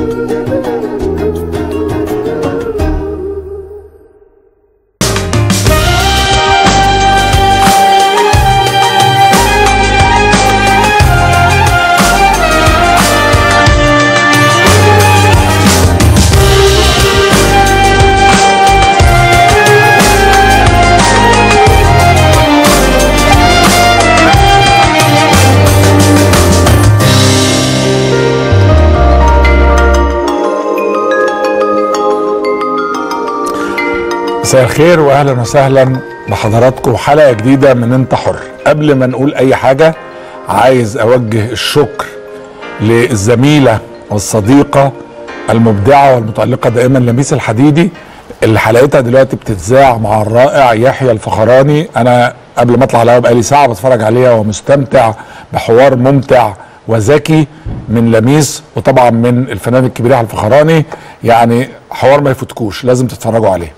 مساء الخير واهلا وسهلا بحضراتكم حلقه جديده من انت حر قبل ما نقول اي حاجه عايز اوجه الشكر للزميله والصديقه المبدعه والمتالقه دائما لميس الحديدي اللي حلقتها دلوقتي بتتذاع مع الرائع يحيى الفخراني انا قبل ما اطلع على بقالي ساعه بتفرج عليها ومستمتع بحوار ممتع وذكي من لميس وطبعا من الفنان الكبير يحيى الفخراني يعني حوار ما يفوتكوش لازم تتفرجوا عليه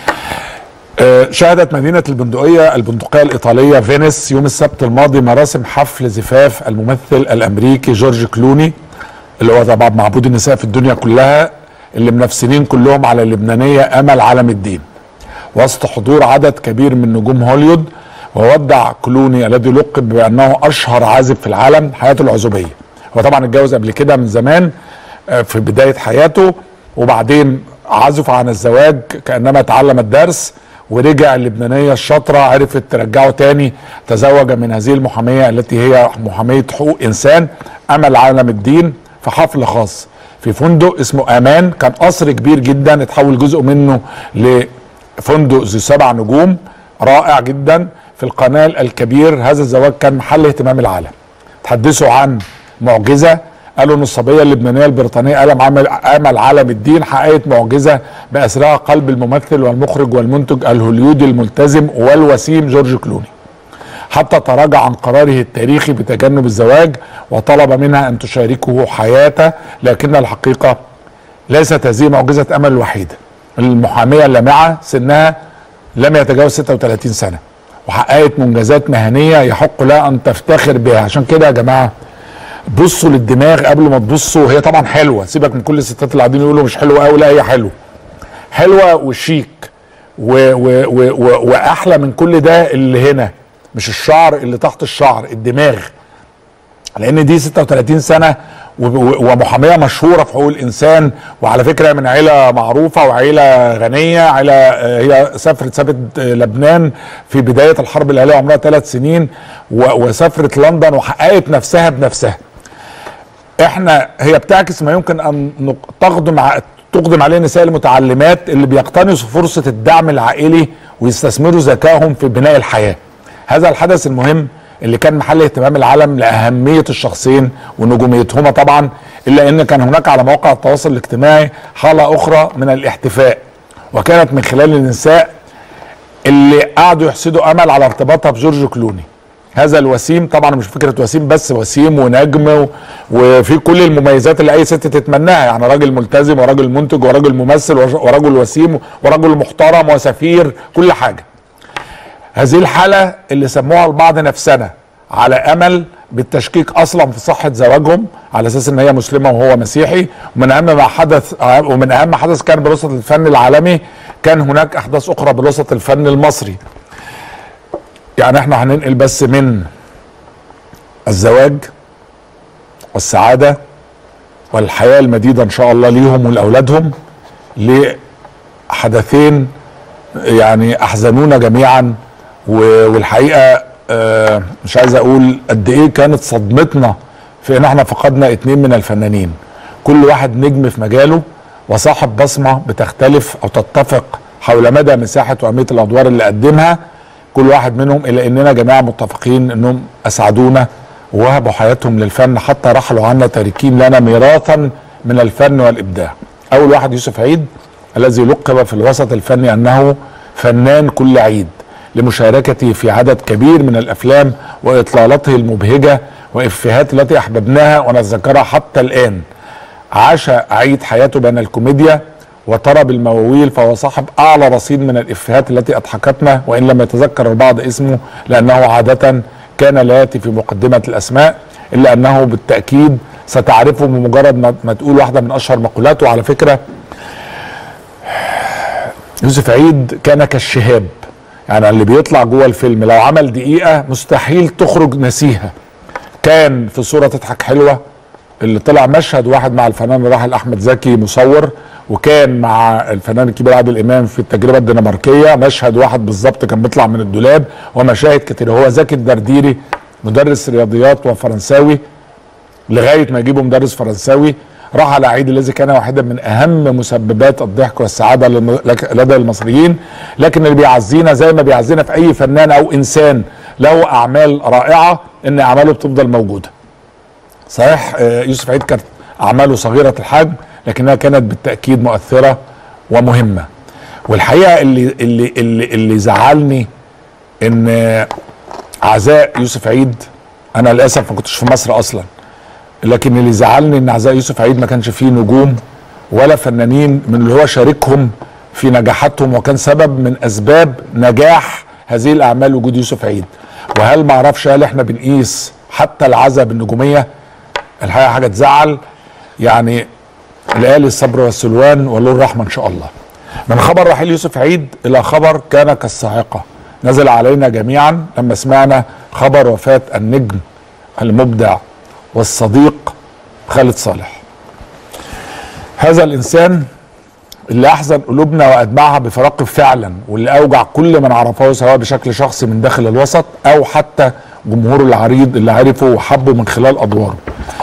آه، شهدت مدينة البندقية البندقية الإيطالية فينيس يوم السبت الماضي مراسم حفل زفاف الممثل الأمريكي جورج كلوني اللي هو طبعا معبود النساء في الدنيا كلها اللي منافسين كلهم على اللبنانية أمل عالم الدين وسط حضور عدد كبير من نجوم هوليود وودع كلوني الذي لقب بأنه أشهر عازب في العالم حياته العزوبية هو طبعا اتجوز قبل كده من زمان آه، في بداية حياته وبعدين عزف عن الزواج كأنما تعلم الدرس ورجع اللبنانية الشاطرة عرفت ترجعه تاني تزوج من هذه المحامية التي هي محامية حقوق إنسان أمل عالم الدين في حفل خاص في فندق اسمه أمان كان قصر كبير جدا اتحول جزء منه لفندق ذو سبع نجوم رائع جدا في القناة الكبير هذا الزواج كان محل اهتمام العالم تحدثوا عن معجزة قالوا ان الصبيه اللبنانيه البريطانيه ألم عمل امل عالم الدين حققت معجزه باسرها قلب الممثل والمخرج والمنتج الهوليودي الملتزم والوسيم جورج كلوني حتى تراجع عن قراره التاريخي بتجنب الزواج وطلب منها ان تشاركه حياته لكن الحقيقه ليست هذه معجزه امل الوحيده المحاميه اللامعه سنها لم يتجاوز 36 سنه وحققت منجزات مهنيه يحق لها ان تفتخر بها عشان كده يا جماعه بصوا للدماغ قبل ما تبصوا هي طبعا حلوه سيبك من كل الستات اللي قاعدين يقولوا مش حلوه قوي لا هي حلوه حلوه وشيك و و و و واحلى من كل ده اللي هنا مش الشعر اللي تحت الشعر الدماغ لان دي 36 سنه و- و- ومحاميه مشهوره في حقوق الانسان وعلى فكره من عيله معروفه وعيله غنيه عيله آه، هي سافرت سافرت آه، لبنان في بدايه الحرب الاهليه عمرها ثلاث سنين و- وسافرت لندن وحققت نفسها بنفسها احنا هي بتعكس ما يمكن ان نق- تقدم ع- تقدم عليه النساء المتعلمات اللي بيقتنصوا فرصه الدعم العائلي ويستثمروا ذكائهم في بناء الحياه. هذا الحدث المهم اللي كان محل اهتمام العالم لاهميه الشخصين ونجوميتهما طبعا الا ان كان هناك على مواقع التواصل الاجتماعي حاله اخرى من الاحتفاء وكانت من خلال النساء اللي قعدوا يحسدوا امل على ارتباطها بجورج كلوني هذا الوسيم طبعا مش فكره وسيم بس وسيم ونجم و- وفي كل المميزات اللي اي ست تتمناها يعني راجل ملتزم وراجل منتج وراجل ممثل وج- ورجل وسيم ورجل محترم وسفير كل حاجه هذه الحالة اللي سموها البعض نفسنا على أمل بالتشكيك أصلا في صحة زواجهم على أساس إن هي مسلمة وهو مسيحي ومن أهم ما حدث ومن أهم حدث كان بوسط الفن العالمي كان هناك أحداث أخرى بوسط الفن المصري يعني احنا هننقل بس من الزواج والسعادة والحياة المديدة إن شاء الله ليهم ولأولادهم لحدثين يعني احزنونا جميعا و- والحقيقه آه، مش عايز اقول قد ايه كانت صدمتنا في ان احنا فقدنا اتنين من الفنانين كل واحد نجم في مجاله وصاحب بصمه بتختلف او تتفق حول مدى مساحه واهميه الادوار اللي قدمها كل واحد منهم الا اننا جميعا متفقين انهم اسعدونا ووهبوا حياتهم للفن حتى رحلوا عنا تاركين لنا ميراثا من الفن والابداع اول واحد يوسف عيد الذي لقب في الوسط الفني انه فنان كل عيد لمشاركته في عدد كبير من الافلام واطلالته المبهجه وافيهات التي احببناها ونتذكرها حتى الان عاش عيد حياته بين الكوميديا وطرب المواويل فهو صاحب اعلى رصيد من الافيهات التي اضحكتنا وان لم يتذكر البعض اسمه لانه عاده كان لا ياتي في مقدمه الاسماء الا انه بالتاكيد ستعرفه بمجرد ما, ما تقول واحده من اشهر مقولاته وعلى فكره يوسف عيد كان كالشهاب يعني اللي بيطلع جوه الفيلم لو عمل دقيقه مستحيل تخرج نسيها كان في صوره تضحك حلوه اللي طلع مشهد واحد مع الفنان الراحل احمد زكي مصور وكان مع الفنان الكبير عادل امام في التجربه الدنماركيه مشهد واحد بالظبط كان بيطلع من الدولاب ومشاهد كتير هو زكي الدرديري مدرس رياضيات وفرنساوي لغايه ما يجيبوا مدرس فرنساوي راح على عيد الذي كان واحدا من اهم مسببات الضحك والسعاده لم- لك- لدى المصريين لكن اللي بيعزينا زي ما بيعزينا في اي فنان او انسان له اعمال رائعه ان اعماله بتفضل موجوده صحيح آه، يوسف عيد كانت اعماله صغيره الحجم لكنها كانت بالتاكيد مؤثره ومهمه والحقيقه اللي اللي اللي, اللي زعلني ان آه، عزاء يوسف عيد انا للاسف ما كنتش في مصر اصلا لكن اللي زعلني ان عزاء يوسف عيد ما كانش فيه نجوم ولا فنانين من اللي هو شاركهم في نجاحاتهم وكان سبب من اسباب نجاح هذه الاعمال وجود يوسف عيد وهل ما اعرفش هل احنا بنقيس حتى العزاء بالنجوميه الحقيقه حاجه تزعل يعني ليالي الصبر والسلوان ولو الرحمه ان شاء الله من خبر رحيل يوسف عيد الى خبر كان كالصاعقه نزل علينا جميعا لما سمعنا خبر وفاه النجم المبدع والصديق خالد صالح هذا الانسان اللي احزن قلوبنا واتبعها بفراقه فعلا واللي اوجع كل من عرفه سواء بشكل شخصي من داخل الوسط او حتى جمهوره العريض اللي عرفه وحبه من خلال ادواره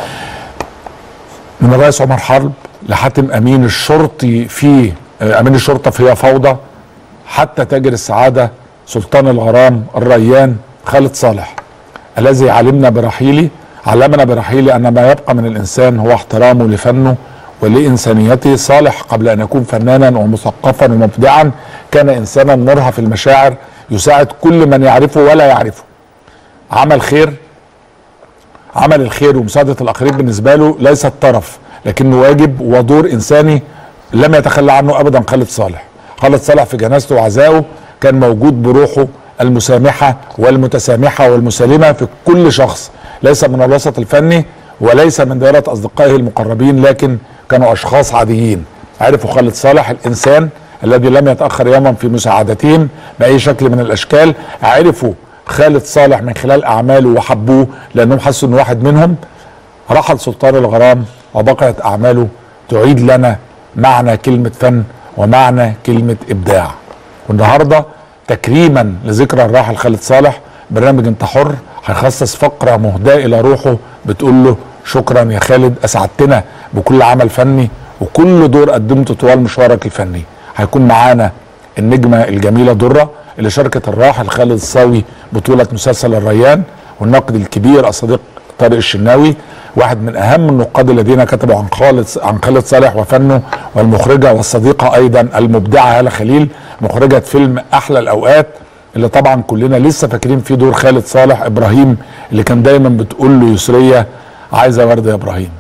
من الرئيس عمر حرب لحاتم امين الشرطي في آه، امين الشرطه في هي فوضى حتى تاجر السعاده سلطان الغرام الريان خالد صالح الذي علمنا برحيله علمنا برحيله ان ما يبقى من الانسان هو احترامه لفنه ولانسانيته صالح قبل ان يكون فنانا ومثقفا ومبدعا كان انسانا مرهف المشاعر يساعد كل من يعرفه ولا يعرفه عمل خير عمل الخير ومساعدة الآخرين بالنسبة له ليست طرف لكنه واجب ودور إنساني لم يتخلى عنه أبدا خالد صالح خالد صالح في جنازته وعزائه كان موجود بروحه المسامحة والمتسامحة والمسالمة في كل شخص ليس من الوسط الفني وليس من دائرة أصدقائه المقربين لكن كانوا أشخاص عاديين عرفوا خالد صالح الإنسان الذي لم يتأخر يوما في مساعدتهم بأي شكل من الأشكال عرفوا خالد صالح من خلال أعماله وحبوه لأنهم حسوا أنه واحد منهم رحل سلطان الغرام وبقيت أعماله تعيد لنا معنى كلمة فن ومعنى كلمة إبداع والنهاردة تكريما لذكرى الراحل خالد صالح برنامج انت حر هيخصص فقرة مهداة إلى روحه بتقول له شكرا يا خالد أسعدتنا بكل عمل فني وكل دور قدمته طوال مشوارك الفني هيكون معانا النجمة الجميلة درة اللي شاركت الراحل خالد الصاوي بطولة مسلسل الريان والناقد الكبير الصديق طارق الشناوي واحد من اهم النقاد الذين كتبوا عن خالد عن خالد صالح وفنه والمخرجه والصديقه ايضا المبدعه هاله خليل مخرجه فيلم احلى الاوقات اللي طبعا كلنا لسه فاكرين فيه دور خالد صالح ابراهيم اللي كان دايما بتقول له يسريه عايزه ورده يا ابراهيم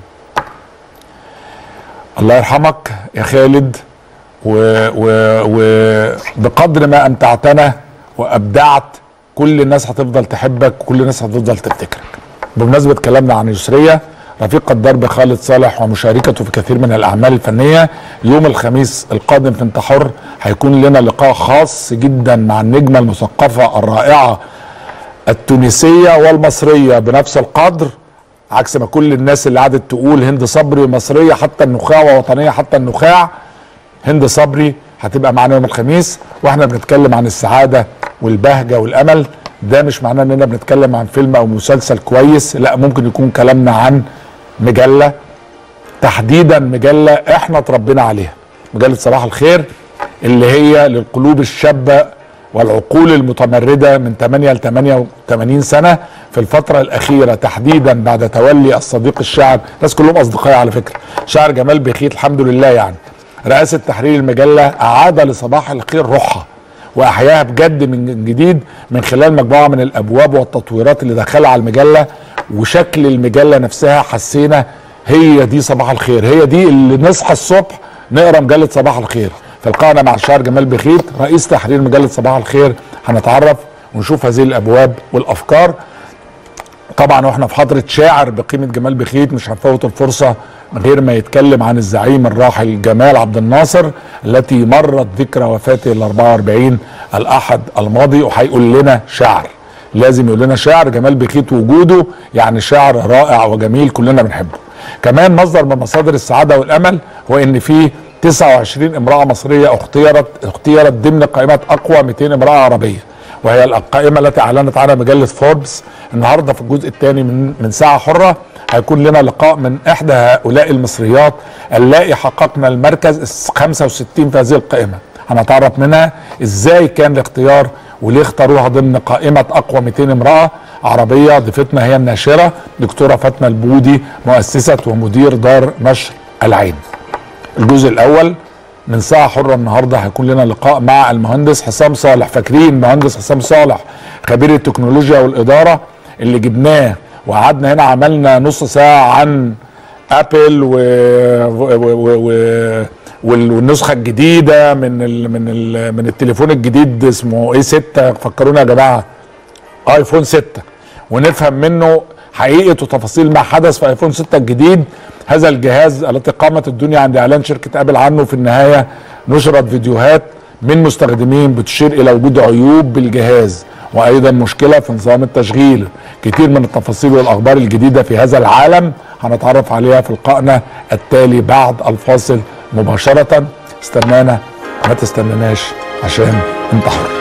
الله يرحمك يا خالد وبقدر ما امتعتنا وابدعت كل الناس هتفضل تحبك وكل الناس هتفضل تفتكرك بمناسبه كلامنا عن يسريه رفيق الدرب خالد صالح ومشاركته في كثير من الاعمال الفنيه يوم الخميس القادم في انت حر هيكون لنا لقاء خاص جدا مع النجمه المثقفه الرائعه التونسيه والمصريه بنفس القدر عكس ما كل الناس اللي قعدت تقول هند صبري مصريه حتى النخاع ووطنيه حتى النخاع هند صبري هتبقى معانا يوم الخميس واحنا بنتكلم عن السعاده والبهجه والامل ده مش معناه اننا بنتكلم عن فيلم او مسلسل كويس لا ممكن يكون كلامنا عن مجله تحديدا مجله احنا اتربينا عليها مجله صباح الخير اللي هي للقلوب الشابه والعقول المتمرده من 8 ل 88 سنه في الفتره الاخيره تحديدا بعد تولي الصديق الشاعر الناس كلهم اصدقائي على فكره شاعر جمال بخيت الحمد لله يعني رئاسه تحرير المجله اعاد لصباح الخير روحها واحياها بجد من جديد من خلال مجموعه من الابواب والتطويرات اللي دخلها على المجله وشكل المجله نفسها حسينا هي دي صباح الخير هي دي اللي نصحى الصبح نقرا مجله صباح الخير فلقانا مع الشاعر جمال بخيت رئيس تحرير مجله صباح الخير هنتعرف ونشوف هذه الابواب والافكار طبعا واحنا في حضره شاعر بقيمه جمال بخيت مش هنفوت الفرصه غير ما يتكلم عن الزعيم الراحل جمال عبد الناصر التي مرت ذكرى وفاته ال 44 الاحد الماضي وهيقول لنا شعر لازم يقول لنا شعر جمال بخيت وجوده يعني شعر رائع وجميل كلنا بنحبه كمان مصدر من مصادر السعاده والامل هو ان في 29 امراه مصريه اختيرت اختيرت ضمن قائمه اقوى 200 امراه عربيه وهي القائمه التي اعلنت عنها مجله فوربس النهارده في الجزء الثاني من من ساعه حره هيكون لنا لقاء من احدى هؤلاء المصريات اللائي حققنا المركز 65 في هذه القائمه هنتعرف منها ازاي كان الاختيار وليه اختاروها ضمن قائمه اقوى 200 امراه عربيه ضيفتنا هي الناشره دكتوره فاطمه البودي مؤسسه ومدير دار نشر العين الجزء الاول من ساعة حرة النهاردة هيكون لنا لقاء مع المهندس حسام صالح فاكرين المهندس حسام صالح خبير التكنولوجيا والإدارة اللي جبناه وقعدنا هنا عملنا نص ساعة عن ابل و... و... و... و... والنسخة الجديدة من ال... من ال... من التليفون الجديد اسمه ايه 6 فكرونا يا جماعة ايفون 6 ونفهم منه حقيقة وتفاصيل ما حدث في ايفون 6 الجديد هذا الجهاز التي قامت الدنيا عند اعلان شركه ابل عنه في النهايه نشرت فيديوهات من مستخدمين بتشير الى وجود عيوب بالجهاز وايضا مشكله في نظام التشغيل كتير من التفاصيل والاخبار الجديده في هذا العالم هنتعرف عليها في لقائنا التالي بعد الفاصل مباشره استنانا ما تستناناش عشان انت حر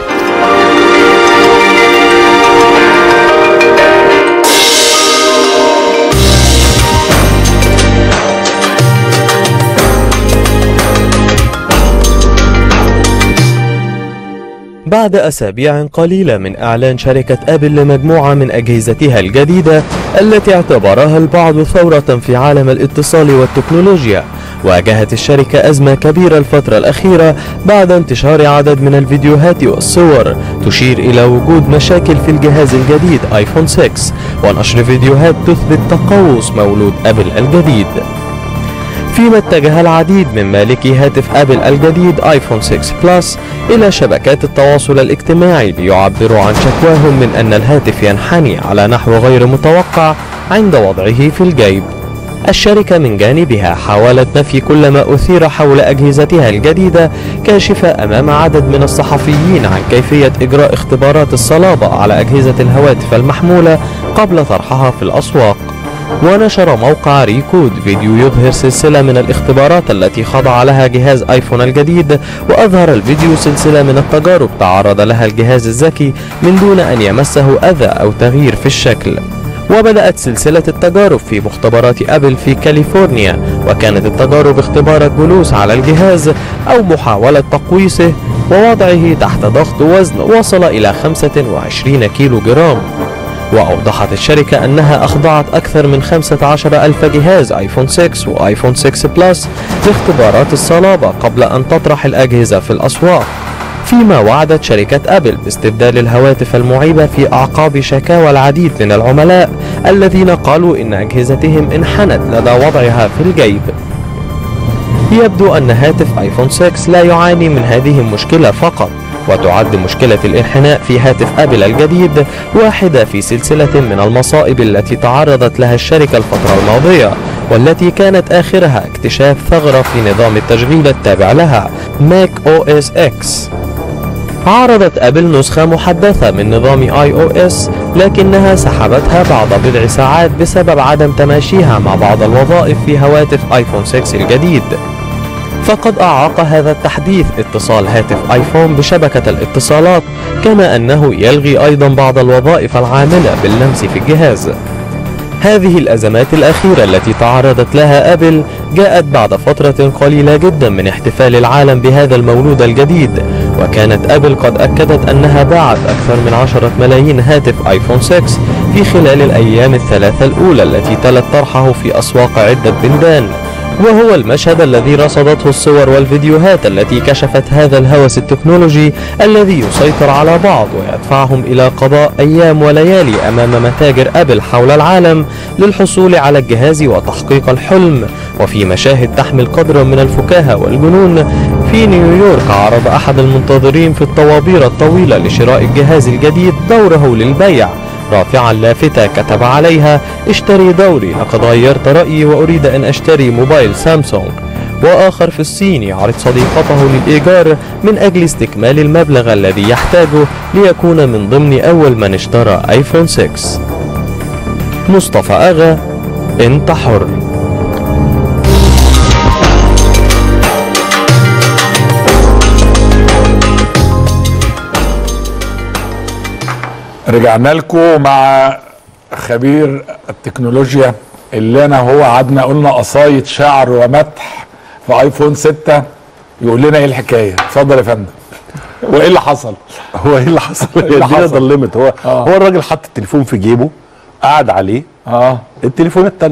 بعد أسابيع قليلة من إعلان شركة أبل لمجموعة من أجهزتها الجديدة التي اعتبرها البعض ثورة في عالم الاتصال والتكنولوجيا واجهت الشركة أزمة كبيرة الفترة الأخيرة بعد انتشار عدد من الفيديوهات والصور تشير إلى وجود مشاكل في الجهاز الجديد آيفون 6 ونشر فيديوهات تثبت تقوس مولود أبل الجديد فيما اتجه العديد من مالكي هاتف ابل الجديد ايفون 6 بلس الى شبكات التواصل الاجتماعي ليعبروا عن شكواهم من ان الهاتف ينحني على نحو غير متوقع عند وضعه في الجيب الشركة من جانبها حاولت نفي كل ما أثير حول أجهزتها الجديدة كاشفة أمام عدد من الصحفيين عن كيفية إجراء اختبارات الصلابة على أجهزة الهواتف المحمولة قبل طرحها في الأسواق ونشر موقع ريكود فيديو يظهر سلسلة من الاختبارات التي خضع لها جهاز ايفون الجديد واظهر الفيديو سلسلة من التجارب تعرض لها الجهاز الذكي من دون ان يمسه اذى او تغيير في الشكل وبدأت سلسلة التجارب في مختبرات أبل في كاليفورنيا وكانت التجارب اختبار الجلوس على الجهاز أو محاولة تقويسه ووضعه تحت ضغط وزن وصل إلى 25 كيلو جرام وأوضحت الشركة أنها أخضعت أكثر من 15 ألف جهاز آيفون 6 وآيفون 6 بلس لاختبارات الصلابة قبل أن تطرح الأجهزة في الأسواق فيما وعدت شركة أبل باستبدال الهواتف المعيبة في أعقاب شكاوى العديد من العملاء الذين قالوا إن أجهزتهم انحنت لدى وضعها في الجيب يبدو أن هاتف آيفون 6 لا يعاني من هذه المشكلة فقط وتعد مشكلة الانحناء في هاتف أبل الجديد واحدة في سلسلة من المصائب التي تعرضت لها الشركة الفترة الماضية والتي كانت آخرها اكتشاف ثغرة في نظام التشغيل التابع لها ماك او اس اكس عرضت أبل نسخة محدثة من نظام اي او اس لكنها سحبتها بعد بضع ساعات بسبب عدم تماشيها مع بعض الوظائف في هواتف ايفون 6 الجديد فقد أعاق هذا التحديث اتصال هاتف آيفون بشبكة الاتصالات كما أنه يلغي أيضا بعض الوظائف العاملة باللمس في الجهاز هذه الأزمات الأخيرة التي تعرضت لها أبل جاءت بعد فترة قليلة جدا من احتفال العالم بهذا المولود الجديد وكانت أبل قد أكدت أنها باعت أكثر من عشرة ملايين هاتف آيفون 6 في خلال الأيام الثلاثة الأولى التي تلت طرحه في أسواق عدة بلدان وهو المشهد الذي رصدته الصور والفيديوهات التي كشفت هذا الهوس التكنولوجي الذي يسيطر على بعض ويدفعهم إلى قضاء أيام وليالي أمام متاجر أبل حول العالم للحصول على الجهاز وتحقيق الحلم وفي مشاهد تحمل قدرا من الفكاهة والجنون في نيويورك عرض أحد المنتظرين في الطوابير الطويلة لشراء الجهاز الجديد دوره للبيع رافعا لافتة كتب عليها اشتري دوري لقد غيرت رأيي وأريد أن أشتري موبايل سامسونج وآخر في الصين يعرض صديقته للإيجار من أجل استكمال المبلغ الذي يحتاجه ليكون من ضمن أول من اشترى آيفون 6 مصطفى أغا انت حر رجعنا لكم مع خبير التكنولوجيا اللي انا هو قعدنا قلنا قصايد شعر ومدح في ايفون 6 يقول لنا ايه الحكايه اتفضل يا فندم وايه اللي حصل هو ايه اللي حصل؟ إيه اللي الدنيا حصل؟ ضلمت هو آه. هو الراجل حط التليفون في جيبه قعد عليه اه التليفون اتنى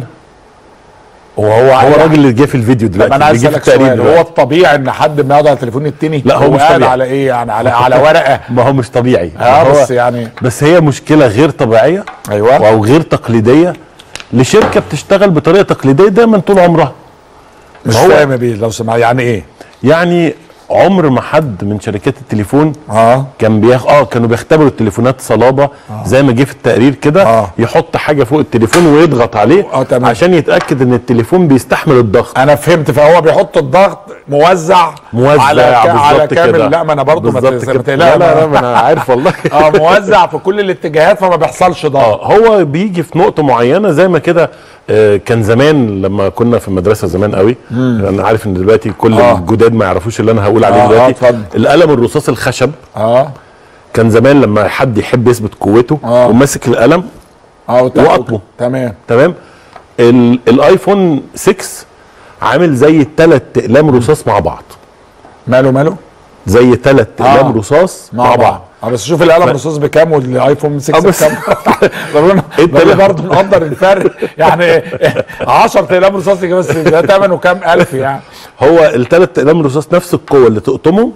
وهو هو الراجل اللي جه في الفيديو طب دلوقتي انا عايز اللي جه في اسالك التقرير سؤال هو دلوقتي. الطبيعي ان حد ما يقعد على التليفون التاني لا، هو مش قاعد طبيعي. على ايه يعني على على ورقه ما هو مش طبيعي اه هو بس يعني بس هي مشكله غير طبيعيه ايوه او غير تقليديه لشركه بتشتغل بطريقه تقليديه دايما طول عمرها مش هو- فاهم يا بيه لو سمحت يعني ايه يعني عمر ما حد من شركات التليفون اه كان بياخ اه كانوا بيختبروا التليفونات صلابه آه. زي ما جه في التقرير كده آه. آه. يحط حاجه فوق التليفون ويضغط عليه آه، تمام. عشان يتاكد ان التليفون بيستحمل الضغط انا فهمت فهو بيحط الضغط موزع موزع على, كا- على بالظبط كامل كده لا ما انا برضه ما بالظبط ت- ما كده. تقلقش. لا لا لا ما انا عارف والله اه موزع في كل الاتجاهات فما بيحصلش ضغط اه هو بيجي في نقطه معينه زي ما كده آه، كان زمان لما كنا في المدرسه زمان قوي انا عارف ان دلوقتي كل آه. آه. الجداد ما يعرفوش اللي انا هقول عليه آه، آه، دلوقتي اتفضل. القلم الرصاص الخشب اه كان زمان لما حد يحب يثبت قوته آه. وماسك القلم اه وت- وقطمه. تمام تمام ال- الايفون 6 عامل زي ثلاث اقلام رصاص مع بعض ماله ماله زي ثلاث آه. اقلام رصاص مع, بعض اه بس شوف القلم الرصاص بكام والايفون 6 آه، بس- بكام ربنا انت ربنا لا- برضه مقدر الفرق يعني 10 اقلام رصاص كده بس ده ثمنه كام الف يعني هو الثلاث اقلام رصاص نفس القوه اللي تقطمهم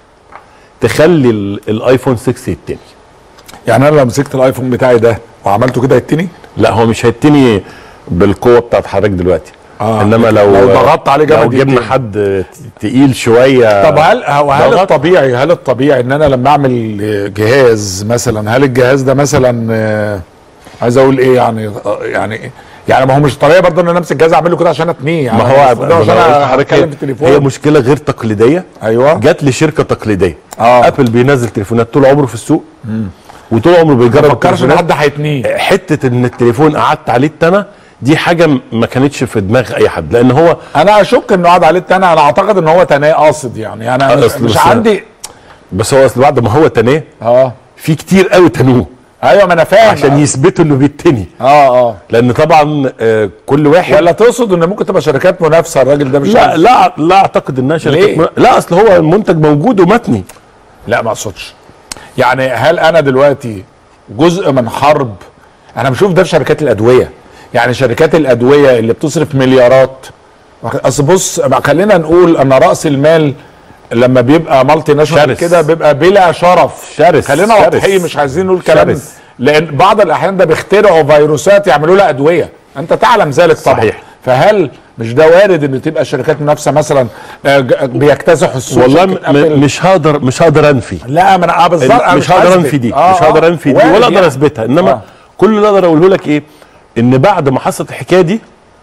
تخلي ال- الايفون 6 يتني يعني انا لو مسكت الايفون بتاعي ده وعملته كده يتني لا هو مش هيتني بالقوه بتاعت حضرتك دلوقتي آه. انما لو لو ضغطت عليه جامد لو جبنا يتني. حد تقيل شويه طب هل هو هل ضغط. الطبيعي هل الطبيعي ان انا لما اعمل جهاز مثلا هل الجهاز ده مثلا آه، عايز اقول ايه يعني آه، يعني يعني ما هو مش طبيعي برضه ان انا امسك جهاز اعمله كده عشان اتنيه يعني ما هو المفروض ده ما عشان أنا قلت لحضرتك اتكلم هي- في التليفون هي مشكله غير تقليديه ايوه جت لشركه تقليديه آه. ابل بينزل تليفونات طول عمره في السوق وطول عمره ما بيجرب فكرش ان التليفونات. حد هيتنيه حته ان التليفون قعدت عليه التنا دي حاجه م- ما كانتش في دماغ اي حد لان هو انا اشك انه قعد عليه التاني انا اعتقد ان هو تناه قاصد يعني انا آه، مش, أصل مش بس- عندي بس هو اصل بعد ما هو تناه اه في كتير قوي تنوه ايوه ما انا فاهم عشان يثبتوا انه بيتني اه اه لان طبعا آه، كل واحد ولا تقصد ان ممكن تبقى شركات منافسه الراجل ده مش لا عارف. لا لا اعتقد انها ليه؟ شركات م- لا اصل هو المنتج موجود ومتني لا ما اقصدش يعني هل انا دلوقتي جزء من حرب انا بشوف ده في شركات الادويه يعني شركات الادويه اللي بتصرف مليارات اصل بص خلينا نقول ان راس المال لما بيبقى مالتي ناشونال شرس. كده بيبقى بلا شرف شرس. خلينا شرس. واضحين مش عايزين نقول كلام شرس. لان بعض الاحيان ده بيخترعوا فيروسات يعملوا لها ادويه انت تعلم ذلك طبعا صحيح. فهل مش ده وارد ان تبقى شركات منافسه مثلا آه، ج- بيكتسحوا السوق والله شركة م- أبل؟ م- مش هقدر مش هقدر انفي لا ما انا آه بالظبط أنا مش هقدر هثبت. انفي دي آه، مش هقدر آه، انفي دي وارد ولا اقدر يعني. اثبتها انما آه. كل اللي اقدر اقوله لك ايه ان بعد ما حصلت الحكايه دي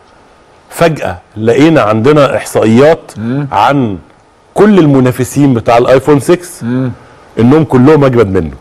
فجاه لقينا عندنا احصائيات عن كل المنافسين بتاع الايفون 6 انهم كلهم اجمد منه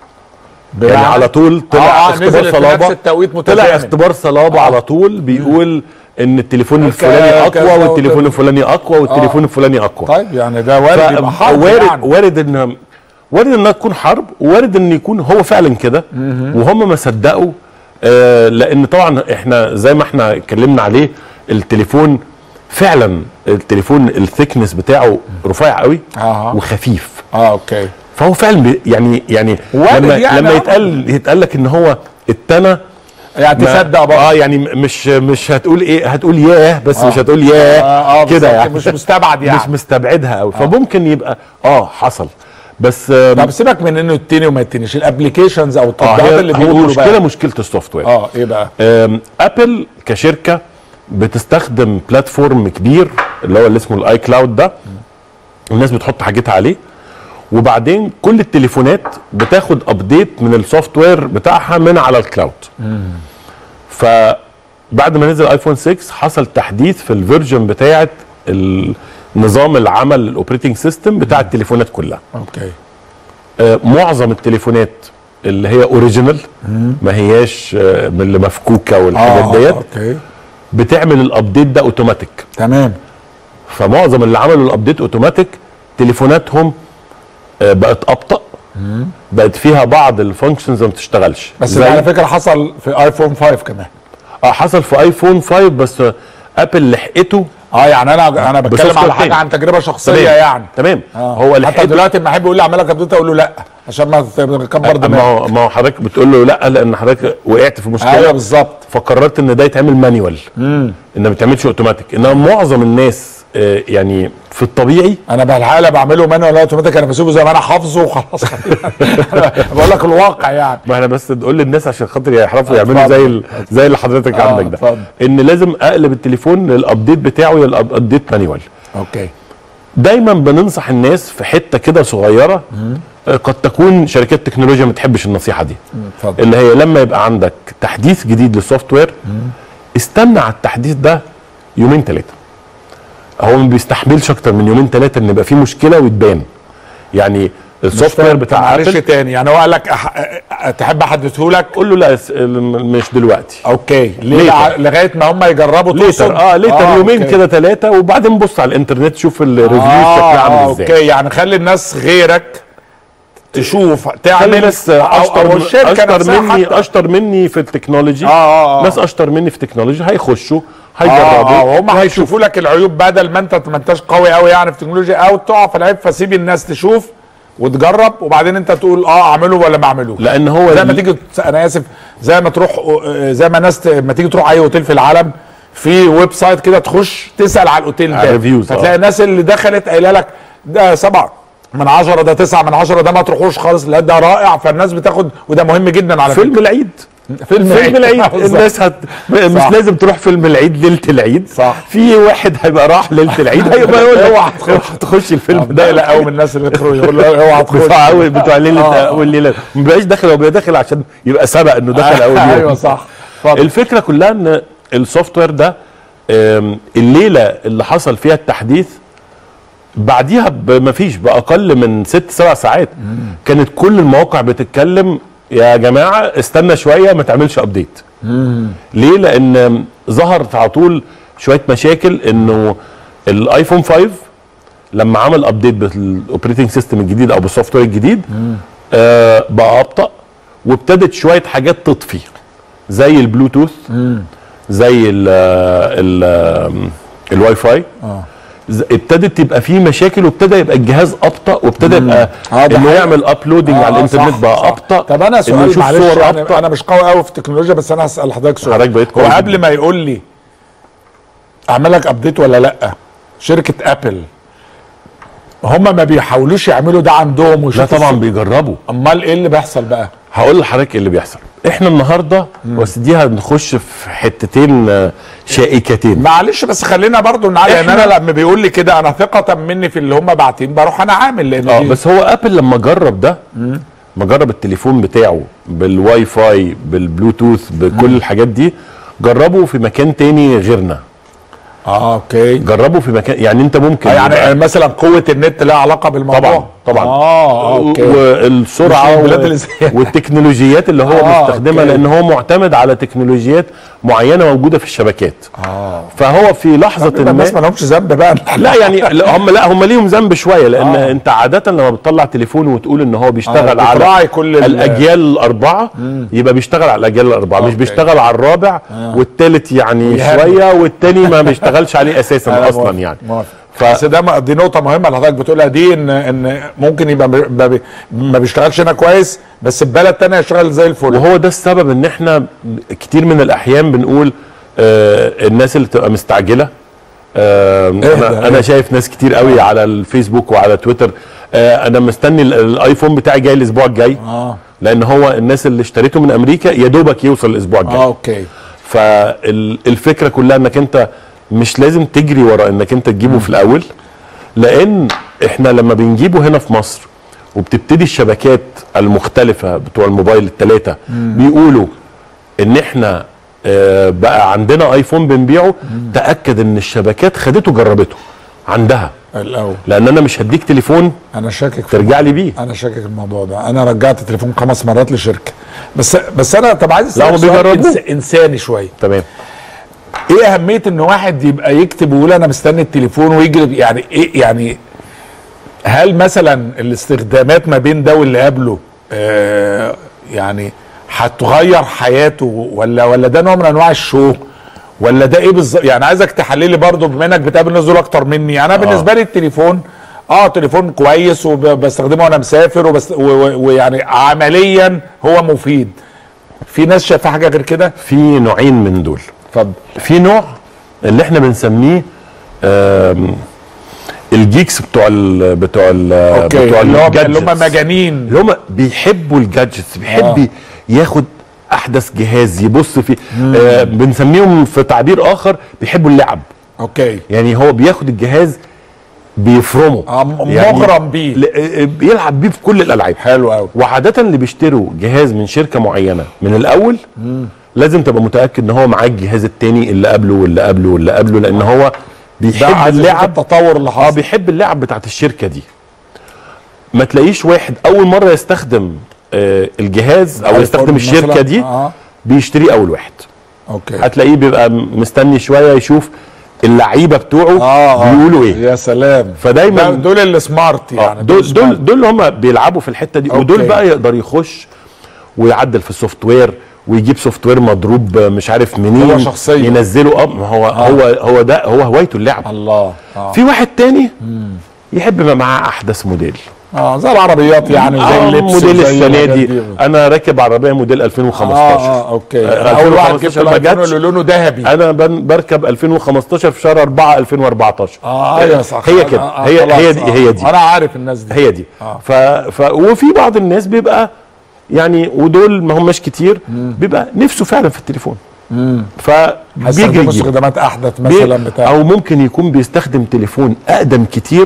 يعني بمعنى- على طول طلع آه، آه، اختبار نزل في صلابه نفس التوقيت طلع متزامن. اختبار صلابه آه. على طول بيقول ان التليفون الفلاني كذا اقوى والتليفون وكذا. الفلاني اقوى والتليفون الفلاني اقوى طيب يعني ده وارد يبقى حرب وارد يعني. وارد ان وارد انها تكون حرب وارد ان يكون هو فعلا كده وهم ما صدقوا آه لان طبعا احنا زي ما احنا اتكلمنا عليه التليفون فعلا التليفون الثيكنس بتاعه رفيع قوي أها. وخفيف اه اوكي فهو فعلا بي يعني يعني وارد لما يعني، لما آه. يتقال يتقال لك ان هو التنا يعني ما- تصدق برضه اه يعني م- مش مش هتقول ايه هتقول ياه بس مش هتقول ياه آه، آه، كده بالظبط، يعني مش مستبعد يعني. مش مستبعدها قوي فممكن يبقى اه حصل بس آم، طب سيبك من انه يتني وما يتنيش الابلكيشنز او اه التطبيقات هي اللي هو بيقولوا المشكله بقى مشكله السوفت وير اه ايه بقى آم، ابل كشركه بتستخدم بلاتفورم كبير اللي هو اللي اسمه الاي كلاود ده الناس بتحط حاجتها عليه وبعدين كل التليفونات بتاخد ابديت من السوفت وير بتاعها من على الكلاود فبعد ما نزل ايفون 6 حصل تحديث في الفيرجن بتاعه نظام العمل الاوبريتنج سيستم بتاع التليفونات كلها اوكي آه، معظم التليفونات اللي هي اوريجينال ما هياش آه، من اللي مفكوكه والحاجات اه ديت اوكي بتعمل الابديت ده اوتوماتيك تمام فمعظم اللي عملوا الابديت اوتوماتيك تليفوناتهم آه، بقت ابطا بقت فيها بعض الفانكشنز ما بتشتغلش بس زي- ده على فكره حصل في ايفون 5 كمان اه حصل في ايفون 5 بس آه، ابل لحقته اه يعني انا انا بتكلم بسوفت على وير حاجه تاني. عن تجربه شخصيه تمام يعني تمام آه. هو حتى لحقته دلوقتي لما احب يقول لي اعمل لك ابديت اقول له لا عشان ما تكبر ما دماغك هو ما هو حضرتك بتقول له لا لان حضرتك وقعت في مشكله ايوه بالظبط فقررت ان ده يتعمل مانيوال ان ما بتعملش اوتوماتيك انما معظم الناس آه، يعني في الطبيعي انا بالحاله بعمله مانوال اوتوماتيك انا بسيبه زي ما انا حافظه وخلاص أنا بقول لك الواقع يعني ما احنا بس نقول للناس عشان خاطر يعرفوا يعملوا اتفضل. زي ال- زي اللي حضرتك آه، عندك ده اتفضل. ان لازم اقلب التليفون للابديت بتاعه للابديت مانيوال اوكي دايما بننصح الناس في حته كده صغيره آه، قد تكون شركات تكنولوجيا ما تحبش النصيحه دي اتفضل اللي هي لما يبقى عندك تحديث جديد للسوفت وير استنى على التحديث ده يومين ثلاثه هو ما بيستحملش اكتر من يومين ثلاثه ان يبقى في مشكله وتبان يعني السوفت وير بتاع معلش ابل تاني يعني هو قال لك أح... أ- تحب احدثه لك قول له لا اس- مش دلوقتي اوكي ليه ليتر. لع- لغايه ما هم يجربوا ليتر تقصد؟ اه ليتر يومين أوكي. كده ثلاثه وبعدين بص على الانترنت شوف الريفيوز آه شكلها آه عامل ازاي اوكي يعني خلي الناس غيرك تشوف خلي تعمل ناس أو- أو اشطر الشركة اشطر نفسها مني حتى. اشطر مني في التكنولوجي آه، آه، آه. ناس اشطر مني في التكنولوجي هيخشوا اه هيجربوا اه وهم هيشوفوا لك العيوب بدل ما انت ما انتش قوي قوي يعني في التكنولوجيا او تقع في العيب فسيب الناس تشوف وتجرب وبعدين انت تقول اه اعمله ولا ما اعملوش لان هو زي ما ال- تيجي تس- انا اسف زي ما تروح آه، زي ما ناس ت- ما تيجي تروح اي اوتيل في العالم في ويب سايت كده تخش تسال على الاوتيل على ده الريفيوز، آه. فتلاقي الناس اللي دخلت قايله لك ده سبعة من عشرة ده تسعة من عشرة ده ما تروحوش خالص لا ده رائع فالناس بتاخد وده مهم جدا على فيلم فكرة العيد فيلم فيلم العيد بالظبط. الناس هت... مش صح. لازم تروح فيلم العيد ليله العيد صح. في واحد هيبقى راح ليله العيد هيبقى يقول لك اوعى اوعى تخش الفيلم ده ده لا قوي من الناس اللي يدخلوا يقول له اوعى تخش بتوع اول بتوع ليله آه. اول ليله ما بيبقاش داخل هو بيبقى داخل عشان يبقى سبق انه دخل اول يوم ايوه صح اتفضل. الفكره كلها ان السوفت وير ده آم، الليله اللي حصل فيها التحديث بعديها ما فيش باقل من ست سبع ساعات كانت كل المواقع بتتكلم يا جماعه استنى شويه ما تعملش ابديت ليه لان ظهرت على طول شويه مشاكل انه الايفون 5 لما عمل ابديت بالاوبريتنج سيستم الجديد او بالسوفت وير الجديد آه بقى ابطا وابتدت شويه حاجات تطفي زي البلوتوث زي ال ال الواي فاي ز- ابتدت تبقى فيه مشاكل وابتدى يبقى الجهاز ابطا وابتدى يبقى آه، ده انه حقيقي. يعمل ابلودنج آه، على آه، الانترنت صح، بقى صح. ابطا طب انا إنه سؤال يشوف معلش صور انا, أبطأ. انا مش قوي قوي في التكنولوجيا بس انا هسال حضرتك سؤال حضرتك بقيت هو قوي قبل جداً. ما يقول لي اعمل لك ابديت ولا لا شركه ابل هم ما بيحاولوش يعملوا ده عندهم لا ويشوفوا طبعا السوق. بيجربوا امال ايه اللي بيحصل بقى هقول لحضرتك ايه اللي بيحصل احنا النهارده بس دي هنخش في حتتين آه، شائكتين معلش بس خلينا برضو نعلم يعني إحنا- انا لما بيقول لي كده انا ثقه مني في اللي هم باعتين بروح انا عامل لان اه دي- بس هو ابل لما جرب ده ما جرب التليفون بتاعه بالواي فاي بالبلوتوث بكل الحاجات دي جربه في مكان تاني غيرنا اه اوكي جربه في مكان يعني انت ممكن آه يبقى- يعني مثلا قوه النت لها علاقه بالموضوع طبعا طبعا اه اوكي والسرعه مش البلاد و... اللي زينا. والتكنولوجيات اللي هو آه، مستخدمها أوكي. لان هو معتمد على تكنولوجيات معينه موجوده في الشبكات اه فهو في لحظه طب يبقى الناس ما ما لهمش ذنب بقى لا يعني لا، هم لا هم ليهم ذنب شويه لان آه. آه. انت عاده لما بتطلع تليفون وتقول ان هو بيشتغل آه، على بتراعي كل ال- الاجيال الاربعه يبقى بيشتغل على الاجيال الاربعه مش أوكي. بيشتغل على الرابع والثالث يعني يهمل. شويه والتاني ما بيشتغلش عليه اساسا أنا اصلا موافق، يعني موافق. ف- بس ده م- دي نقطة مهمة اللي حضرتك بتقولها دي ان ان ممكن يبقى ب- ما بي- ما بيشتغلش هنا كويس بس في بلد تانية يشتغل زي الفل وهو ده السبب ان احنا كتير من الاحيان بنقول آه الناس اللي تبقى مستعجله آه اهدى، انا, اهدى. أنا شايف ناس كتير قوي على الفيسبوك وعلى تويتر آه انا مستني ال- الايفون بتاعي جاي الاسبوع الجاي اه لان هو الناس اللي اشتريته من امريكا يا دوبك يوصل الاسبوع الجاي اه اوكي فالفكره كلها انك انت مش لازم تجري ورا انك انت تجيبه في الاول لان احنا لما بنجيبه هنا في مصر وبتبتدي الشبكات المختلفه بتوع الموبايل الثلاثه بيقولوا ان احنا آه، بقى عندنا ايفون بنبيعه تاكد ان الشبكات خدته جربته عندها الاول لان انا مش هديك تليفون انا شاكك في ترجع لي بيه انا شاكك في الموضوع ده انا رجعت تليفون خمس مرات لشركه بس بس انا طب عايز لا، اسالك هم سؤال بيجربوه. إنس- انساني شويه تمام ايه اهميه ان واحد يبقى يكتب ويقول انا مستني التليفون ويجري يعني ايه يعني هل مثلا الاستخدامات ما بين ده واللي قبله آه يعني هتغير حياته ولا ولا ده نوع من انواع الشو ولا ده ايه بالظبط يعني عايزك تحللي لي برضه بما انك بتقابل الناس دول اكتر مني انا بالنسبه لي التليفون اه تليفون كويس وبستخدمه وانا مسافر وبس و- و- ويعني عمليا هو مفيد في ناس شايفه حاجه غير كده في نوعين من دول اتفضل في نوع اللي احنا بنسميه آم، الجيكس بتوع ال بتوع ال اوكي بتوع اللي هو اللي هم الجادجتس. مجانين اللي هم بيحبوا الجادجتس بيحب آه. آه. ياخد احدث جهاز يبص فيه آه بنسميهم في تعبير اخر بيحبوا اللعب اوكي يعني هو بياخد الجهاز بيفرمه آه، م- مغرم بيه. ل- آه، بيلعب بيه في كل الالعاب حلو قوي وعادة اللي بيشتروا جهاز من شركة معينة من الأول لازم تبقى متأكد إن هو معاه الجهاز التاني اللي قبله واللي قبله واللي قبله لأن هو ده بيحب عايز أشوف اللعب التطور اللي اه حاصل بيحب اللعب بتاعت الشركة دي ما تلاقيش واحد أول مرة يستخدم آه الجهاز أو آيفون يستخدم مثلاً. الشركة دي اه بيشتريه أول واحد اوكي هتلاقيه بيبقى مستني شوية يشوف اللعيبة بتوعه اه آه. بيقولوا إيه يا سلام فدايما ده- دول اللي سمارت آه، يعني دول سمارت. دول دول اللي هم بيلعبوا في الحته دي ودول أوكي. بقى يقدر يخش ويعدل في السوفت وير ويجيب سوفت وير مضروب مش عارف منين هو شخصيا. ينزله اه ما هو آه. هو هو ده هو هوايته اللعب الله اه في واحد تاني يحب يبقى معاه احدث موديل اه زي العربيات يعني زي آه اللبس موديل وزي السنه الحاجات دي انا راكب عربيه موديل 2015 اه اه اوكي آه، أنا اول واحد جبت 2015 ما الايفون جاتش. اللي لونه ذهبي انا بن- بركب 2015 في شهر 4 2014 اه ايوه صح هي آه، كده آه، هي خلاص، هي دي آه. هي دي انا عارف الناس دي هي دي آه. ف... ف... وفي بعض الناس بيبقى يعني ودول ما هماش كتير بيبقى نفسه فعلا في التليفون فبيجري هستخدمه يجيب. استخدامات احدث بي... مثلا بتاع او ممكن يكون بيستخدم تليفون اقدم كتير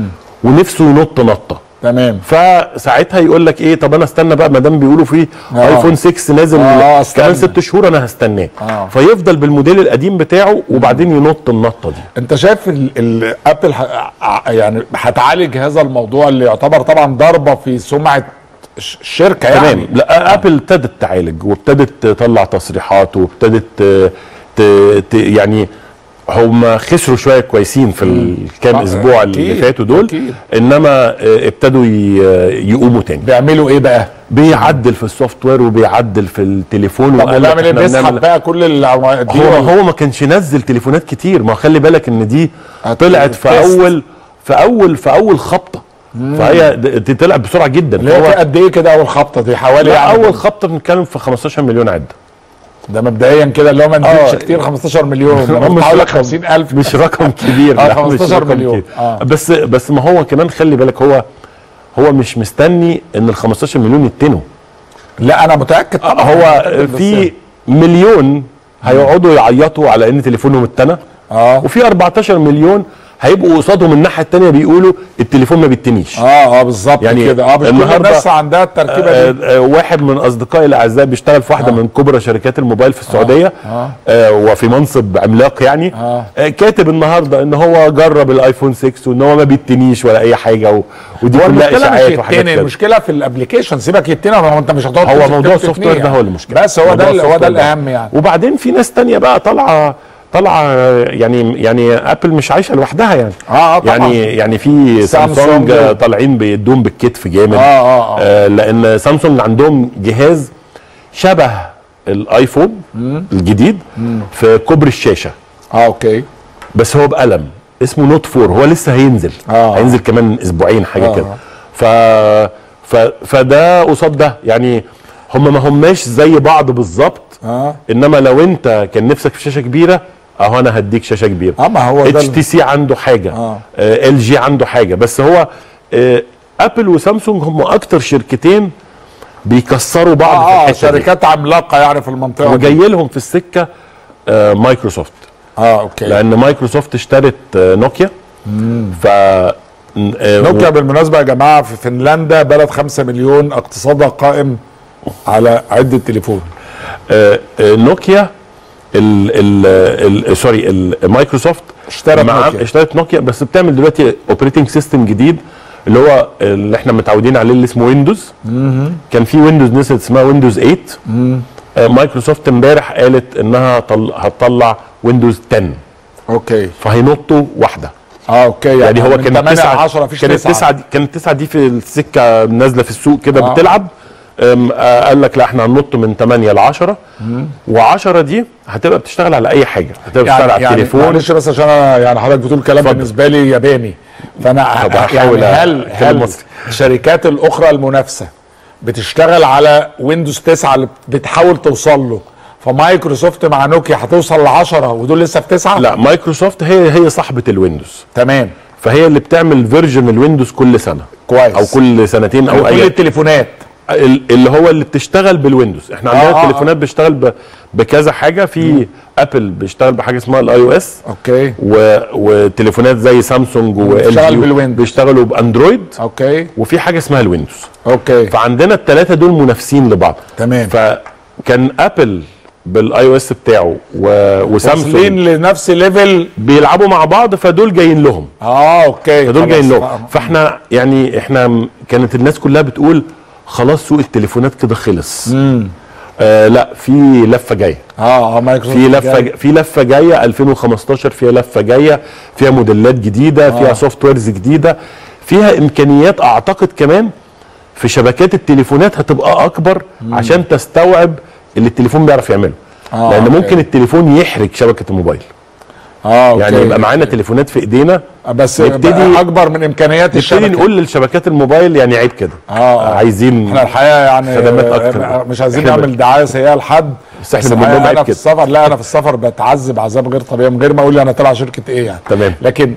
ونفسه ينط نطه تمام فساعتها يقول لك ايه طب انا استنى بقى ما دام بيقولوا فيه آه. ايفون 6 نازل آه، استنى. كمان ست شهور انا هستناه آه. فيفضل بالموديل القديم بتاعه وبعدين ينط النطه دي انت شايف ال- ال- ابل ح- ع- يعني هتعالج هذا الموضوع اللي يعتبر طبعا ضربه في سمعه الش- الشركه يعني تمام لا ابل ابتدت تعالج وابتدت تطلع تصريحات وابتدت ت... ت... ت... يعني هم خسروا شويه كويسين في الكام آه، اسبوع اللي أكيد، فاتوا دول أكيد. انما آه، ابتدوا ي... يقوموا تاني بيعملوا ايه بقى؟ بيعدل في السوفت وير وبيعدل في التليفون طب وقال لك بيعمل ايه إحنا بيسحب بنعمل- بقى كل ال دي هو ولا- هو ما كانش نزل تليفونات كتير ما خلي بالك ان دي هت- طلعت في تيست. اول في اول في اول خبطه فهي د- دي طلعت بسرعه جدا اللي هي فهو- في قد ايه كده اول خبطه دي حوالي لا يعني اول خبطه بنتكلم في 15 مليون عده ده مبدئيا كده اللي هو ما نزلش آه. كتير 15 مليون انا مش قلت حوالي رقم- 50000 مش رقم كبير آه، لا، مش 15 رقم مليون. كبير. آه. بس بس ما هو كمان خلي بالك هو هو مش مستني ان ال 15 مليون يتنوا لا انا متاكد طبعا هو بس- في مليون هيقعدوا يعيطوا على ان تليفونهم اتنى اه وفي 14 مليون هيبقوا قصادهم الناحيه الثانيه بيقولوا التليفون ما بيتنيش اه اه بالظبط يعني كده اه بتكون النهاردة- الناس عندها التركيبه آه دي آه واحد من اصدقائي الاعزاء بيشتغل في واحده آه. من كبرى شركات الموبايل في السعوديه آه. آه وفي منصب عملاق يعني آه. آه كاتب النهارده ان هو جرب الايفون 6 وان هو ما بيتنيش ولا اي حاجه و... ودي هو كلها المشكله اشاعات مش وحاجات يتني كده المشكله في الابلكيشن سيبك يتني هو انت مش هتقعد هو تمسك موضوع تكتب السوفت وير تتنيه ده هو يعني. المشكله بس هو موضوع ده هو السوفت ده وير الاهم يعني وبعدين في ناس تانية بقى طالعه طالعه يعني يعني ابل مش عايشه لوحدها يعني اه اه طبعا يعني يعني في سامسونج. سامسونج طالعين بيدوم بالكتف جامد آه، آه، آه. آه لان سامسونج عندهم جهاز شبه الايفون الجديد في كبر الشاشه اه اوكي بس هو بقلم اسمه نوت 4 هو لسه هينزل آه. هينزل كمان اسبوعين حاجه آه. كده ف... ف فده قصاد ده يعني هم ما هماش زي بعض بالظبط اه انما لو انت كان نفسك في شاشه كبيره اهو انا هديك شاشه كبيره اه ما هو ده اتش تي سي عنده حاجه آه. ال جي عنده حاجه بس هو آه ابل وسامسونج هم اكتر شركتين بيكسروا بعض في اه, آه الحته دي شركات عملاقه يعني في المنطقه دي. وجاي لهم في السكه آه مايكروسوفت اه اوكي لان مايكروسوفت اشترت آه، نوكيا ف آه، نوكيا بالمناسبه يا جماعه في فنلندا بلد 5 مليون اقتصادها قائم على عده تليفون آه، آه، نوكيا ال ال ال سوري ال- مايكروسوفت اشترت مع- نوكيا. اشترت نوكيا بس بتعمل دلوقتي اوبريتنج سيستم جديد اللي هو اللي احنا متعودين عليه اللي اسمه ويندوز كان في ويندوز نزلت اسمها ويندوز 8 آه، مايكروسوفت امبارح قالت انها طل- هتطلع ويندوز 10 اوكي فهينطوا واحده اه اوكي يعني, يعني هو من كان 8 ل 9 10 مفيش كانت 9 9 دي كانت 9 دي في السكه نازله في السوق كده آه. آه. بتلعب أم، آه، قال لك لا احنا هننط من 8 ل 10 و10 دي هتبقى بتشتغل على اي حاجه هتبقى بتشتغل على التليفون معلش بس عشان انا يعني حضرتك بتقول كلام اتفضل. بالنسبه لي ياباني فانا طب يعني هحاول هل أتكلم هل مصري. الشركات الاخرى المنافسه بتشتغل على ويندوز 9 اللي بتحاول توصل له فمايكروسوفت مع نوكيا هتوصل ل 10 ودول لسه في 9 لا مايكروسوفت هي هي صاحبه الويندوز تمام فهي اللي بتعمل فيرجن الويندوز كل سنه كويس. او كل سنتين او كل اي التليفونات ال- اللي هو اللي بتشتغل بالويندوز احنا عندنا آه، آه، التليفونات بتشتغل ب- بكذا حاجه في ابل بيشتغل بحاجه اسمها الاي او اس اوكي و... وتليفونات زي سامسونج بتشتغل وال بالويندوز. بيشتغلوا باندرويد اوكي وفي حاجه اسمها الويندوز اوكي فعندنا الثلاثه دول منافسين لبعض تمام. فكان ابل بالاي او اس بتاعه و... وسامسونج واصلين لنفس ليفل بيلعبوا مع بعض فدول جايين لهم اه اوكي فدول خلاص. جايين لهم ف- فاحنا يعني احنا م- كانت الناس كلها بتقول خلاص سوق التليفونات كده خلص آه لا في لفه جايه اه اه مايكروسوفت في لفه جاي. في لفه جايه 2015 فيها لفه جايه فيها موديلات جديده فيها آه. سوفت ويرز جديده فيها امكانيات اعتقد كمان في شبكات التليفونات هتبقى اكبر عشان تستوعب اللي التليفون بيعرف يعمله آه، لان أوكي. ممكن التليفون يحرج شبكه الموبايل اه اوكي يعني يبقى معانا تليفونات في ايدينا بس نبتدي- نبتدي اكبر من امكانيات نبتدي الشبكه نقول للشبكات الموبايل يعني عيب كده آه. عايزين احنا الحقيقه يعني خدمات أكتر. آه، مش عايزين إحنا نعمل دعايه سيئه لحد بس إحنا بس بنقول لهم الحقيقة عيب انا في كده. السفر لا انا في السفر بتعذب عذاب غير طبيعي من غير ما اقول انا تبع شركه ايه يعني تمام. لكن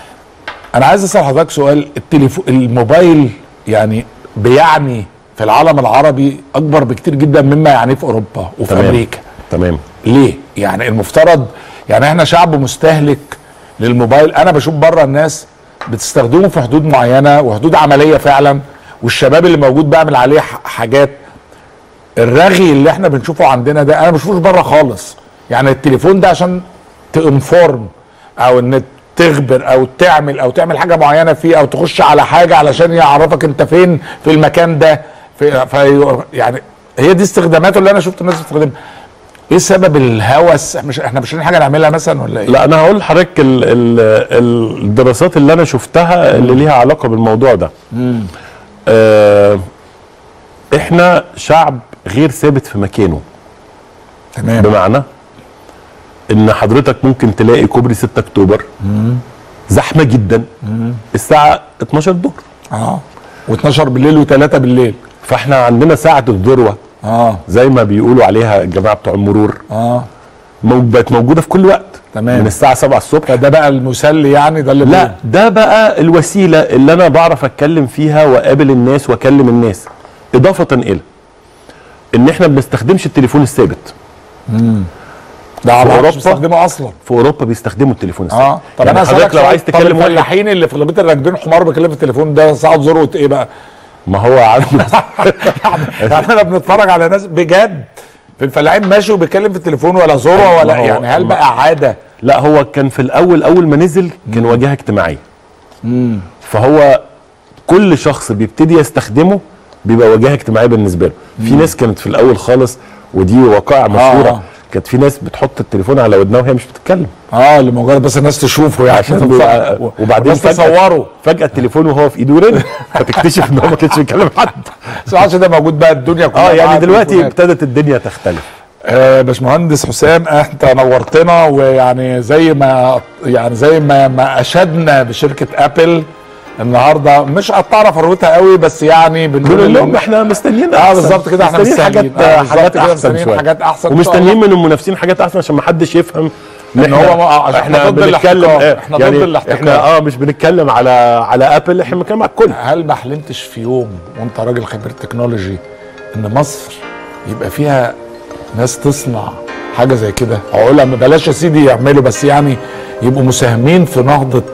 انا عايز اسال حضرتك سؤال التليفون الموبايل يعني بيعني في العالم العربي اكبر بكتير جدا مما يعنيه في اوروبا وفي تمام. امريكا تمام ليه؟ يعني المفترض يعني احنا شعب مستهلك للموبايل انا بشوف بره الناس بتستخدمه في حدود معينه وحدود عمليه فعلا والشباب اللي موجود بيعمل عليه ح- حاجات الرغي اللي احنا بنشوفه عندنا ده انا ما بشوفوش بره خالص يعني التليفون ده عشان تنفورم او ان تخبر او تعمل او تعمل حاجه معينه فيه او تخش على حاجه علشان يعرفك انت فين في المكان ده في, في يعني هي دي استخداماته اللي انا شفت الناس بتستخدمها ايه سبب الهوس مش احنا مش لاقيين حاجه نعملها مثلا ولا ايه؟ لا انا هقول لحضرتك ال- ال- الدراسات اللي انا شفتها اللي ليها علاقه بالموضوع ده آه احنا شعب غير ثابت في مكانه تمام بمعنى ان حضرتك ممكن تلاقي كوبري 6 اكتوبر زحمه جدا الساعه 12 الظهر اه و12 بالليل و3 بالليل فاحنا عندنا ساعه الذروه اه زي ما بيقولوا عليها الجماعه بتوع المرور اه مو- بقت موجوده في كل وقت تمام. من الساعه 7 الصبح فده بقى المسلي يعني ده اللي لا بي- ده بقى الوسيله اللي انا بعرف اتكلم فيها واقابل الناس واكلم الناس اضافه الى ان احنا ما بنستخدمش التليفون الثابت ده على في مش أوروبا؟ بستخدمه اصلا في اوروبا بيستخدموا التليفون الثابت اه طب يعني انا حضرتك اسالك لو سؤال، عايز طب تكلم واحد الفلاحين اللي في البيت راكبين حمار بيكلم في التليفون ده ساعه ذروه ايه بقى؟ ما هو عنده يعني احنا بنتفرج على ناس بجد في الفلاحين ماشي وبيتكلم في التليفون ولا ذروه ولا ما هو- يعني هل ما- بقى عاده؟ لا هو كان في الاول اول ما نزل كان واجهه اجتماعيه فهو كل شخص بيبتدي يستخدمه بيبقى واجهه اجتماعيه بالنسبه له في ناس كانت في الاول خالص ودي وقائع مشهوره آه. كانت في ناس بتحط التليفون على ودنها وهي مش بتتكلم اه لمجرد بس الناس تشوفه يعني عشان بيبقى- وبعدين الناس فجأة- تصوره فجاه التليفون وهو في ايده رن فتكتشف ان هو ما كانش بيكلم حد بس ما عادش ده موجود بقى الدنيا كلها اه يعني معاها دلوقتي تليفونات. ابتدت الدنيا تختلف آه باشمهندس حسام انت نورتنا ويعني زي ما يعني زي ما ما اشدنا بشركه ابل النهارده مش قطعنا فروتها قوي بس يعني بنقول بنقول لهم لهم احنا مستنيين اه أحسن. بالظبط كده احنا مستنيين مستنيين حاجات آه، بالظبط حاجات كده احسن مستنيين شويه حاجات احسن إن شاء ومستنيين الله. من المنافسين حاجات احسن عشان ما حدش يفهم إن هو ما- عشان احنا إحنا ضد بنتكلم الاحتكار. آه، إحنا يعني ضد الاحتكار. احنا اه مش بنتكلم على على ابل احنا بنتكلم على الكل هل ما حلمتش في يوم وانت راجل خبير تكنولوجي ان مصر يبقى فيها ناس تصنع حاجه زي كده علماء بلاش يا سيدي يعملوا بس يعني يبقوا مساهمين في نهضه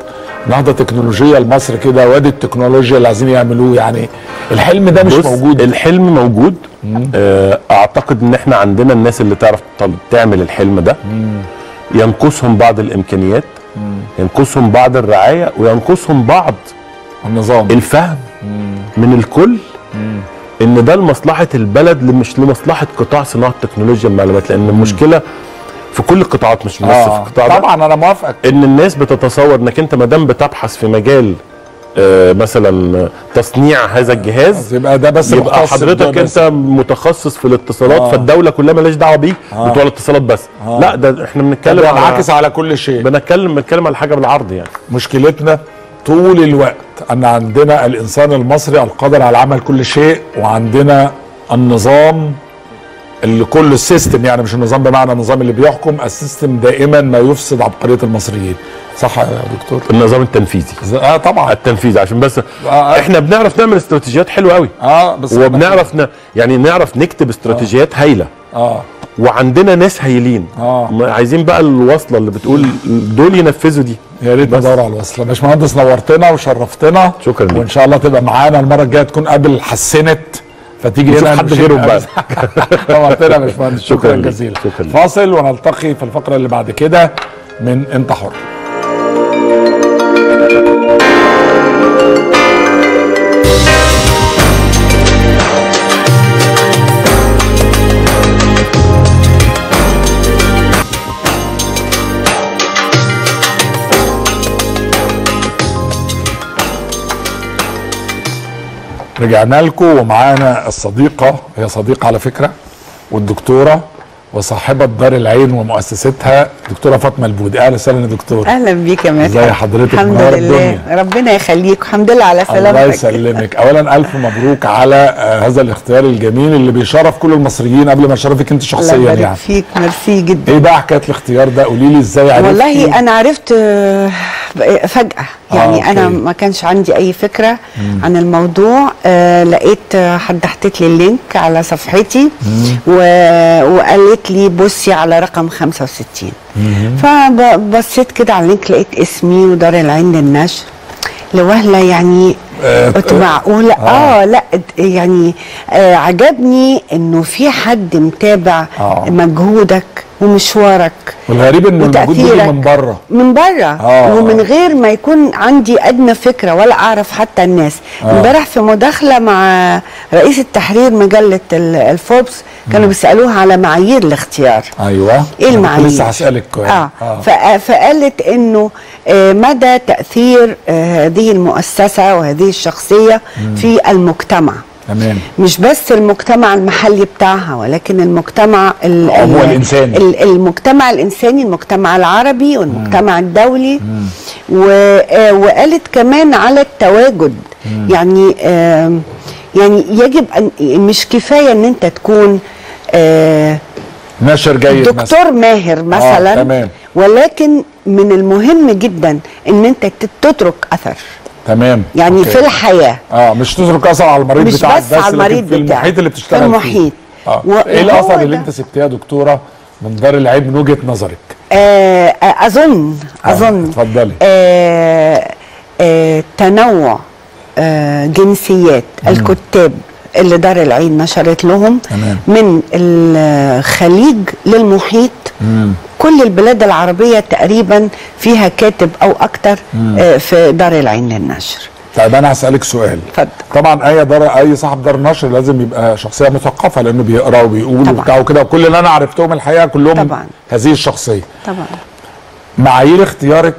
نهضه تكنولوجيه لمصر كده وادي التكنولوجيا اللي عايزين يعملوه يعني الحلم ده مش بص، موجود الحلم موجود آه، اعتقد ان احنا عندنا الناس اللي تعرف طل- تعمل الحلم ده ينقصهم بعض الامكانيات ينقصهم بعض الرعايه وينقصهم بعض النظام الفهم من الكل ان ده لمصلحه البلد مش لمصلحه قطاع صناعه تكنولوجيا المعلومات لان المشكله في كل القطاعات مش بس في آه. القطاع ده طبعا انا موافقك ان الناس بتتصور انك انت ما دام بتبحث في مجال آه، مثلا تصنيع هذا الجهاز يبقى ده بس يبقى مختص حضرتك بده بس. انت متخصص في الاتصالات آه. آه. فالدوله كلها مالهاش دعوه بيه آه. آه. بتوع الاتصالات بس آه. آه. لا ده احنا بنتكلم ده على بينعكس على كل شيء بنتكلم بنتكلم على حاجه بالعرض يعني مشكلتنا طول الوقت ان عندنا الانسان المصري القادر على عمل كل شيء وعندنا النظام اللي كل السيستم يعني مش النظام بمعنى النظام اللي بيحكم السيستم دائما ما يفسد عبقريه المصريين صح يا دكتور النظام التنفيذي ز- اه طبعا التنفيذي عشان بس آه. احنا بنعرف نعمل استراتيجيات حلوه قوي اه بس وبنعرف ن... يعني نعرف نكتب استراتيجيات هايله اه وعندنا ناس هايلين آه. ما- عايزين بقى الوصله اللي بتقول دول ينفذوا دي يا ريت ندور على الوصل يا باشمهندس نورتنا وشرفتنا شكراً ليك. وان شاء الله تبقى معانا المره الجايه تكون قبل حسنت فتيجي نشوف هنا حد نمشي غيرهم بقى. بقى. نورتنا يا باشمهندس شكرا, شكراً ليك. جزيلا شكراً ليك. فاصل ونلتقي في الفقره اللي بعد كده من انت حر رجعنا لكم ومعانا الصديقة هي صديقة على فكرة والدكتورة وصاحبة دار العين ومؤسستها دكتورة فاطمة البودي أهلا وسهلا يا دكتور اهلا بيك يا مدحت ازي حضرتك؟ الحمد منورة لله الدنيا. ربنا يخليك الحمد لله على الله سلامتك يسلمك أولا ألف مبروك على آه، هذا الاختيار الجميل اللي بيشرف كل المصريين قبل ما يشرفك أنت الله شخصيا يبارك يعني فيك ميرسي جدا إيه بقى حكاية الاختيار ده قولي لي إزاي عرفتي والله انا عرفت آه، فجأة يعني آه، انا أوكي. ما كانش عندي اي فكرة عن الموضوع آه لقيت آه، حد حطيت لي اللينك على صفحتي و... وقالت لي بصي على رقم 65 فبصيت كده على اللينك لقيت اسمي ودار العين للنشر لوهلة يعني آه، قلت آه، معقولة اه, آه لا د- يعني آه عجبني انه في حد متابع آه. مجهودك ومشوارك والغريب إن الموجود بيجي وتأثيرك من بره من بره آه. ومن غير ما يكون عندي ادنى فكره ولا اعرف حتى الناس آه. امبارح في مداخله مع رئيس التحرير مجله ال- الفوربس كانوا بيسالوها على معايير الاختيار أيوه ايه أنا كنت المعايير لسه هسألك اه, آه. فقالت انه آه مدى تاثير آه هذه المؤسسه وهذه الشخصيه في المجتمع تمام مش بس المجتمع المحلي بتاعها ولكن المجتمع ال آه، هو ال- الإنساني. ال- المجتمع الانساني المجتمع العربي والمجتمع الدولي و آه، وقالت كمان على التواجد يعني آم، يعني يجب ان مش كفايه ان انت تكون آه، نشر جيد مثلا دكتور ماهر مثلا تمام. ولكن من المهم جدا ان انت تت- تترك اثر تمام يعني أوكي. في الحياه اه مش تترك اثر على المريض مش بتاعك بس بس, على لكن المريض في بتاعك. المحيط اللي في بتشتغل المحيط. فيه اه و- ايه وهو الاثر اللي ده. انت سبتيه يا دكتوره من دار العيب من وجهه نظرك آه آه، اظن اظن اتفضلي. آه آه تنوع آه جنسيات الكتاب اللي دار العين نشرت لهم تمام. من الخليج للمحيط كل البلاد العربية تقريبا فيها كاتب أو أكتر آه في دار العين للنشر طيب انا هسالك سؤال اتفضل. طبعا اي دار اي صاحب دار نشر لازم يبقى شخصيه مثقفه لانه بيقرا وبيقول طبعا. وبتاع وكده وكل اللي انا عرفتهم الحقيقه كلهم طبعا. هذه الشخصيه طبعا معايير اختيارك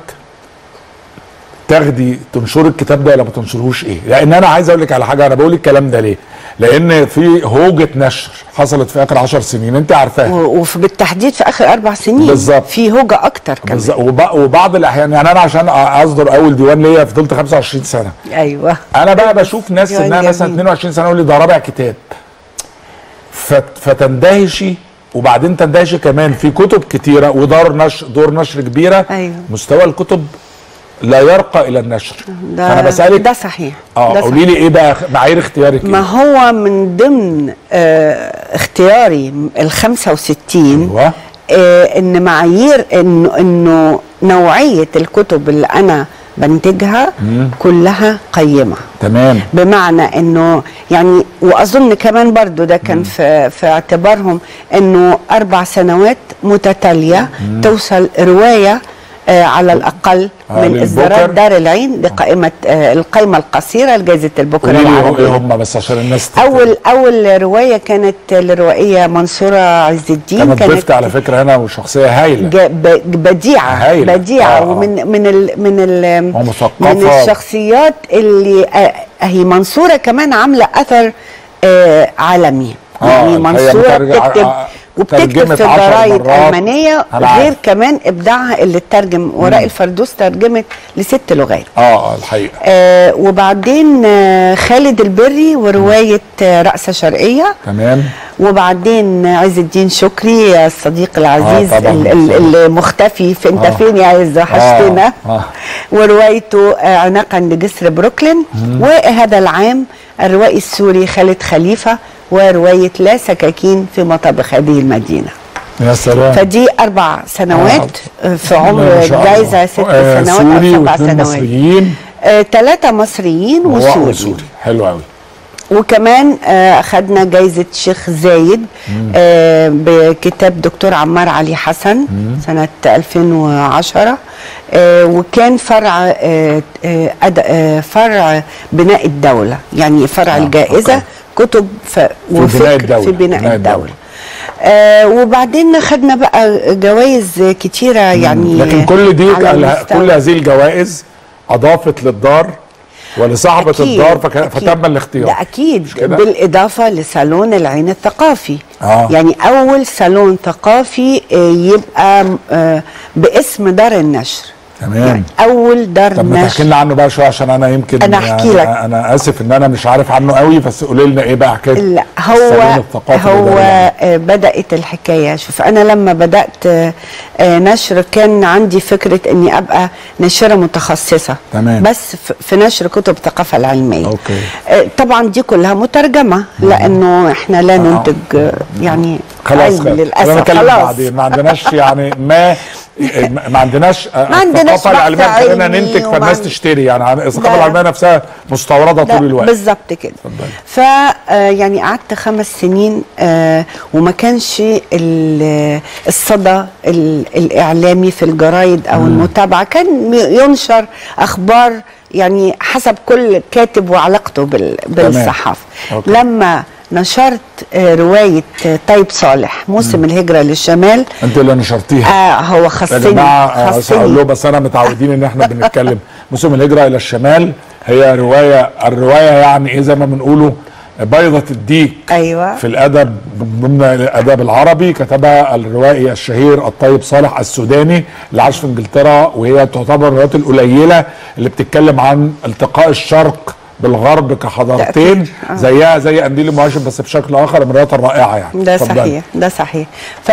تاخدي تنشري الكتاب ده ولا ما تنشرهوش ايه؟ لان انا عايز اقول لك على حاجه انا بقول الكلام ده ليه؟ لان في هوجه نشر حصلت في اخر 10 سنين انت عارفاها و- وفي بالتحديد في آخر أربع سنين بالظبط. في هوجة أكتر كمان بالظبط وب- وبعض الاحيان يعني انا عشان اصدر اول ديوان ليا فضلت 25 سنه أيوه انا بقى بشوف ناس ديوان انها مثلا جميل. 22 سنه يقول لي ده رابع كتاب فت- فتندهشي وبعدين تندهشي كمان في كتب كتيره ودار نشر دور نشر كبيره أيوه. مستوى الكتب لا يرقى الى النشر ده فانا بسالك ده صحيح اه ده قولي لي ايه بقى معايير اختيارك ما ايه؟ هو من ضمن آه اختياري ال 65 ايوه آه ان معايير انه انه نوعيه الكتب اللي انا بنتجها كلها قيمه تمام بمعنى انه يعني واظن كمان برضو ده كان في في اعتبارهم انه اربع سنوات متتاليه توصل روايه آه على الاقل آه، من اصدارات للبوكر. دار العين لقائمه آه القائمه القصيره لجائزه البوكر قولي لي ايه العربيه هم بس عشان الناس تكتب. اول اول روايه كانت الروائيه منصوره عز الدين كانت ضيفتي على فكره هنا وشخصيه هايله ج- ب- بديعه هايلة. بديعه آه، آه. ومن من ال من ال ومثقفة. من الشخصيات اللي آه، هي منصوره كمان عامله اثر آه عالمي آه، يعني الحقيقة منصوره مترجم- بتكتب آه، وبتكتب ترجمت في عشر جرايد مرات. المانيه أنا عارف. غير كمان ابداعها اللي اترجم وراء الفردوس ترجمت لست لغات اه اه الحقيقه آه وبعدين آه خالد البري وروايه آه رأسة شرقيه تمام وبعدين عز الدين شكري الصديق العزيز آه، طبعاً. ال- ال- المختفي في انت آه. فين يا عز وحشتنا آه، آه. وروايته آه، عناقا لجسر بروكلين وهذا العام الروائي السوري خالد خليفه وروايه لا سكاكين في مطابخ هذه المدينه يا سلام فدي اربع سنوات آه، في ما عمر شاء الله. جايزه ست آه، سنوات سوري او سبع واثنين سنوات مصريين ثلاثه مصريين وواحد وسوري سوري حلو قوي وكمان آه، اخذنا جايزة شيخ زايد آه، بكتاب دكتور عمار علي حسن سنة 2010 آه، وكان فرع آه، آه، أد- آه، فرع بناء الدولة يعني فرع آه، الجائزة أوكي. كتب ف... بناء وفكر الدولة. في بناء, بناء الدولة, الدولة. آه وبعدين خدنا بقى جوائز كتيرة يعني لكن كل دي على ال- المستوى. كل هذه الجوائز اضافت للدار ولصاحبه أكيد، الدار فك... أكيد. فتم الاختيار ده اكيد مش كده؟ بالاضافه لصالون العين الثقافي آه. يعني اول صالون ثقافي آه، يبقى آه، باسم دار النشر تمام. يعني اول دار طب ما تحكي نشر لنا عنه بقى شويه عشان انا يمكن أنا أحكي لك. انا اسف ان انا مش عارف عنه قوي بس قولي لنا ايه بقى حكايه لا الصالون هو الثقافي هو ده يعني. آه، بدات الحكايه شوف انا لما بدات آه، آه، نشر كان عندي فكره اني ابقى ناشره متخصصه تمام. بس ف- في نشر كتب الثقافه العلميه أوكي. آه، طبعا دي كلها مترجمه لانه احنا لا ننتج آه، يعني خلاص علم خلاص خلينا للاسف نتكلم خلاص بعدين ما عندناش يعني ما ما عندناش ما عندناش الثقافه بحث العلميه خلينا علمي ننتج وما فالناس عند- تشتري يعني الثقافه ده- العلميه نفسها مستورده ده طول الوقت بالظبط كده اتفضلي. ف آه، يعني قعدت خمس سنين آه، وما كانش ال- الصدى ال- الاعلامي في الجرايد او المتابعه كان ينشر اخبار يعني حسب كل كاتب وعلاقته بال- بالصحافه أوكي. لما نشرت آه، روايه آه، طيب صالح موسم الهجره للشمال انت اللي نشرتيها آه هو يا خصني جماعه آه، بس هقول له خصني بس انا متعودين ان احنا بنتكلم موسم الهجره الى الشمال هي روايه الروايه يعني ايه زي ما بنقوله بيضة الديك ايوه في الادب ضمن الادب العربي كتبها الروائي الشهير الطيب صالح السوداني اللي عاش في انجلترا وهي تعتبر الروايات القليله اللي بتتكلم عن التقاء الشرق بالغرب كحضارتين تأكيد. آه. زيها زي قنديل المهاجم بس بشكل اخر من الروايات الرائعه يعني ده اتفضلي. صحيح ده صحيح ف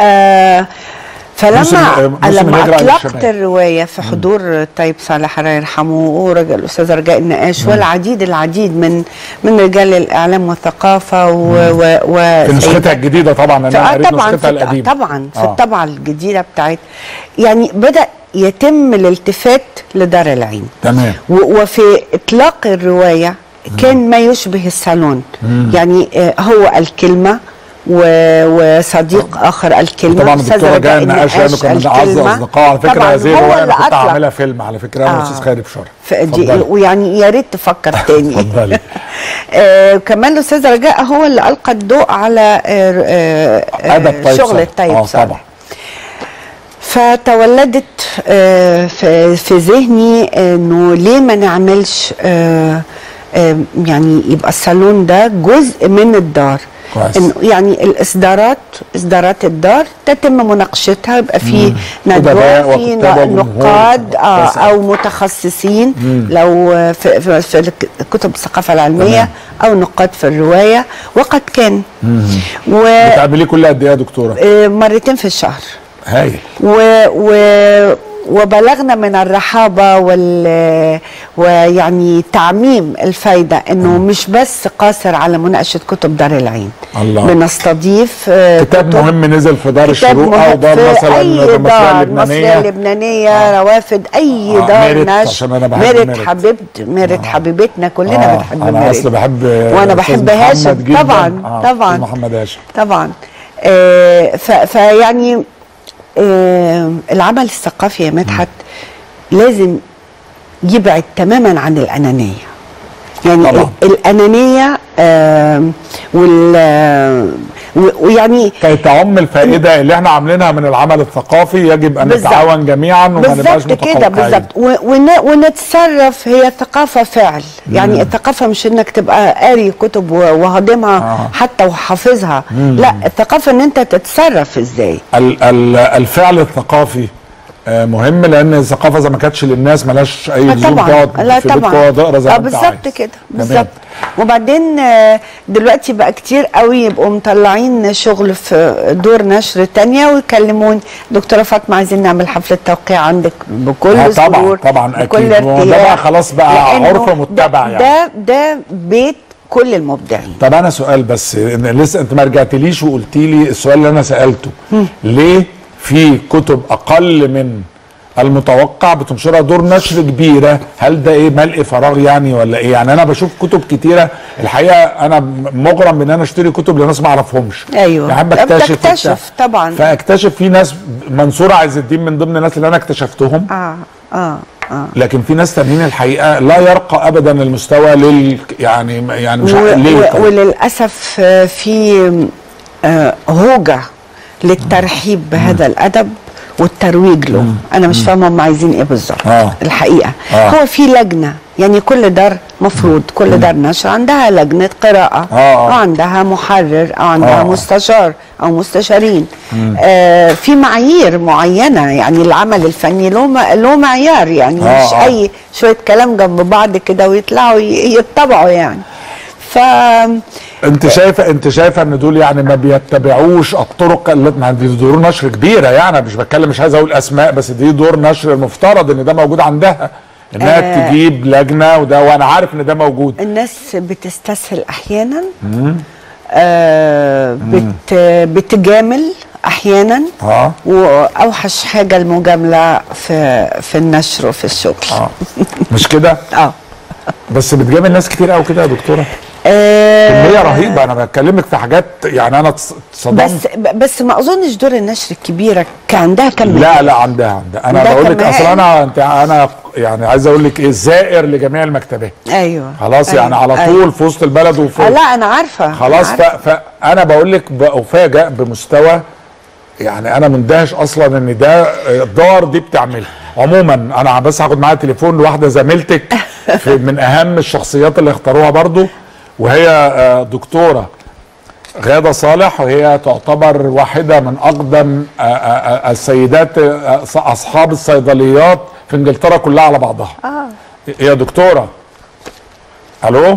آه، فلما موسم- موسم لما الهجرة اطلقت للشمال. الروايه في حضور طيب صالح الله يرحمه ورجل الاستاذ رجاء النقاش والعديد العديد من من رجال الاعلام والثقافه و, و, و في نسختها الجديده طبعا انا آه قريت طبعا نسختها في القديمه طبعا في آه. الطبعه الجديده بتاعت يعني بدا يتم الالتفات لدار العين تمام و- وفي اطلاق الروايه كان ما يشبه الصالون يعني آه، هو الكلمه و- وصديق اخر الكلمه طبعا أستاذ الدكتوره رجاء جايه النقاش لانه النقاش كان من اعز الكلمة. اصدقاء على فكره طبعاً هذه هو الروايه اللي انا كنت أطلق. عاملها فيلم على فكره انا آه. والاستاذ خالد شرف فدي اتفضلي. ويعني يا ريت تفكر تاني اتفضلي. آه كمان الاستاذ رجاء هو اللي القى الضوء على آه آه ادب آه طيب شغل صالح. الطيب اه صالح. طبعا فتولدت آه، في في ذهني انه ليه ما نعملش آه، آه، يعني يبقى الصالون ده جزء من الدار كويس. إنه يعني الاصدارات اصدارات الدار تتم مناقشتها يبقى في ندوه أدباء في وكتاب ن- وجمهور. نقاد آه كويس. او متخصصين لو آه، في, في, في كتب الثقافه العلميه او نقاد في الروايه وقد كان بتعمليه كل قد ايه يا دكتوره؟ ومرتين في الشهر هايل و, و وبلغنا من الرحابة وال ويعني تعميم الفايدة انه مش بس قاصر على مناقشة كتب دار العين الله. بنستضيف آه، كتاب كتب- مهم نزل في دار كتاب الشروق او مهم دار في مثلا اي المصريه دار المصرية اللبنانيه اللبنانية روافد اي آه، دار ميرت، نشر عشان أنا بحب ميرت ميرت. حبيبت ميرت حبيبتنا كلنا آه، بنحب انا ميرت اصل بحب وانا أستاذ بحب هاشم محمد جداً. طبعا آه، طبعا أستاذ محمد هاشم طبعا آه ف- فيعني آه العمل الثقافي يا مدحت لازم يبعد تماما عن الانانيه يعني طبعاً. ال- الانانيه آه وال آه، و- ويعني كي تعم الفائده اللي احنا عاملينها من العمل الثقافي يجب ان بالظبط. نتعاون جميعا وما نبقاش بالظبط كده متقوقعين بالظبط و- ون- ونتصرف هي ثقافه فعل يعني الثقافه مش انك تبقى قاري كتب و- وهضمها آه. حتى وحافظها لا الثقافه ان انت تتصرف ازاي ال- ال- الفعل الثقافي آه، مهم لان الثقافه اذا ما كانتش للناس ملهاش اي آه لزوم طبعا تقعد لا في بيتك طبعا تقعد اقرا زي ما اه انت بالظبط عايز. كده تمام. بالظبط وبعدين آه، دلوقتي بقى كتير قوي يبقوا مطلعين شغل في دور نشر تانية ويكلموني دكتوره فاطمه عايزين نعمل حفله توقيع عندك بكل آه طبعا سرور طبعا بكل اكيد وده ارتياح بقى خلاص بقى لأنه عرف متبع ده يعني ده, ده بيت كل المبدعين طب انا سؤال بس إن لسه انت ما رجعتليش وقلتي لي السؤال اللي انا سالته ليه في كتب اقل من المتوقع بتنشرها دور نشر كبيره هل ده ايه ملء فراغ يعني ولا ايه يعني انا بشوف كتب كتيره الحقيقه انا مغرم بان انا اشتري كتب لناس ما اعرفهمش أيوة. يعني طب بكتشف تكتشف وبتاع. طبعا. فاكتشف في ناس منصور عز الدين من ضمن الناس اللي انا اكتشفتهم اه اه اه لكن في ناس تانيين الحقيقه لا يرقى ابدا المستوى لل يعني يعني مش و- عارف ليه و- طيب. وللاسف آه، في آه، هوجه للترحيب بهذا الادب والترويج له انا مش فاهمه هم عايزين ايه بالظبط آه. الحقيقه آه. هو في لجنه يعني كل دار مفروض كل دار نشر عندها لجنه قراءه آه، آه. او عندها محرر او عندها آه. مستشار او مستشارين آه في معايير معينه يعني العمل الفني له م- له معيار يعني آه، مش آه. اي شويه كلام جنب بعض كده ويطلعوا ي- يتبعوا يعني ف انت شايفه انت شايفه ان دول يعني ما بيتبعوش الطرق اللي ما دي دور نشر كبيره يعني مش بتكلم مش عايز اقول اسماء بس دي دور نشر المفترض ان ده موجود عندها انها آه. تجيب لجنه وده وانا عارف ان ده موجود الناس بتستسهل احيانا آه بت بتجامل احيانا اه واوحش حاجه المجامله في في النشر وفي الشغل اه مش كده اه بس بتجامل ناس كتير قوي كده يا دكتوره آه، كميه رهيبه انا بكلمك في حاجات يعني انا اتص- اتصدمت بس بس ما اظنش دور النشر الكبيره كان عندها كم لا لا عندها عندها انا ده بقول لك كمان. اصل انا انت انا يعني عايز اقول لك ايه زائر لجميع المكتبات ايوه خلاص أيوة. يعني على أيوة. طول في وسط البلد وفي آه لا انا عارفه خلاص أنا ف... فانا بقول لك بفاجئ بمستوى يعني انا مندهش اصلا ان ده آه، دار دي بتعملها عموما انا بس هاخد معايا تليفون لواحده زميلتك في من اهم الشخصيات اللي اختاروها برضو وهي آه، دكتوره غادة صالح وهي تعتبر واحدة من أقدم آه، آه، آه، السيدات آه، أصحاب الصيدليات في إنجلترا كلها على بعضها آه. يا دكتورة ألو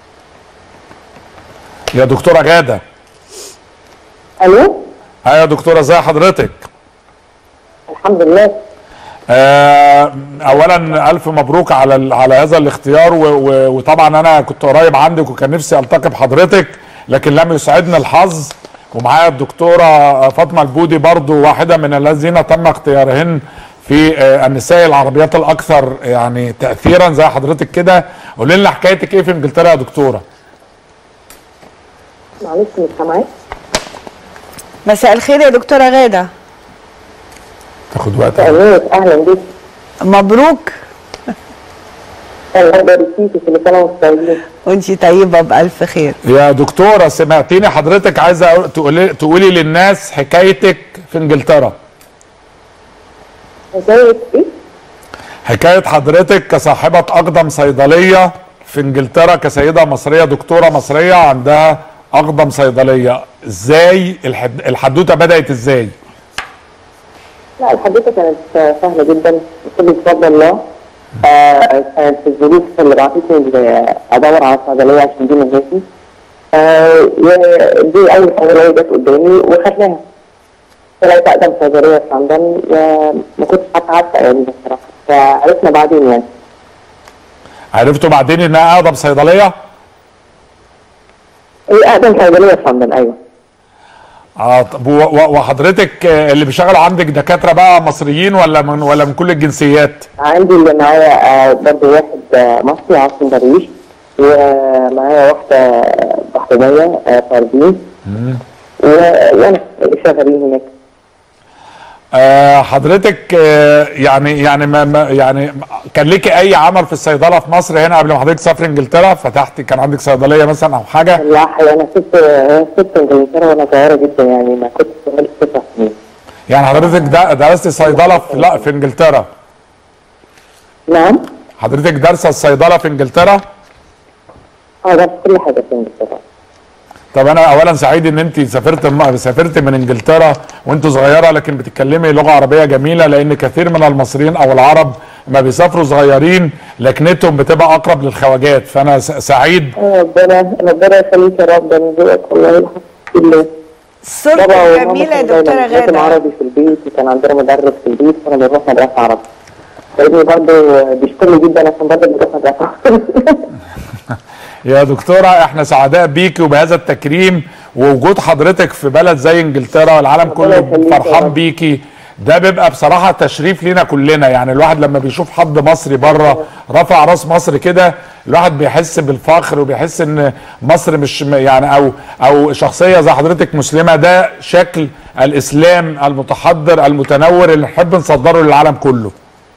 يا دكتورة غادة الو ها يا دكتورة ازي حضرتك الحمد لله آه اولا الف مبروك على ال- على هذا الاختيار و و وطبعا انا كنت قريب عندك وكان نفسي التقي بحضرتك لكن لم يسعدني الحظ ومعايا الدكتوره فاطمه البودي برضو واحده من الذين تم اختيارهن في آه النساء العربيات الاكثر يعني تاثيرا زي حضرتك كده قولي لنا حكايتك ايه في انجلترا يا دكتوره معلش مش سامعاك مساء الخير يا دكتوره غاده تاخد وقت تأمينك اهلا بيك مبروك الله يبارك فيك في كل سنه وانتم طيبين وانتي طيبه بالف خير يا دكتوره سمعتيني حضرتك عايزه أقول- تقولي تقولي للناس حكايتك في انجلترا ازيك ايه؟ حكاية حضرتك كصاحبة أقدم صيدلية في إنجلترا كسيدة مصرية دكتورة مصرية عندها أقدم صيدلية إزاي الحد... الحدوتة بدأت إزاي؟ لا الحدوته كانت سهله جدا بكل بفضل الله آه كانت في الظروف اللي بعتتني ل- ادور على صيدليه عشان دي مهنتي آه ودي اول صيدليه جت قدامي وخدناها طلعت اقدم صيدليه في لندن وما كنتش حتى عارفه يعني بصراحه فعرفنا بعدين يعني عرفتوا بعدين انها اقدم صيدليه هي اقدم صيدليه في لندن ايوه اه طب و- و- وحضرتك آه، اللي بيشتغلوا عندك دكاتره بقى مصريين ولا من ولا من كل الجنسيات عندي اللي معايا آه، برضه واحد آه، مصري عاصم درويش ومعايا واحدة بحرينية آه، فردين وأنا اللي شغالين هناك آه حضرتك آه يعني يعني ما ما يعني كان ليكي اي عمل في الصيدله في مصر هنا قبل ما حضرتك تسافري انجلترا فتحتي كان عندك صيدليه مثلا او حاجه لا حقيقة أنا سبت آه، سبت إنجلترا وأنا صغيرة جدا يعني ما كنت كملت تسع سنين يعني حضرتك دا- درستي صيدله في لا في انجلترا نعم حضرتك دارسه الصيدله في انجلترا اه ده كل حاجة في إنجلترا طب انا اولا سعيد ان انت سافرت الم- سافرت من انجلترا وانت صغيره لكن بتتكلمي لغه عربيه جميله لان كثير من المصريين او العرب ما بيسافروا صغيرين لكنتهم بتبقى اقرب للخواجات فانا س- سعيد آه، ربنا ربنا يخليك يا رب ده من ذوقك والله الحمد لله صورتك بابا وماما جميله يا كانوا دكتوره دايماً لازم غاده عربي في البيت وكان عندنا مدرس في البيت كنا بنروح مدرسة عربي فابني برضه بيشكرني جدا عشان برضه بنروح مدرسة عربي يا دكتورة احنا سعداء بيكي وبهذا التكريم ووجود حضرتك في بلد زي انجلترا والعالم ربنا كله يخليك يا فرحان رب. بيكي ده بيبقى بصراحة تشريف لينا كلنا يعني الواحد لما بيشوف حد مصري بره رفع راس مصر كده الواحد بيحس بالفخر وبيحس ان مصر مش م- يعني او او شخصية زي حضرتك مسلمة ده شكل الاسلام المتحضر المتنور اللي نحب نصدره للعالم كله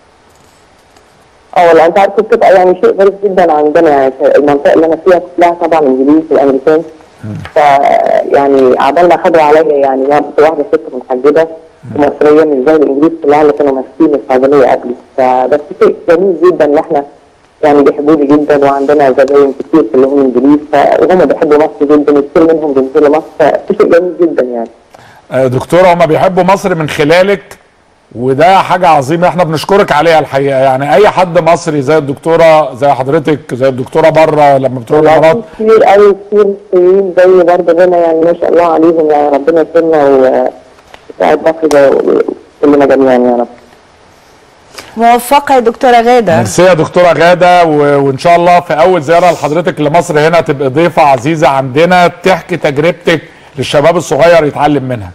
اه والله انت عارف بتبقى يعني شيء غريب جدا عندنا يعني المنطقه اللي انا فيها كلها طبعا انجليز والامريكان ف يعني عبال ما خدوا عليا يعني واحده واحده ست محجبه مصريه مش زي الانجليز كلها اللي كانوا ماسكين الصيدليه قبلي فبس شيء جميل جدا ان احنا يعني بيحبوني جدا وعندنا زباين كتير كلهم انجليز ف- وهم بيحبوا مصر جدا وكتير منهم بينزلوا مصر فشيء جميل جدا يعني آه، دكتورة هما بيحبوا مصر من خلالك وده حاجة عظيمة احنا بنشكرك عليها الحقيقة يعني اي حد مصري زي الدكتورة زي حضرتك زي الدكتورة بره لما بتروح الامارات في كتير قوي كتير مصريين زي برضه هنا يعني ما شاء الله عليهم يعني ربنا يكرمنا ويساعد مصر زي كلنا جميعا يا رب موفقه يا دكتوره غاده ميرسي يا دكتورة غادة و- وان شاء الله في اول زيارة لحضرتك لمصر هنا تبقى ضيفة عزيزة عندنا تحكي تجربتك للشباب الصغير يتعلم منها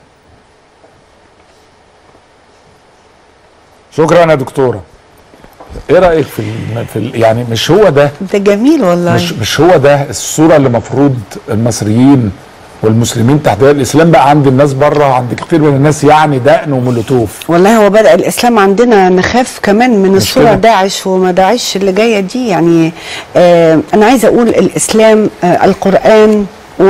شكرا يا دكتورة ايه رأيك في ال في ال يعني مش هو ده انت جميل والله مش مش هو ده الصوره اللي المفروض المصريين والمسلمين تحتها الاسلام بقى عند الناس بره عند كتير من الناس يعني دقن ومولوتوف والله هو بدأ الإسلام عندنا نخاف كمان من الصورة كده؟ داعش وما داعش اللي جاية دي يعني آه أنا عايزة أقول الإسلام آه القرآن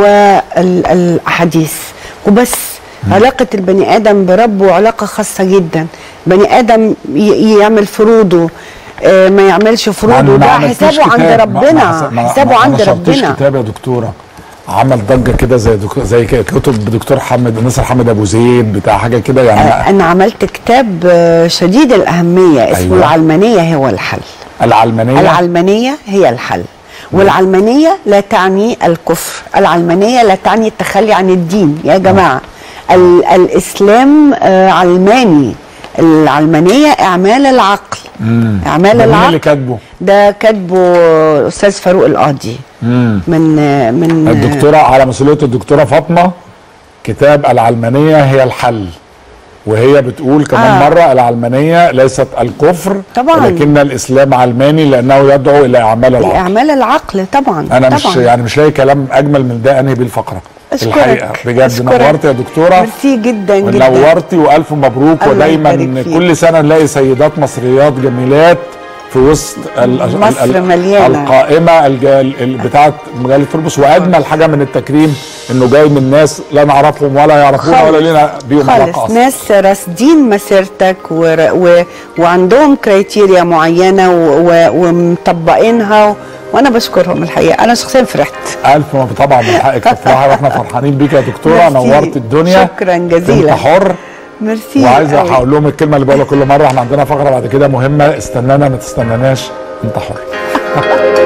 والأحاديث وبس علاقة البني آدم بربه علاقة خاصة جدا بني آدم ي- يعمل فروضه آه ما يعملش فروضه ما ده عملتيش حسابه عند كتاب. ما- ما ربنا حس- ما- حسابه ما- عند ما نشرتيش ربنا كتاب يا دكتوره عمل ضجه كده زي دك... زي ك- كتب دكتور حمد ناصر حمد ابو زيد بتاع حاجه كده يعني آه أنا عملت كتاب آه شديد الأهمية اسمه أيوة. العلمانية هو الحل العلمانيه العلمانية هي الحل والعلمانية لا تعني الكفر العلمانية لا تعني التخلي عن الدين يا جماعة ال الإسلام آه، علماني العلمانية إعمال العقل إعمال ده مين اللي العقل كاتبه؟ ده كاتبه الأستاذ فاروق القاضي من آه، من آه، الدكتوره على مسؤوليه الدكتوره فاطمه كتاب العلمانيه هي الحل وهي بتقول كمان آه. آه. مره العلمانيه ليست الكفر طبعاً. ولكن الاسلام علماني لانه يدعو الى اعمال العقل إعمال العقل طبعا انا طبعا. مش يعني مش لاقي كلام اجمل من ده انهي بالفقره أشكرك. الحقيقه بجد أشكرك. نورت يا دكتوره ميرسي جدا جدا ونورتي والف مبروك الله ودايما يبارك فيك. كل سنه نلاقي سيدات مصريات جميلات في وسط ال ال- مصر ال- مليانة. القائمه الج- ال- ال- بتاعه مجله فوربس واجمل حاجه من التكريم انه جاي من ناس لا نعرفهم ولا يعرفونا خالص. ولا لنا بيهم علاقه خالص اصلا ناس راصدين مسيرتك و... و... وعندهم كريتيريا معينه و... و... ومطبقينها و... وانا بشكرهم الحقيقه انا شخصيا فرحت الف ما طبعا من حقك تفرحي واحنا فرحانين بيك يا دكتوره ميرسي. نورت الدنيا شكراً جزيلاً. انت حر ميرسي وعايز أوي. هقول لهم الكلمه اللي بقولها كل مره احنا عندنا فقره بعد كده مهمه استنانا ما تستناناش انت حر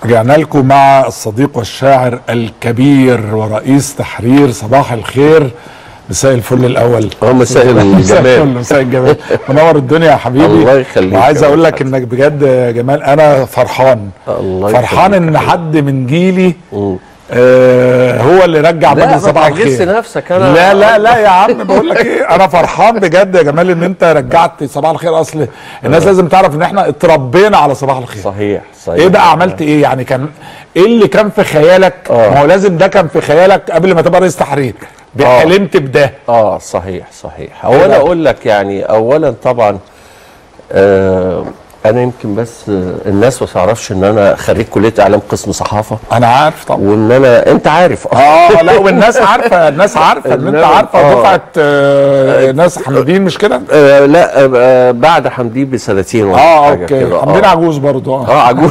رجعنا لكم مع الصديق والشاعر الكبير ورئيس تحرير صباح الخير مساء الفل الاول اه مساء مساء الجمال الفل مساء الجمال منور الدنيا يا حبيبي الله يخليك وعايز يا اقول لك حبيبي. انك بجد يا جمال انا فرحان الله فرحان يخليك ان يا حبيبي. حد من جيلي آه هو اللي رجع لا بدري ما صباح تعجزش الخير نفسك انا لا لا لا يا عم بقول لك ايه انا فرحان بجد يا جمال ان انت رجعت صباح الخير اصل الناس لازم تعرف ان احنا اتربينا على صباح الخير صحيح صحيح ايه بقى عملت ايه يعني كان ايه اللي كان في خيالك آه. ما هو لازم ده كان في خيالك قبل ما تبقى رئيس تحرير آه. حلمت بده اه صحيح صحيح اولا اقول لك يعني اولا طبعا آه انا يمكن بس آه، الناس ما تعرفش ان انا خريج كليه اعلام قسم صحافه انا عارف طبعا وان انا انت عارف اه لا والناس عارفه الناس عارفه ان انت إنما- عارفه آه. دفعه آه ناس حمدين مش كده آه لا آه بعد حمدين بسنتين ولا اه حاجة اوكي كده. حمدين آه. عجوز برضو اه اه عجوز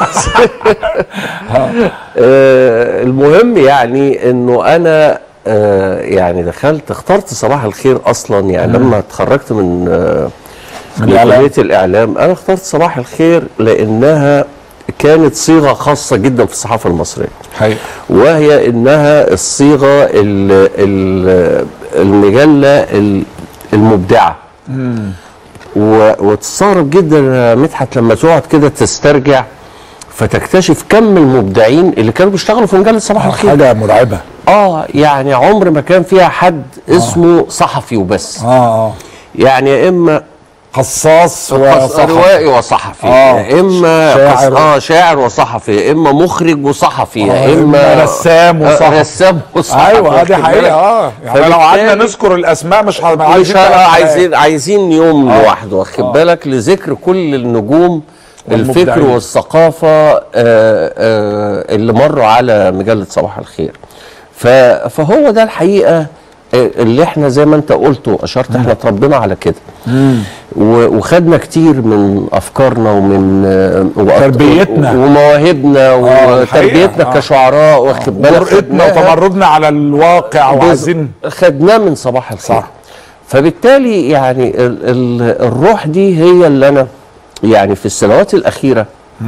آه المهم يعني انه انا آه يعني دخلت اخترت صباح الخير اصلا يعني لما اتخرجت من آه من من الإعلام. كليه الاعلام انا اخترت صباح الخير لانها كانت صيغه خاصه جدا في الصحافه المصريه حقيقي وهي انها الصيغه ال ال المجله ال- المبدعه و- وتستغرب جدا يا مدحت لما تقعد كده تسترجع فتكتشف كم المبدعين اللي كانوا بيشتغلوا في مجله صباح الخير حاجه مرعبه اه يعني عمر ما كان فيها حد اسمه صحفي وبس اه اه يعني يا اما قصاص قص- وصحفي روائي وصحفي آه. يا اما شاعر. قص- اه شاعر وصحفي يا اما مخرج وصحفي آه، يا اما إما رسام آه، وصحفي. رسام وصحفي ايوه آه، دي واخد حقيقه بالك؟ اه يعني لو قعدنا فبالتالي- نذكر الاسماء مش ه- مش عايزين ه- ثلاث عايزين عايزين يوم لوحده واخد بالك لذكر كل النجوم الفكر والمبدعين. والثقافه آه، آه، اللي مروا على مجله صباح الخير ف- فهو ده الحقيقه آه، اللي احنا زي ما انت قلت واشرت احنا اتربينا على كده و- وخدنا كتير من افكارنا ومن آه، وأط- تربيتنا. ومواهبنا آه، الحقيقة. وتربيتنا آه. كشعراء واخد بالك جرأتنا خدناها- وتمردنا على الواقع وعايزين خدناه من صباح الخير صح. فبالتالي يعني ال ال الروح دي هي اللي انا يعني في السنوات الاخيره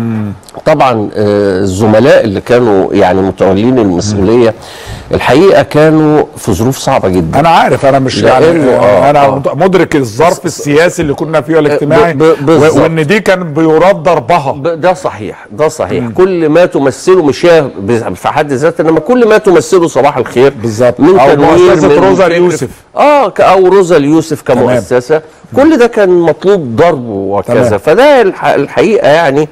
طبعا آه، الزملاء اللي كانوا يعني متولين المسؤوليه الحقيقه كانوا في ظروف صعبه جدا انا عارف انا مش يعني لأنه- آه، انا آه. مدرك الظرف السياسي اللي كنا فيه والاجتماعي ب- ب- بالظبط. و- وان دي كان بيراد ضربها ب- ده صحيح ده صحيح كل ما تمثله مش هي ب- في حد ذاته انما كل ما تمثله صباح الخير بالظبط. من أو تنوير مؤسسة من روزا فكر- اليوسف. اه ك- او روزا اليوسف كمؤسسه كل ده كان مطلوب ضربه وكذا تمام. فده الح- الحقيقه يعني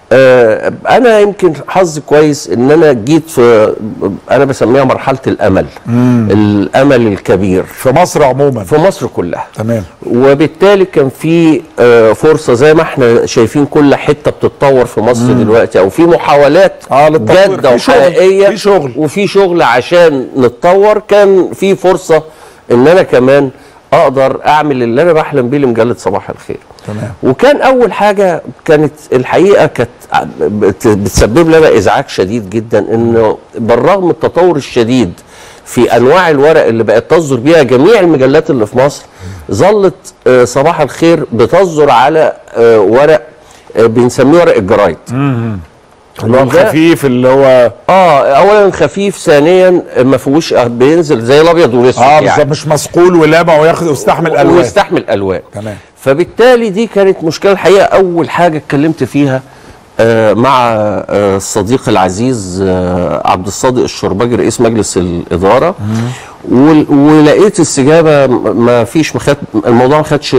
آه انا يمكن حظي كويس ان انا جيت في انا بسميها مرحله الامل الامل الكبير في مصر عموما في مصر كلها تمام وبالتالي كان في آه، فرصه زي ما احنا شايفين كل حته بتتطور في مصر دلوقتي او في محاولات آه، للتطوير. جاده في شغل. وحقيقيه في شغل. وفي شغل عشان نتطور كان في فرصه ان انا كمان اقدر اعمل اللي انا بحلم بيه لمجله صباح الخير تمام. وكان اول حاجه كانت الحقيقه كانت بت- بتسبب لنا ازعاج شديد جدا انه بالرغم من التطور الشديد في انواع الورق اللي بقت تصدر بيها جميع المجلات اللي في مصر ظلت آه، صباح الخير بتصدر على آه، ورق آه، بنسميه ورق الجرايد اللي هو وده- الخفيف اللي هو اه اولا خفيف ثانيا ما فيهوش بينزل زي الابيض والاسود اه يعني. بالظبط مش مسقول ولامع وياخد ويستحمل الوان ويستحمل الوان تمام. فبالتالي دي كانت مشكله الحقيقه اول حاجه اتكلمت فيها آه مع آه الصديق العزيز آه عبد الصادق الشرباجي رئيس مجلس الاداره ول- ولقيت استجابه م- ما فيش مخد الموضوع ما خدش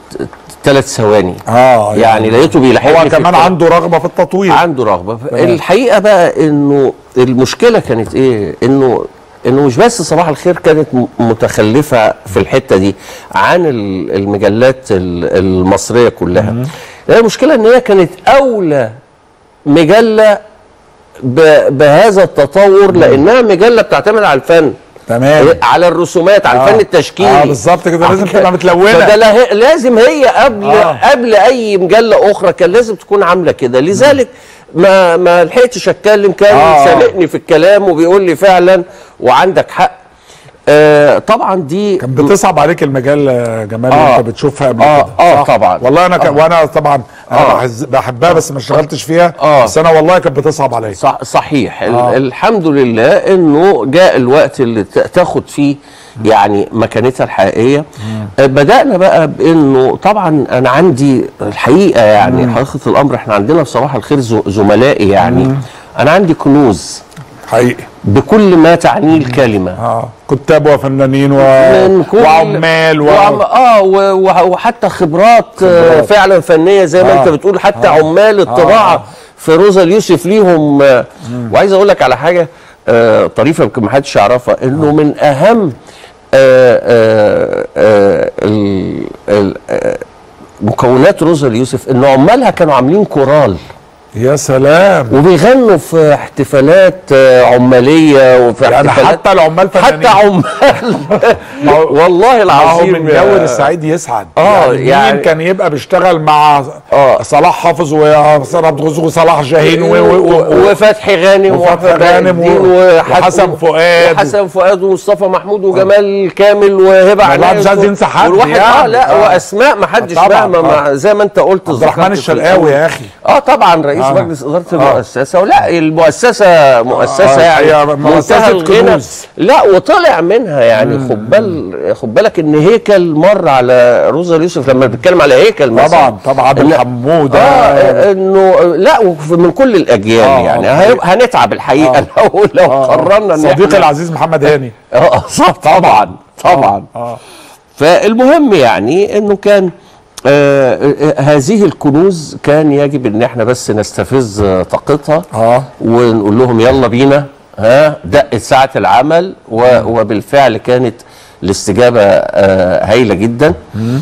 ثلاث ثواني اه يعني لقيته بيلحقني هو في كمان الكلام. عنده رغبه في التطوير عنده رغبه الحقيقه بقى انه المشكله كانت ايه انه انه مش بس صباح الخير كانت م- متخلفه في الحته دي عن ال- المجلات ال- المصريه كلها هي المشكله ان هي كانت اولى مجله ب- بهذا التطور لانها مجله بتعتمد على الفن تمام على الرسومات على آه. الفن التشكيلي اه بالظبط كده لازم تبقى متلونه فده لا- لازم هي قبل آه. آه. قبل اي مجله اخرى كان لازم تكون عامله كده لذلك ما ما لحقتش اتكلم كان آه. آه. سابقني في الكلام وبيقول لي فعلا وعندك حق آه طبعا دي كان بتصعب عليك المجال يا جمال اللي آه. انت بتشوفها قبل آه، كده آه، صح؟ طبعا. والله انا ك... آه. وانا طبعا انا آه. بحز... بحبها بس ما اشتغلتش فيها آه. بس انا والله كانت بتصعب عليا صح صحيح آه. آه. الحمد لله انه جاء الوقت اللي ت- تاخد فيه يعني مكانتها الحقيقيه آه، بدانا بقى بانه طبعا انا عندي الحقيقه يعني حقيقه الامر احنا عندنا في صباح الخير ز- زملائي يعني انا عندي كنوز حقيقي بكل ما تعنيه الكلمه اه كتاب وفنانين و... من كل وعمال و... وعم اه و- و- وحتى خبرات, آه فعلا فنيه زي ما آه. انت بتقول حتى عمال الطباعه آه. في روزا اليوسف ليهم آه وعايز اقول لك على حاجه آه طريفه يمكن ما حدش يعرفها انه من اهم آه آه آه ال- ال- آه مكونات روزا اليوسف ان عمالها كانوا عاملين كورال يا سلام وبيغنوا في احتفالات آه، عماليه وفي يعني احتفالات حتى العمال فنانين حتى عمال والله ما هو العظيم من جو السعيد يسعد آه، يعني, يعني- مين كان يبقى بيشتغل مع آه. صلاح حافظ وسراب غزو وصلاح جاهين و... و... و... وفتحي غانم وفتحي وأحمد غانم الدين و- وحسن- وحسن فؤاد. وحسن فؤاد ومصطفى محمود وجمال كامل وهبه والله عناية مش عايز ينسى حد والواحد اه يعني. لا آه. واسماء ما حدش طبعاً، بقى ما- ما آه. زي ما انت قلت عبد الرحمن ذكرت في الشرقاوي الأول. يا اخي اه طبعا رئيس آه. مجلس اداره المؤسسه ولا المؤسسه مؤسسه آه، يعني هي مؤسسة منتهى الغنى كنوز. لا وطلع منها يعني خد بال خد بالك ان هيكل مر على روزا اليوسف لما بنتكلم على هيكل مثلا طبعا طبعا عبد إن- الحمود اه انه لا وف- من كل الاجيال آه، يعني آه، هيبقى هنتعب الحقيقه آه. لو لو قررنا ان صديقي إحنا- العزيز محمد هاني اه صح طبعا طبعا اه فالمهم يعني انه كان آه آه، هذه الكنوز كان يجب ان احنا بس نستفز آه، طاقتها اه ونقول لهم يلا بينا ها دقت ساعة العمل و- وبالفعل كانت الاستجابة آه، هايلة جدا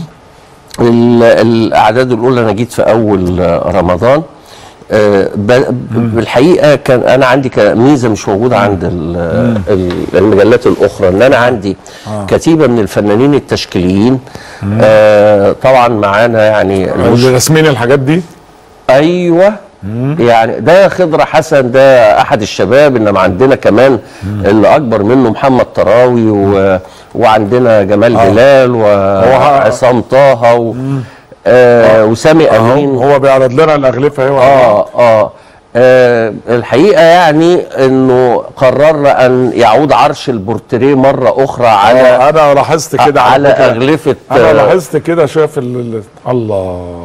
ال- الأعداد الأولى أنا جيت في أول آه، رمضان آه، ب- بالحقيقة كان أنا عندي ك- ميزة مش موجودة عند ال- ال- المجلات الأخرى إن أنا عندي كتيبة من الفنانين التشكيليين آه، طبعا معانا يعني المش... اللي راسمين الحاجات دي ايوه يعني ده خضر حسن ده احد الشباب انما عندنا كمان اللي اكبر منه محمد طراوي و... وعندنا جمال آه. بلال هو- وعصام طه و... آه وسامي امين هو بيعرض لنا الاغلفه اهو آه, اه آه الحقيقه يعني انه قررنا ان يعود عرش البورتريه مره اخرى على آه، انا لاحظت كده على فكرة. اغلفه انا آه، لاحظت كده شايف ال... ال- الله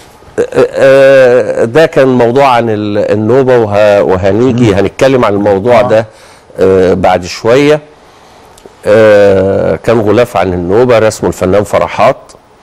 آه، ده كان موضوع عن ال- النوبة وه- وهنيجي هنتكلم عن الموضوع ده آه، بعد شوية آه، كان غلاف عن النوبة رسمه الفنان فرحات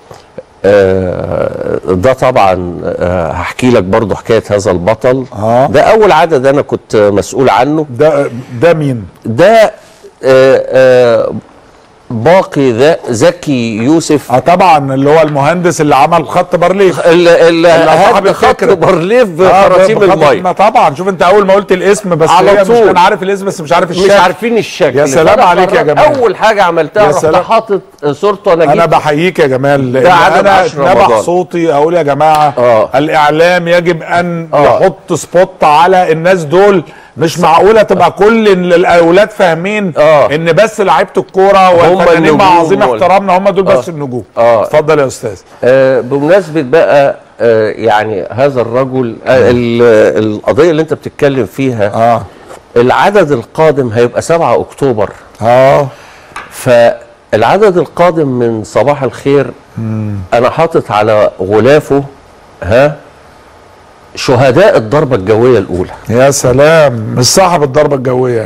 آه، ده طبعا آه، هحكي لك برضو حكاية هذا البطل آه. ده أول عدد أنا كنت مسؤول عنه ده ده مين ده آه، آه، باقي ذا زكي يوسف اه طبعا اللي هو المهندس اللي عمل خط بارليف اللي اللي اللي صاحب هد خط الفكرة. بارليف آه، بخراطيم بخط- الميه ما طبعا شوف انت اول ما قلت الاسم بس على هي مش طول. كان عارف الاسم بس مش عارف مش الشكل عارفين الشكل يا سلام فأنا عليك يا قررت جمال. اول حاجه عملتها يا رحت سلام. حاطط صورته انا انا جيت بحييك يا جمال لان ده عدد انا عشر نبح رمضان. صوتي اقول يا جماعه آه. الاعلام يجب ان آه. يحط سبوت على الناس دول مش معقوله تبقى كل ال- الاولاد فاهمين آه. ان بس لعيبه الكوره والفنانين النجوم مع عظيم وال- احترامنا هم دول بس آه. النجوم آه. اتفضل يا استاذ آه بمناسبه بقى آه يعني هذا الرجل آه ال- القضيه اللي انت بتتكلم فيها اه العدد القادم هيبقى 7 اكتوبر اه فالعدد القادم من صباح الخير انا حاطط على غلافه ها شهداء الضربه الجويه الاولى يا سلام مش صاحب الضربه الجويه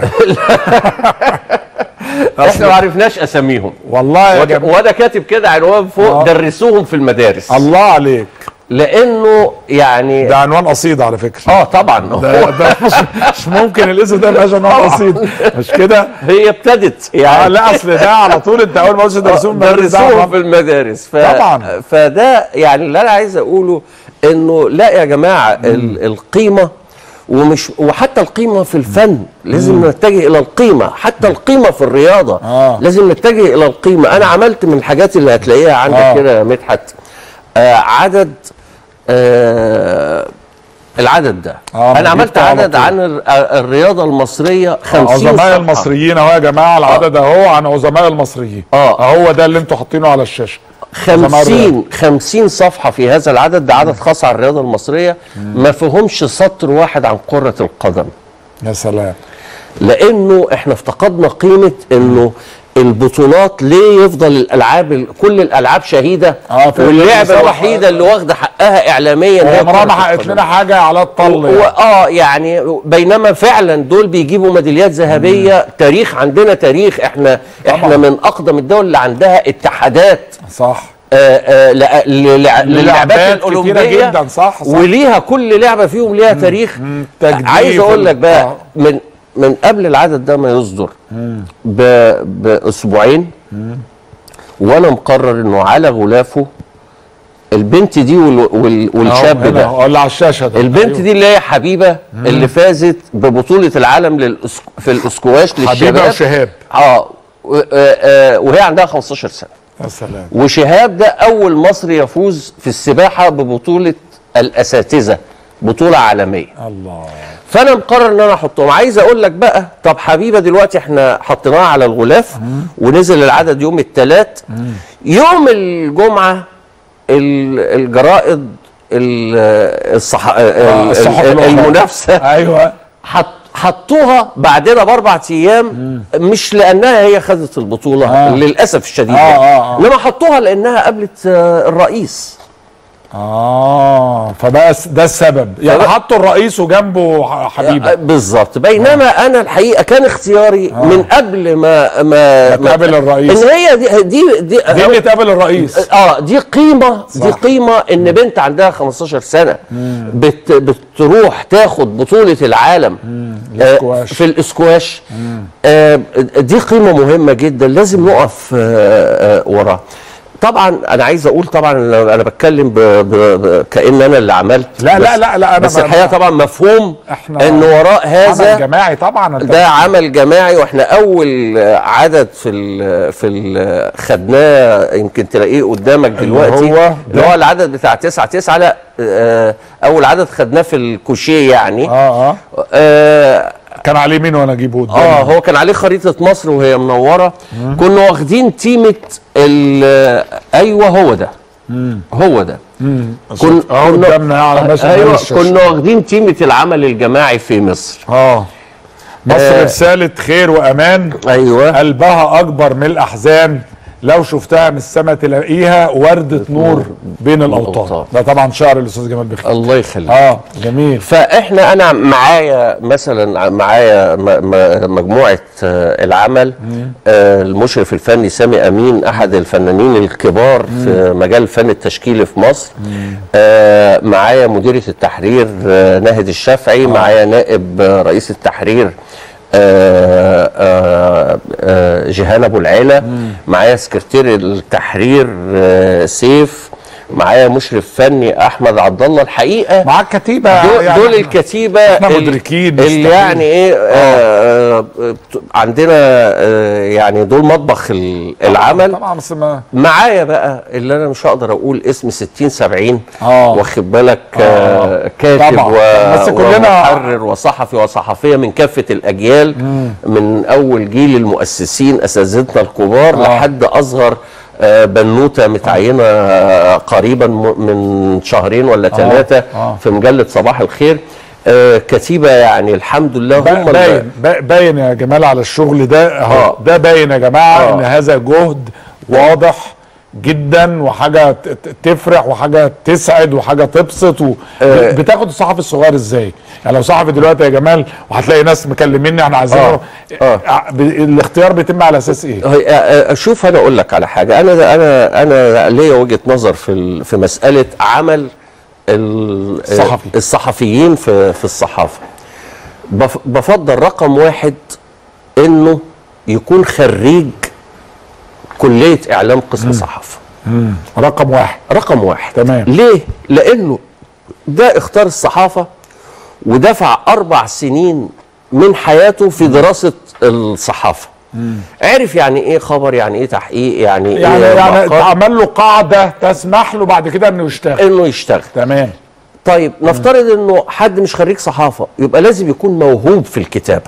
احنا ما عرفناش اساميهم والله يا وك- جماعه وانا كاتب كده عنوان فوق آه. درسوهم في المدارس الله عليك لانه يعني ده عنوان قصيد على فكره اه طبعا ده, ده مش, مش ممكن الاسم ده يبقى عنوان قصيد مش كده هي ابتدت اه يعني لا اصل ده على طول انت اول ما قلت درسوهم درسوهم في المدارس ف... طبعاً. فده يعني اللي انا عايز اقوله انه لا يا جماعه ال... القيمه ومش وحتى القيمه في الفن لازم نتجه الى القيمه حتى القيمه في الرياضه آه. لازم نتجه الى القيمه انا عملت من الحاجات اللي هتلاقيها عندك آه. كده يا مدحت آه عدد آه العدد ده آه، ما انا عملت جبته على عدد طول. عن ال- الرياضه المصريه 50 عظماء صفحة. المصريين اهو يا جماعه العدد اهو عن عظماء المصريين آه. هو ده اللي انتوا حاطينه على الشاشه عظماء الرياضة. 50 50 صفحه في هذا العدد ده عدد خاص عن الرياضه المصريه ما فيهمش سطر واحد عن كره القدم يا سلام لانه احنا افتقدنا قيمه انه البطولات ليه يفضل الالعاب ال- كل الالعاب شهيده آه، في واللعبه المسابقة. الوحيده اللي واخده حقها اعلاميا هي عمرها كرة ما حققت القدم. لنا حاجه على الطل و- يعني. اه يعني بينما فعلا دول بيجيبوا ميداليات ذهبيه تاريخ عندنا تاريخ احنا احنا من اقدم الدول اللي عندها اتحادات صح آه، آه، لع- للع- للعبات كتيرة الاولمبيه جدا صح صح وليها كل لعبه فيهم ليها تاريخ تجديف عايز اقول لك آه. بقى من من قبل العدد ده ما يصدر ب- باسبوعين وانا مقرر انه على غلافه البنت دي وال- وال- والشاب أهو هنا ده أهو اللي على الشاشه ده البنت أيوه. دي اللي هي حبيبه اللي فازت ببطوله العالم للأسك... في الاسكواش للشباب حبيبه وشهاب اه و- آه، آه، وهي عندها 15 سنه يا سلام وشهاب ده اول مصري يفوز في السباحه ببطوله الاساتذه بطوله عالميه الله فانا مقرر ان انا احطهم عايز اقول لك بقى طب حبيبه دلوقتي احنا حطيناها على الغلاف ونزل العدد يوم الثلاث يوم الجمعه ال- الجرائد ال- الصح... ال- الصحف ال- الأخرى. المنافسه ايوه حط حطوها بعدنا باربع ايام مش لانها هي خدت البطوله آه. للاسف الشديد آه، آه، آه. انما حطوها لانها قابلت آه، الرئيس اه فبقى س- ده السبب يعني فبقى- حطوا الرئيس وجنبه ح- حبيبه بالظبط بينما انا الحقيقه كان اختياري من قبل ما ما ما تقابل الرئيس. ان هي دي دي دي, دي اللي تقابل الرئيس اه دي قيمه صح. دي قيمه ان بنت عندها 15 سنه بت بتروح تاخد بطوله العالم آه الاسكواش. في الاسكواش آه دي قيمه مهمه جدا لازم نقف آه آه وراها طبعا انا عايز اقول طبعا انا أنا بتكلم ب... ب... ب... كان انا اللي عملت لا، لا، بس- لا، لا، أنا بس ما- الحقيقه طبعا مفهوم احنا ان وراء هذا عمل جماعي طبعا أنت- ده عمل جماعي واحنا اول عدد في ال في ال خدناه يمكن تلاقيه قدامك دلوقتي هو اللي هو العدد بتاع 9 9 لا آه، اول عدد خدناه في الكوشيه يعني اه اه اه, كان عليه مين وانا اجيبه قدامي آه هو كان عليه خريطه مصر وهي منوره كنا واخدين تيمه ال- ايوه هو ده هو ده كن- اه كنا- قدامنا على ماشي ايوه الشاشة. كنا واخدين تيمه العمل الجماعي في مصر اه مصر آه. رسالة خير وأمان ايوه قلبها أكبر من الأحزان لو شفتها من السما تلاقيها وردة نور بين الأوطان الأوطان. ده طبعا شعر الأستاذ جمال بخير الله يخليك اه جميل فاحنا انا معايا مثلا معايا م- م- مجموعه آه، العمل آه، المشرف الفني سامي امين احد الفنانين الكبار في مجال الفن التشكيلي في مصر آه، معايا مديره التحرير آه، ناهد الشافعي معايا نائب آه، رئيس التحرير آه، آه، آه، جيهان ابو العيله معايا سكرتير التحرير آه، سيف معايا مشرف فني احمد عبد الله الحقيقه معاك كتيبة دول, يعني دول إحنا- الكتيبه إحنا ال- مدركين اللي مستحيل. يعني ايه آه آه عندنا آه يعني دول مطبخ ال- العمل طبعا بس ما معايا بقى اللي انا مش هقدر اقول اسم 60 70 آه. واخد بالك آه كاتب طبعا. و- بس كلنا- ومحرر وصحفي وصحفيه من كافه الاجيال من اول جيل المؤسسين اساتذتنا الكبار آه. لحد اصغر آه، بنوته متعينه آه، قريبا م- من شهرين ولا ثلاثه آه. في مجله صباح الخير آه، كتيبه يعني الحمد لله هم اللي- باين با- باين يا جمال على الشغل ده اهو آه. ده باين يا جماعه آه. ان هذا جهد واضح جدا وحاجه ت- ت- تفرح وحاجه تسعد وحاجه تبسط و... آه. بتاخد الصحفي الصغير ازاي؟ يعني لو صحفي دلوقتي يا جمال وهتلاقي ناس مكلميني احنا عايزين آه. نعرف- آه. ع- ب- الاختيار بيتم على اساس ايه؟ هي- آه، آه، شوف انا اقول لك على حاجه انا انا انا ليا وجهه نظر في ال- في مساله عمل ال- الصحفي. آه، الصحفيين في في الصحافه بف- بفضل رقم واحد انه يكون خريج كليه اعلام قسم صحافه رقم واحد رقم واحد تمام. ليه لانه ده اختار الصحافه ودفع اربع سنين من حياته في دراسه الصحافه عرف يعني ايه خبر يعني ايه تحقيق يعني, يعني ايه يعني مقال، اتعمل له قاعده تسمح له بعد كده انه يشتغل انه يشتغل تمام طيب نفترض انه حد مش خريج صحافه يبقى لازم يكون موهوب في الكتابه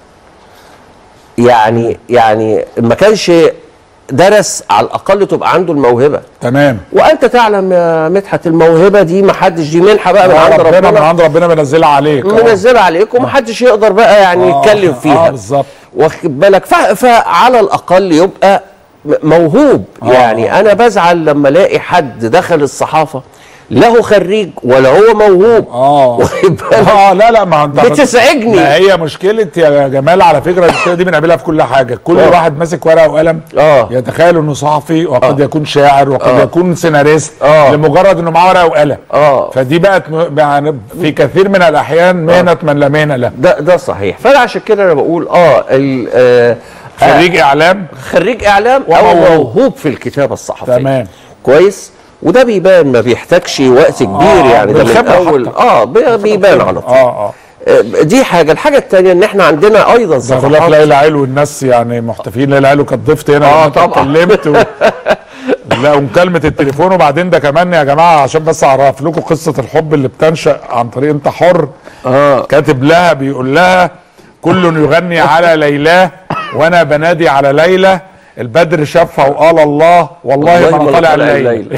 يعني يعني ما كانش درس على الاقل تبقى عنده الموهبه تمام وانت تعلم يا مدحت الموهبه دي ما حدش دي منحه بقى من آه، عند ربنا من ربنا عند ربنا بينزلها عليك آه. منزله عليك ومحدش يقدر بقى يعني آه، يتكلم اه فيها بالظبط واخد بالك ف- فعلى الاقل يبقى م- موهوب آه. يعني انا بزعل لما الاقي حد دخل الصحافه لا هو خريج ولا هو موهوب اه واخد بالك اه لا لا ما انت بتزعجني. ما هي مشكله يا جمال على فكره المشكله دي بنقابلها في كل حاجه كل آه. واحد ماسك ورقه وقلم آه. يتخيل انه صحفي وقد آه. يكون شاعر وقد آه. يكون سيناريست آه. لمجرد انه معاه ورقه وقلم آه. فدي بقت م- يعني في كثير من الاحيان مهنه من لا مهنه له ده ده صحيح فانا عشان كده انا بقول اه ال- آه خريج اعلام خريج اعلام او وموهوب. موهوب في الكتابه الصحفيه تمام. كويس وده بيبان ما بيحتاجش وقت كبير آه، يعني ده من بالخبرة اول حتى. اه بي- بيبان على طول اه اه آه، دي حاجه الحاجه الثانيه ان احنا عندنا ايضا ده خلاف صفحات ليلى علو الناس يعني محتفين ليلى علو كانت ضيفتي هنا آه، لما أنت طبعا. اتكلمت و... لا ومكالمه التليفون وبعدين ده كمان يا جماعه عشان بس اعرف لكم قصه الحب اللي بتنشا عن طريق انت حر اه كاتب لها بيقول لها كل يغني على ليلاه وانا بنادي على ليلى البدر شافها وقال الله والله ما انا طالع الليل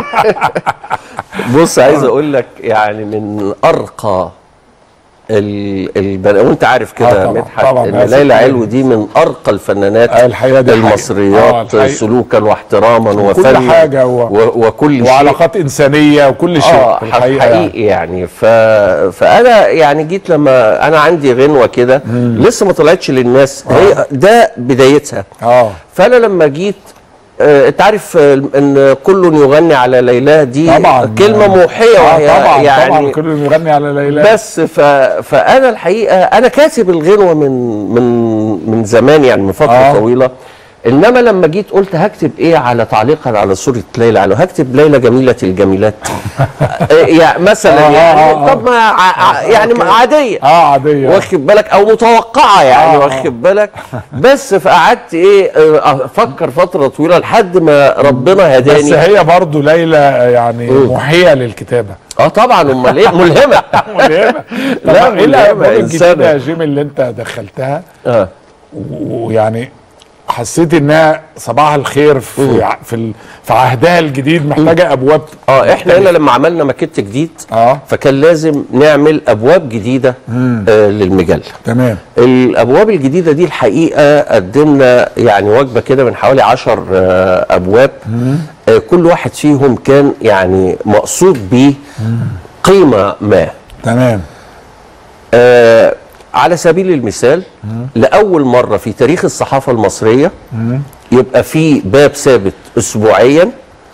بص عايز اقول لك يعني من ارقى ال... البن... وانت عارف آه كده يا طبعا، مدحت طبعا، ان هذا ليلى الكلام. علو دي من ارقى الفنانات آه، الحقيقة دي حقيقة. آه، المصريات الحقيقة. سلوكا واحتراما وفنا حاجة هو. و... وكل شيء وعلاقات انسانيه وكل شيء اه في الحقيقه حقيقي يعني. يعني, ف... فانا يعني جيت لما انا عندي غنوه كده لسه ما طلعتش للناس هي ده بدايتها اه فانا لما جيت آه، انت عارف آه، ان كل يغني على ليلى دي طبعا كلمه موحيه آه وهي طبعا يعني طبعا كل يغني على ليلى بس ف... فانا الحقيقه انا كاتب الغنوه من من من زمان يعني من فتره آه. آه. طويله انما لما جيت قلت هكتب ايه على تعليقا على صوره ليلى علو هكتب ليلى جميله الجميلات آه، يعني مثلا آه، يعني آه، آه. طب ما ع- ع- يعني أوكي. عاديه اه عاديه واخد بالك او متوقعه يعني آه، آه. واخد بالك بس فقعدت ايه آه، افكر فتره طويله لحد ما ربنا بس هداني هي برضو ليلى يعني محيه للكتابه اه طبعا امال ايه ملهمه ملهمه لا، لا ايه ملهمة، الالبوم الجديده إنسانة. يا جيم اللي انت دخلتها اه ويعني حسيت انها صباح الخير في ع- في ال- في عهدها الجديد محتاجه ابواب اه احنا هنا لما عملنا ماكيت جديد اه فكان لازم نعمل ابواب جديده آه للمجله تمام الابواب الجديده دي الحقيقه قدمنا يعني وجبه كده من حوالي عشر آه ابواب آه كل واحد فيهم كان يعني مقصود بيه قيمه ما تمام آه على سبيل المثال لاول مره في تاريخ الصحافه المصريه يبقى في باب ثابت اسبوعيا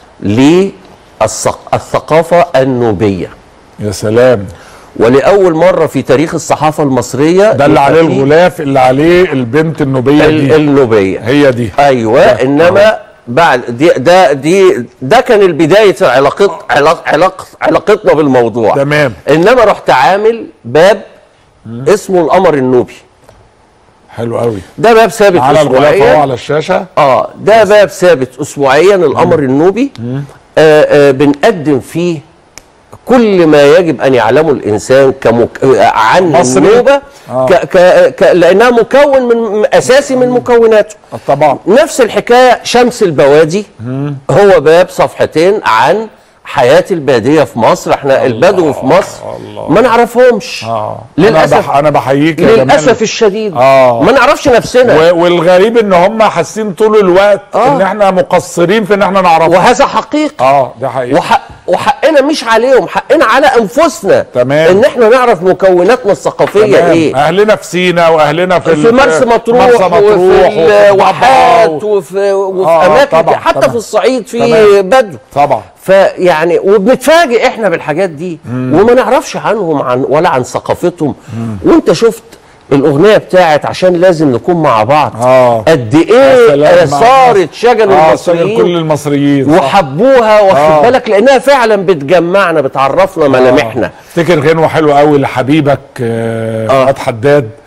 للثقافه النوبيه يا سلام ولاول مره في تاريخ الصحافه المصريه ده اللي يبقى عليه في الغلاف اللي عليه البنت النوبيه ال- دي النوبيه هي دي ايوه انما بعد دي ده دي ده كان البدايه علاقت علاق علاق علاقتنا بالموضوع تمام. انما رحت عامل باب اسمه القمر النوبي حلو قوي ده باب ثابت على الغلاف اهو اسبوعيا على الشاشه اه ده باب ثابت اسبوعيا القمر النوبي آه آه بنقدم فيه كل ما يجب ان يعلمه الانسان كمك... آه، عن مصري. النوبه آه. ك... ك... ك... لانها مكون من اساسي من مكوناته طبعا نفس الحكايه شمس البوادي هو باب صفحتين عن حياه الباديه في مصر احنا البدو في مصر ما نعرفهمش اه انا للاسف بح انا بحييك يا جمال للاسف الشديد آه. ما نعرفش نفسنا و- والغريب ان هم حاسين طول الوقت آه. ان احنا مقصرين في ان احنا نعرفهم وهذا حقيقي اه ده حقيقي وحق وحقنا مش عليهم حقنا على انفسنا تمام. ان احنا نعرف مكوناتنا الثقافيه تمام. ايه اهلنا في سينا واهلنا في في ال- مرسى مطروح مرسى مطروح وفي الواحات الضبع وفي, وفي آه، اماكن طبعا، حتى طبعا. في الصعيد في تمام. بدو طبعا فيعني وبنتفاجئ احنا بالحاجات دي وما نعرفش عنهم عن ولا عن ثقافتهم وانت شفت الاغنيه بتاعت عشان لازم نكون مع بعض آه. قد يا ايه سلام. صارت شجن اه صار المصريين كل المصريين صح. وحبوها واخد آه. بالك لانها فعلا بتجمعنا بتعرفنا ملامحنا افتكر غنوه حلوه قوي لحبيبك آه آه. فؤاد حداد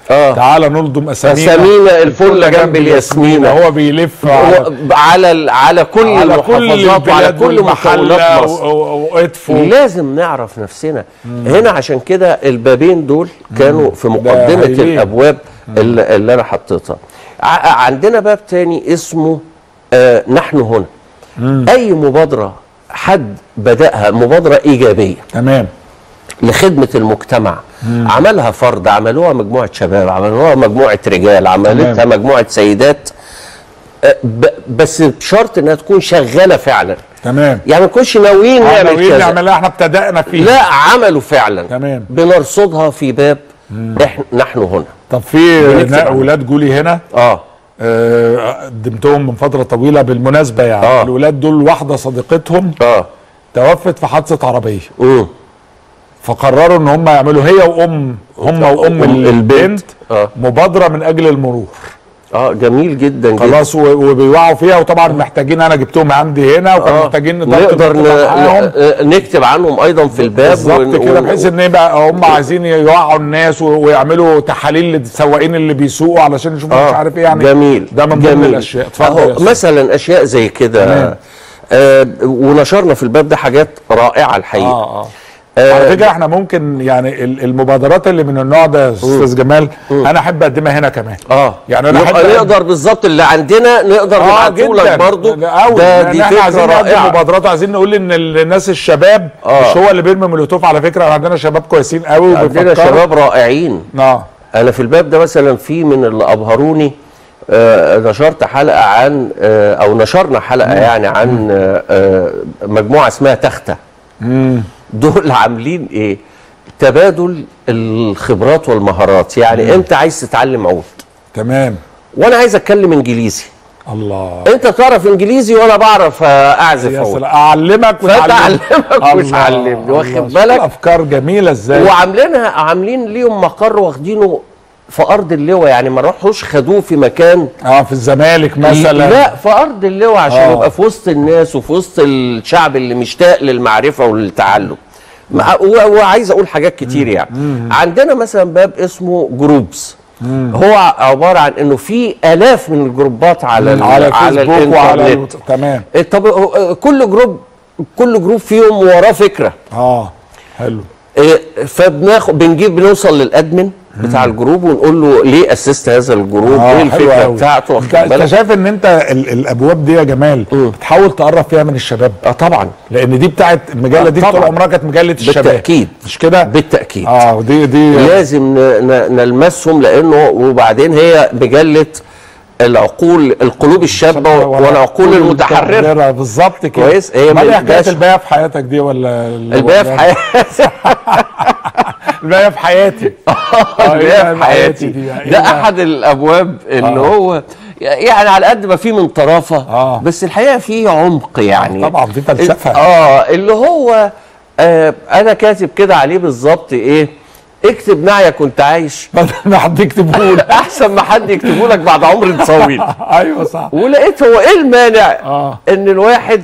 آه. تعالى نلضم اسامينا أسامينا الفل جنب الياسمينة. هو بيلف على هو على ال- على كل على كل المحافظات وعلى البلاد كل والمحلة مكونات و- مصر و- وادفو لازم نعرف نفسنا هنا عشان كده البابين دول كانوا في مقدمة هايلين. الأبواب اللي, اللي أنا حطيتها ع- عندنا باب تاني اسمه آه نحن هنا أي مبادرة حد بدأها مبادرة إيجابية تمام لخدمة المجتمع عملها فرد عملوها مجموعة شباب عملوها مجموعة رجال عملتها تمام. مجموعة سيدات آه، ب- بس بشرط انها تكون شغالة فعلا تمام يعني ما نكونش ناويين آه، نعمل ناويين كذا نعملها احنا ابتدأنا فيه لا عملوا فعلا تمام. بنرصدها في باب احنا نحن هنا طب في بنكتب نا- عنها. اولاد جولي هنا اه آه، قدمتهم من فتره طويله بالمناسبه يعني آه. الولاد دول واحده صديقتهم اه توفت في حادثه عربيه امم فقرروا ان هم يعملوا هي وام هم وام أم البنت آه. مبادره من اجل المرور اه جميل جدا جدا خلاص و- وبيوعوا فيها وطبعا محتاجين انا جبتهم عندي هنا وكانوا آه. محتاجين نقدر ن... نتواصل معاهم ن- نكتب عنهم ايضا في الباب بالظبط ون- كده ون- بحيث ان يبقى هم عايزين يوعوا الناس و- ويعملوا تحاليل للسواقين اللي بيسوقوا علشان يشوفوا مش عارف ايه يعني جميل ده من ضمن جميل. الاشياء اتفضل أهو يا أستاذ. مثلا اشياء زي كده تمام. آه ونشرنا في الباب ده حاجات رائعه الحقيقه اه اه آه، على فكره احنا ممكن يعني ال- المبادرات اللي من النوع ده يا استاذ جمال انا احب اقدمها هنا كمان اه يعني انا يبقى احب نقدر بالظبط اللي عندنا نقدر اه نبعته لك جدا برضه قوي ده ده دي احنا فكره عايزين نقدم رائعه مبادرات عايزين نقول ان الناس الشباب آه. مش هو اللي بيرمي مولوتوف على فكره عندنا شباب كويسين قوي عندنا وبيفكروا. شباب رائعين اه انا في الباب ده مثلا في من اللي ابهروني آه نشرت حلقه عن آه او نشرنا حلقه يعني عن آه آه مجموعه اسمها تخته دول عاملين ايه تبادل الخبرات والمهارات يعني انت عايز تتعلم عود تمام وانا عايز اتكلم انجليزي الله انت تعرف انجليزي وانا بعرف آه، اعزف يا عود سلام اعلمك فتعلمك الله، وتعلمني، واخد الله. بالك؟ شوف الافكار جميله ازاي وعاملينها عاملين ليهم مقر واخدينه في ارض اللواء يعني ما راحوش خدوه في مكان اه في الزمالك مثلا لا في ارض اللواء عشان آه. يبقى في وسط الناس وفي وسط الشعب اللي مشتاق للمعرفه وللتعلم مع- و- وعايز اقول حاجات كتير يعني عندنا مثلا باب اسمه جروبس هو عباره عن انه في الاف من الجروبات على ال- على على الفيسبوك وعلى الانترنت ال- تمام طب هو- كل جروب كل جروب فيهم وراه فكره اه حلو إيه، فبناخد بنجيب بنوصل للادمن بتاع الجروب ونقول له ليه اسست هذا الجروب اه ايه حلو الفكره قوي. بتاعته انت واخد انت بالك شايف ان انت ال- الابواب دي يا جمال بتحاول تقرب فيها من الشباب اه طبعا لان دي بتاعت المجله آه، دي طول طبعا. عمرها كانت مجله الشباب بالتأكيد. مش كده بالتاكيد اه ودي دي لازم ن- ن- نلمسهم لانه وبعدين هي مجله العقول القلوب الشابه والعقول المتحرره بالظبط كده كويس، هي امال من ايه حكايه الباشا. الباقيه في حياتك دي ولا الباقي في حياتي الباقيه في حياتي الباقي في حياتي دي يعني. ده إيه بقى؟ احد الابواب اللي آه. هو يعني على قد ما فيه من طرافه آه. بس الحقيقه فيه عمق يعني طبعا في فلسفه اه اللي هو آه انا كاتب كده عليه بالظبط ايه اكتب نعيا كنت عايش بدل ما حد يكتبه لك احسن ما حد يكتبه لك بعد عمر طويل ايوه صح ولقيت هو ايه المانع آه. ان الواحد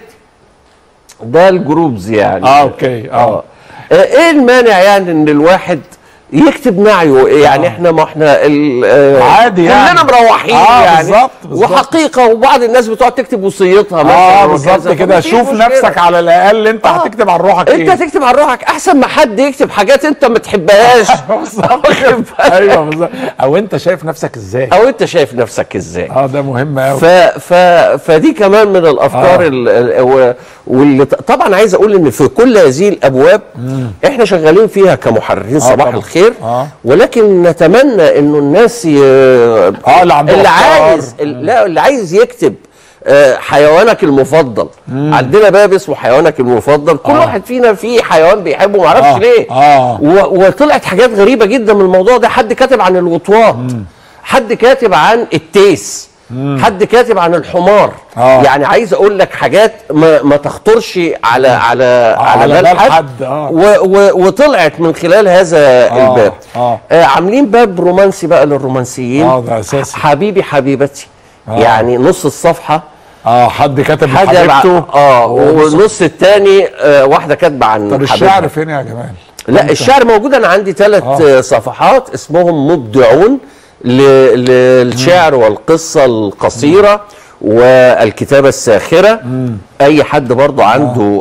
ده الجروبز يعني اه اوكي اه آه. ايه المانع يعني ان الواحد يكتب نعيه يعني احنا ما احنا ال- آه، عادي يعني. كلنا مروحين آه، يعني بالظبط، بالظبط. وحقيقه وبعض الناس بتقعد تكتب وصيتها مثلا اه وكذا، بالظبط كده فمفيش شوف مشكلة. نفسك على الاقل انت آه. هتكتب عن روحك انت ايه هتكتب عن روحك احسن ما حد يكتب حاجات انت ما تحبهاش بالظبط واخد بالك؟ ايوه بالظبط او انت شايف نفسك ازاي او انت شايف نفسك ازاي اه ده مهم قوي ف ف فدي كمان من الافكار آه. آه. ال... ال... و- واللي ط- طبعا عايز اقول ان في كل هذه الابواب احنا شغالين فيها كمحررين صباح طبعا. الخير آه. ولكن نتمنى انه الناس ي... اه اللي عنده اللي أفكار. عايز ال- لا اللي عايز يكتب آه، حيوانك المفضل عندنا باب اسمه حيوانك المفضل كل آه. واحد فينا فيه حيوان بيحبه معرفش آه. ليه آه. و- وطلعت حاجات غريبه جدا من الموضوع ده حد كاتب عن الوطواط حد كاتب عن التيس حد كاتب عن الحمار آه. يعني عايز اقول لك حاجات ما, ما تخطرش على على على, على بال بال حد, حد، آه. و و وطلعت من خلال هذا آه. الباب آه. آه عاملين باب رومانسي بقى للرومانسيين آه، ده أساسي. حبيبي حبيبتي آه. يعني نص الصفحه اه حد كتب حاجه حبيبته بع- اه ونص- والنص الثاني آه واحده كاتبه عن طب حبيبها. الشعر فين يا جمال لا الشعر موجود انا عندي ثلاث آه. آه. صفحات اسمهم مبدعون ل- للشعر والقصه القصيره والكتابه الساخره اي حد برضو عنده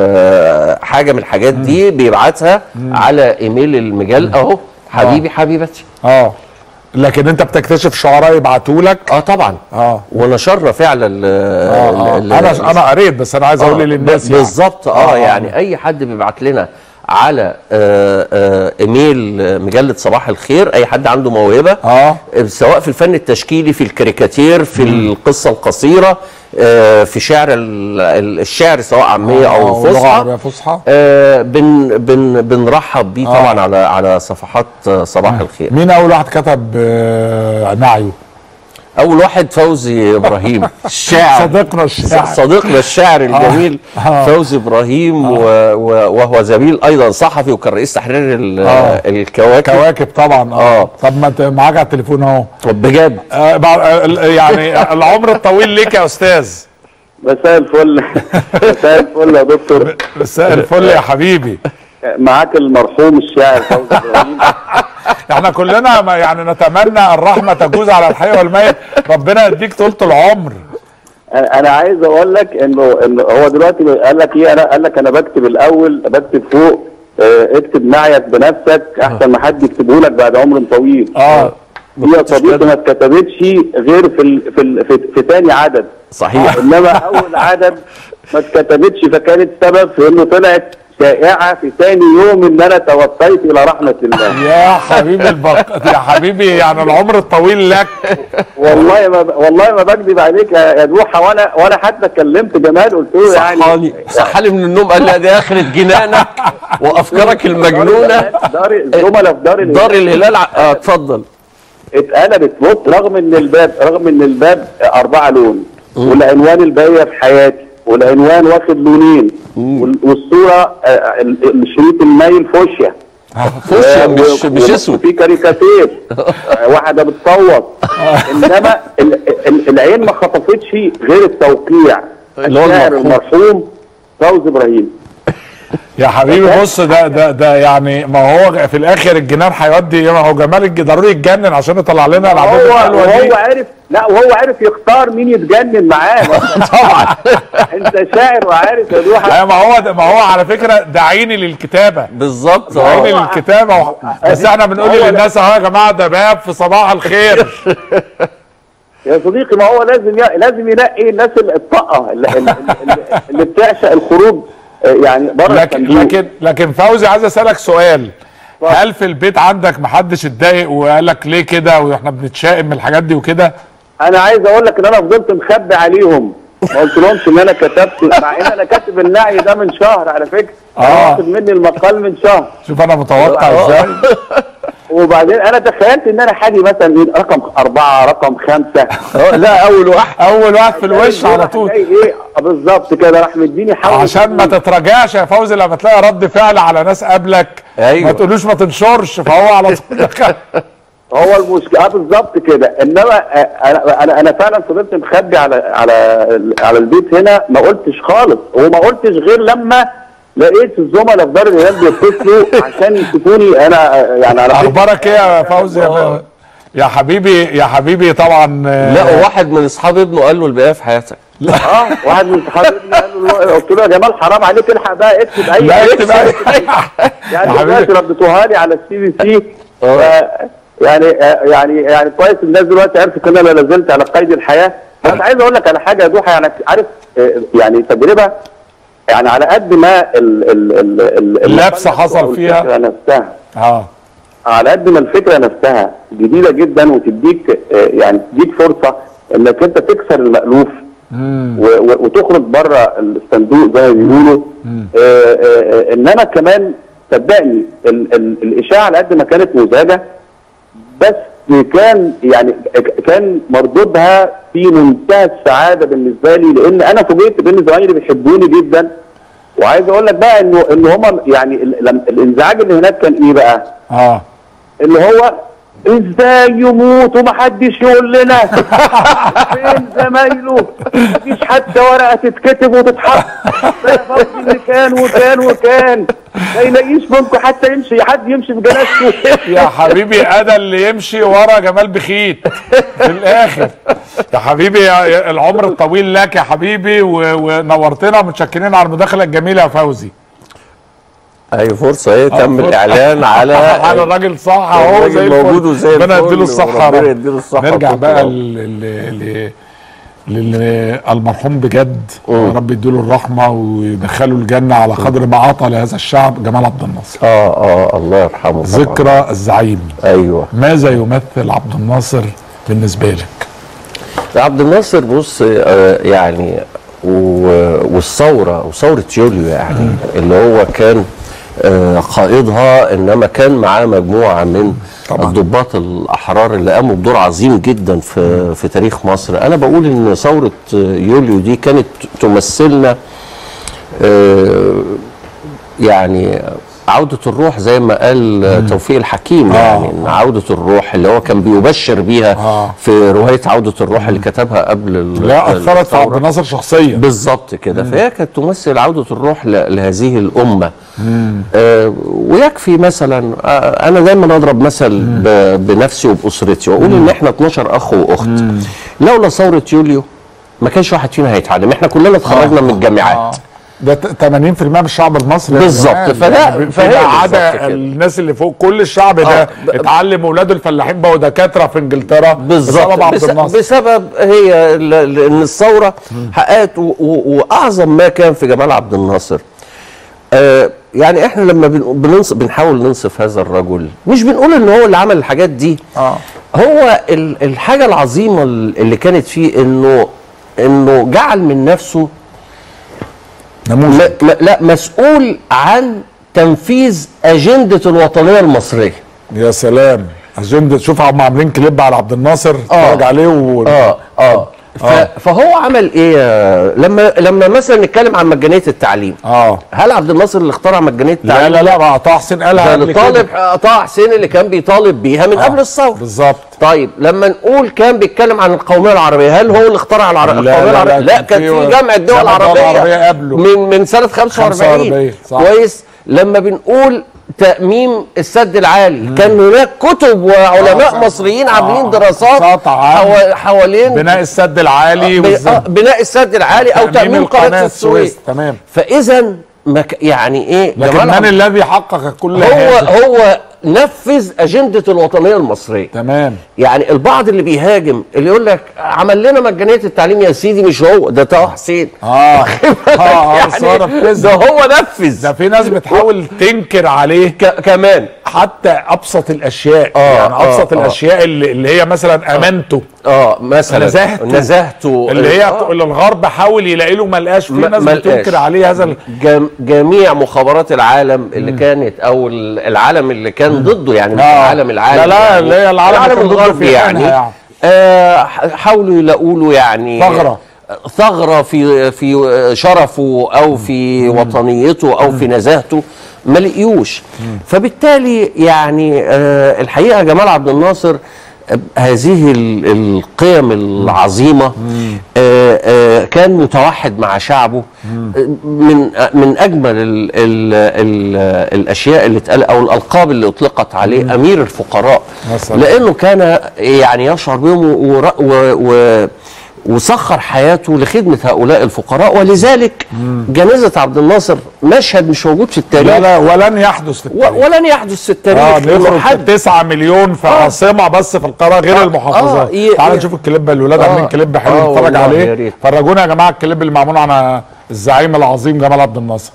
آه حاجه من الحاجات دي بيبعتها على ايميل المجال اهو حبيبي حبيبتي اه لكن انت بتكتشف شعراء يبعتوا لك اه طبعا اه ونشرنا فعلا ال- اه, آه. ال- انا انا قريت بس انا عايز اقول آه، للناس ب- يعني. بالظبط اه, آه، آه. يعني اي حد بيبعت لنا على آه آه ايميل آه، مجله صباح الخير اي حد عنده موهبه اه سواء في الفن التشكيلي في الكاريكاتير في القصه القصيره آه في شعر ال- ال- الشعر سواء عاميه آه، او ولغة فصحى عربية فصحى آه بن بن بنرحب بيه طبعا على على صفحات آه، صباح الخير مين اول واحد كتب آه نعيه اول واحد فوزي ابراهيم الشاعر صديقنا الشاعر صديقنا الشاعر الجميل آه. فوزي ابراهيم و... و... وهو زميل ايضا صحفي وكان رئيس تحرير ال... آه. الكواكب كواكب طبعا اه, آه. طب ما انت معاك على التليفون اهو بجد آه بع- آه، يعني العمر الطويل ليك يا استاذ مساء الفل مساء الفل يا دكتور مساء الفل يا حبيبي معاك المرحوم الشاعر فوزي ابراهيم احنا كلنا ما يعني نتمنى الرحمه تجوز على الحي والميت ربنا يديك طولة العمر انا عايز اقول لك انه انه هو دلوقتي قال لك ايه انا قال لك انا بكتب الاول بكتب فوق اه، اكتب نعيك بنفسك احسن ما حد يكتبه لك بعد عمر طويل اه دي يا صديقي ما اتكتبتش غير في ال في ال في, في تاني عدد صحيح انما اول عدد ما اتكتبتش فكانت سبب في انه طلعت شائعه في ثاني يوم ان انا توصيت الى رحمه الله يا حبيبي البق... يا حبيبي يعني العمر الطويل لك والله ما والله ما بكذب عليك يا يا دوحه وانا وانا حتى كلمت جمال قلت له يعني صحاني صحاني من النوم قال لي دي اخرة جنانك وافكارك المجنونه دار زملاء في دار دار الهلال الهلال ع- اه اتفضل اتقلبت بص رغم ان الباب رغم ان الباب اربعه لون والعنوان الباقيه في حياتي والعنوان واخد لونين وال- والصوره آه، ال- الشريط المايل فوشيا فوشيا آه، مش و- مش و- اسود وفي كاريكاتير آه، واحده بتصوت انما ال- ال- العين ما خطفتش غير التوقيع اللي هو الشاعر المرحوم. المرحوم فوزي ابراهيم يا حبيبي بص ده ده ده يعني ما هو في الاخر الجنان هيودي ما هو جمال الج- ضروري يتجنن عشان يطلع لنا العادات هو الحلوه دي وهو عارف لا وهو عارف يختار مين يتجنن معاه طبعا انت شاعر وعارف يا دوحه أيوة، ما هو ده ما هو على فكره دعيني للكتابه بالظبط دعيني اه للكتابه و... بس احنا بنقول هو- للناس اهو يا جماعه ده باب في صباح الخير يا صديقي ما هو لازم ي... لازم ينقي الناس الطاقه اللي, اللي, اللي- اللي بتعشق الخروج آه، يعني بره لكن الصندوق. لكن لكن فوزي عايز اسالك سؤال هل في البيت عندك محدش اتضايق وقال لك ليه كده واحنا بنتشائم من الحاجات دي وكده انا عايز اقول لك ان انا فضلت مخبي عليهم ما قلتلهمش ان انا كتبت مع ان انا كاتب النعي ده من شهر على فكره آه. واخد مني المقال من شهر شوف انا متوقع آه. ازاي وبعدين انا تخيلت ان انا حاجي مثلا إيه، رقم اربعه رقم خمسه آه، لا اول واحد اول واحد في الوش على راح طول جاي ايه آه، بالظبط كده راح مديني حول عشان ما تتراجعش يا فوزي لما تلاقي رد فعل على ناس قبلك أيوة. ما تقولوش ما تنشرش فهو على طول دخل. هو المشكله آه بالظبط كده انما آه، انا انا انا فعلا فضلت مخبي على على على البيت هنا ما قلتش خالص وما قلتش غير لما لقيت الزملاء في دار الهلال بيتصلوا عشان يشوفوني انا آه، يعني على فكرة- اخبارك ايه يا فوزي يا فوزي؟ يا حبيبي يا حبيبي طبعا آه، لا وواحد من اصحاب ابنه قال له البقيه في حياتك اه واحد من صحابي قال له قلت له يا جمال حرام عليك الحق بقى اكتب اي لا اكتب اي يعني يا دلوقتي حبيبي ردتوها لي على السي بي سي يعني آه، يعني يعني كويس الناس دلوقتي عرفت ان انا لا زلت على قيد الحياه بس عايز اقول لك على حاجه يا دوحه يعني عارف آه، يعني تجربه يعني على قد ما ال ال ال ال اللبسة حصل أو فيها. الفكرة نفسها اه على قد ما الفكره نفسها جديده جدا وتديك آه، يعني تديك فرصه انك انت تكسر المألوف و- و- وتخرج بره الصندوق زي ما بيقولوا آه، آه، آه، انما كمان صدقني ال- ال- الاشاعه على قد ما كانت مزعجه بس كان يعني كان مردودها في منتهى السعاده بالنسبه لي لان انا فوجئت بان زمايلي بيحبوني جدا وعايز اقول لك بقى انه ان هم يعني ال- لم- الانزعاج اللي هناك كان ايه بقى؟ اه اللي هو ازاي يموت ومحدش يقول لنا فين زمايله مفيش حتى ورقه تتكتب وتتحط ده فوزي اللي كان وكان وكان ما يلاقيش منكم حتى يمشي حد يمشي بجنازته يا حبيبي انا اللي يمشي ورا جمال بخيت في الاخر يا حبيبي يا العمر الطويل لك يا حبيبي و- ونورتنا ومتشكرين على المداخله الجميله يا فوزي اي فرصه ايه تم فرصة. الاعلان على على الراجل صح اهو الراجل زي الفل. موجود وزي ربنا الفل يديله الصحه يا وربنا رب. يديله الصحة نرجع وطول بقى العمر. لل- لل- لل- للمرحوم بجد يا رب يديله الرحمه ويدخله الجنه على قدر ما عطى لهذا الشعب جمال عبد الناصر اه اه الله يرحمه طبعاً. ذكرى الزعيم ايوه ماذا يمثل عبد الناصر بالنسبه لك؟ عبد الناصر بص آه، يعني و- والثوره وثوره يوليو يعني اللي هو كان آه، قائدها انما كان معاه مجموعه من طبعاً. الضباط الاحرار اللي قاموا بدور عظيم جدا في في تاريخ مصر انا بقول ان ثوره آه، يوليو دي كانت تمثلنا آه، يعني عودة الروح زي ما قال توفيق الحكيم يعني إن عودة الروح اللي هو كان بيبشر بيها آه. في رواية عودة الروح اللي كتبها قبل ال- لا اثرت في الثورة. عبد الناصر شخصيا بالظبط كده فهي كانت تمثل عودة الروح ل- لهذه الأمة آه ويكفي مثلا آه أنا دايما أضرب مثل ب- بنفسي وبأسرتي وأقول إن إحنا 12 أخ وأخت لولا ثورة يوليو ما كانش واحد فينا هيتعلم إحنا كلنا اتخرجنا من الجامعات ده ت- 80% من الشعب المصري بالظبط. كمان. فده- يعني فهي فيما بالظبط عدا كده. الناس اللي فوق كل الشعب ده آه، ب- اتعلم اولاده الفلاحين بقوا دكاتره في انجلترا بالظبط بسبب عبد بس الناصر بسبب هي ال- ال- ان الثوره حققت و- و- واعظم ما كان في جمال عبد الناصر آه يعني احنا لما بن- بننصف بنحاول ننصف هذا الرجل مش بنقول ان هو اللي عمل الحاجات دي آه. هو ال- الحاجه العظيمه اللي كانت فيه انه انه جعل من نفسه نموذج م- م- لا مسؤول عن تنفيذ اجنده الوطنيه المصريه يا سلام اجنده شوف هم عاملين كليب على عبد الناصر اتفرج عليه و... اه اه ف- فهو عمل ايه آه، لما لما مثلا نتكلم عن مجانيه التعليم اه هل عبد الناصر اللي اخترع مجانيه لا التعليم لا لا ما طه حسين قالها ده قبل اللي كده. طالب آه، طه حسين اللي كان بيطالب بيها من قبل الثوره بالظبط طيب لما نقول كان بيتكلم عن القوميه العربيه هل هو اللي اخترع العر... لا، القوميه لا، لا، العربيه لا كان كان في في جامعه الدول جامعة الدول العربيه العربية قبله. من من سنه 45 45 صح. كويس لما بنقول تأميم السد العالي كان هناك كتب وعلماء صح. مصريين آه، عاملين دراسات دراسات عن حوا- حوالين بناء السد العالي ب- آه، والزد بناء السد العالي او تأميم قناه السويس تمام فاذا مك يعني ايه لكن جمال من عبد- الذي حقق كل هو هذا هو نفذ اجنده الوطنيه المصريه تمام يعني البعض اللي بيهاجم اللي يقول لك عمل لنا مجانيه التعليم يا سيدي مش هو ده طه حسين اه اه يعني صار ده كذا هو نفذ ده في ناس بتحاول تنكر عليه ك- كمان حتى ابسط الاشياء آه، يعني ابسط آه، آه. الاشياء اللي, اللي هي مثلا امانته اه مثلا نزاهته. نزاهته اللي هي آه. اللي الغرب حاول يلاقي له ما لقاش في ما- ناس ما بتنكر لقاش. عليه هذا ال- جم جميع مخابرات العالم اللي كانت او ال- العالم اللي كان ضده يعني مش آه. العالم العالم لا، لا، يعني اللي هي العالم اللي كان ضده الغربي في يعني, حينها يعني. آه ح- حاولوا يلاقوا له يعني ثغرة. ثغره في في شرفه او في وطنيته او في نزاهته ما لقيوش فبالتالي يعني آه الحقيقه جمال عبد الناصر آه، هذه ال- القيم العظيمه آه آه كان متوحد مع شعبه آه، من آه، من اجمل ال ال ال الاشياء اللي اتقال او الالقاب اللي اطلقت عليه امير الفقراء مثلاً. لانه كان يعني يشعر بهم ور- و و وسخر حياته لخدمه هؤلاء الفقراء ولذلك جنازه عبد الناصر مشهد مش موجود في التاريخ لا لا ولن يحدث في و- التاريخ ولن يحدث في التاريخ اه إنه نخرج حد 9 مليون في عاصمه بس في القاره غير آه، المحافظات آه، ي- تعال ي- نشوف الكليب الولاد آه، عاملين كليب حلو آه، نتفرج والله يا عليه ريت. فرجونا يا جماعه الكليب اللي معمول عن الزعيم العظيم جمال عبد الناصر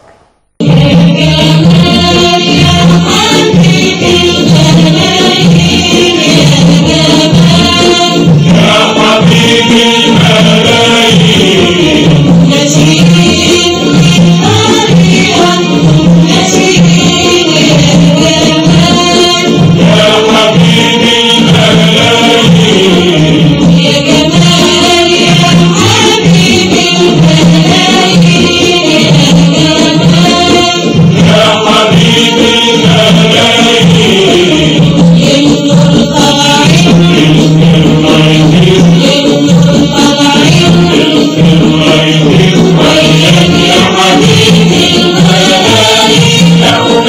يا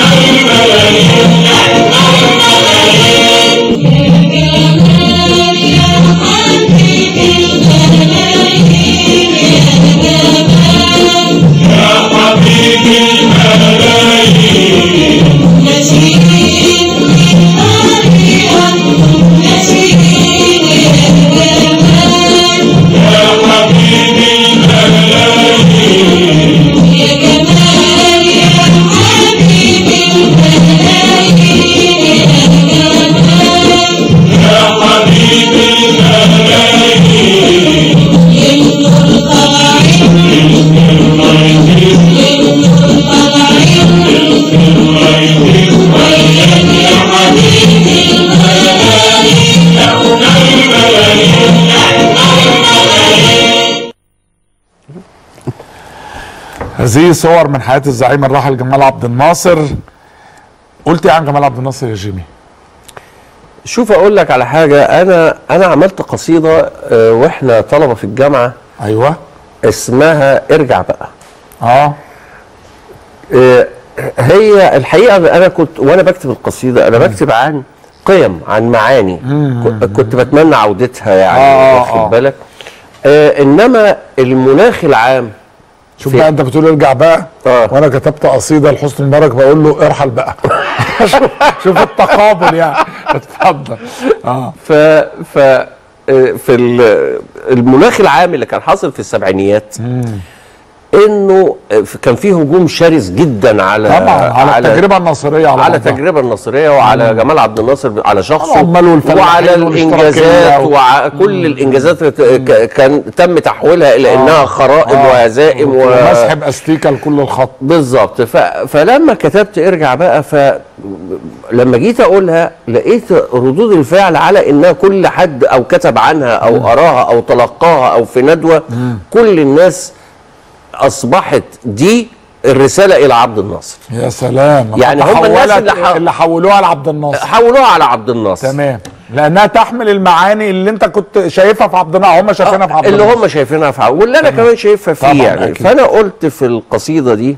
هذه صور من حياه الزعيم الراحل جمال عبد الناصر قلت ايه عن جمال عبد الناصر يا جيمي شوف اقول لك على حاجه انا انا عملت قصيده آه، واحنا طلبه في الجامعه ايوه اسمها ارجع بقى اه آه، هي الحقيقه انا كنت وانا بكتب القصيده انا بكتب عن قيم عن معاني ك- كنت بتمنى عودتها يعني آه، واخد آه. بالك آه انما المناخ العام شوف في- بقى انت بتقول ارجع بقى آه. وانا كتبت قصيده لحسني مبارك بقول له ارحل بقى شوف, شوف التقابل يعني اتفضل اه ف ف آه، في ال- المناخ العام اللي كان حاصل في السبعينيات انه آه، كان فيه هجوم شرس جدا على طبعا على, التجربه النصريه على, على بعضها. التجربه النصريه وعلى جمال عبد الناصر على شخصه العمال والفلاحين وعلى والاشتراكية الانجازات و- وكل الانجازات ت- ك- كان تم تحويلها الى انها خرائط آه. وهزائم و... ومسح باستيكه لكل الخط بالظبط ف... فلما كتبت ارجع بقى فلما جيت اقولها لقيت ردود الفعل على انها كل حد او كتب عنها او قراها او تلقاها او في ندوه كل الناس اصبحت دي الرساله الى عبد الناصر يا سلام يعني هم الناس تحولت- اللي ح- اللي حولوها لعبد الناصر حولوها على عبد الناصر تمام لانها تحمل المعاني اللي انت كنت شايفها في عبد الناصر هم شايفينها في عبد اللي الناصر هم شايفينها في عبد واللي انا كمان شايفها طبعاً فيه يعني أكيد. فانا قلت في القصيده دي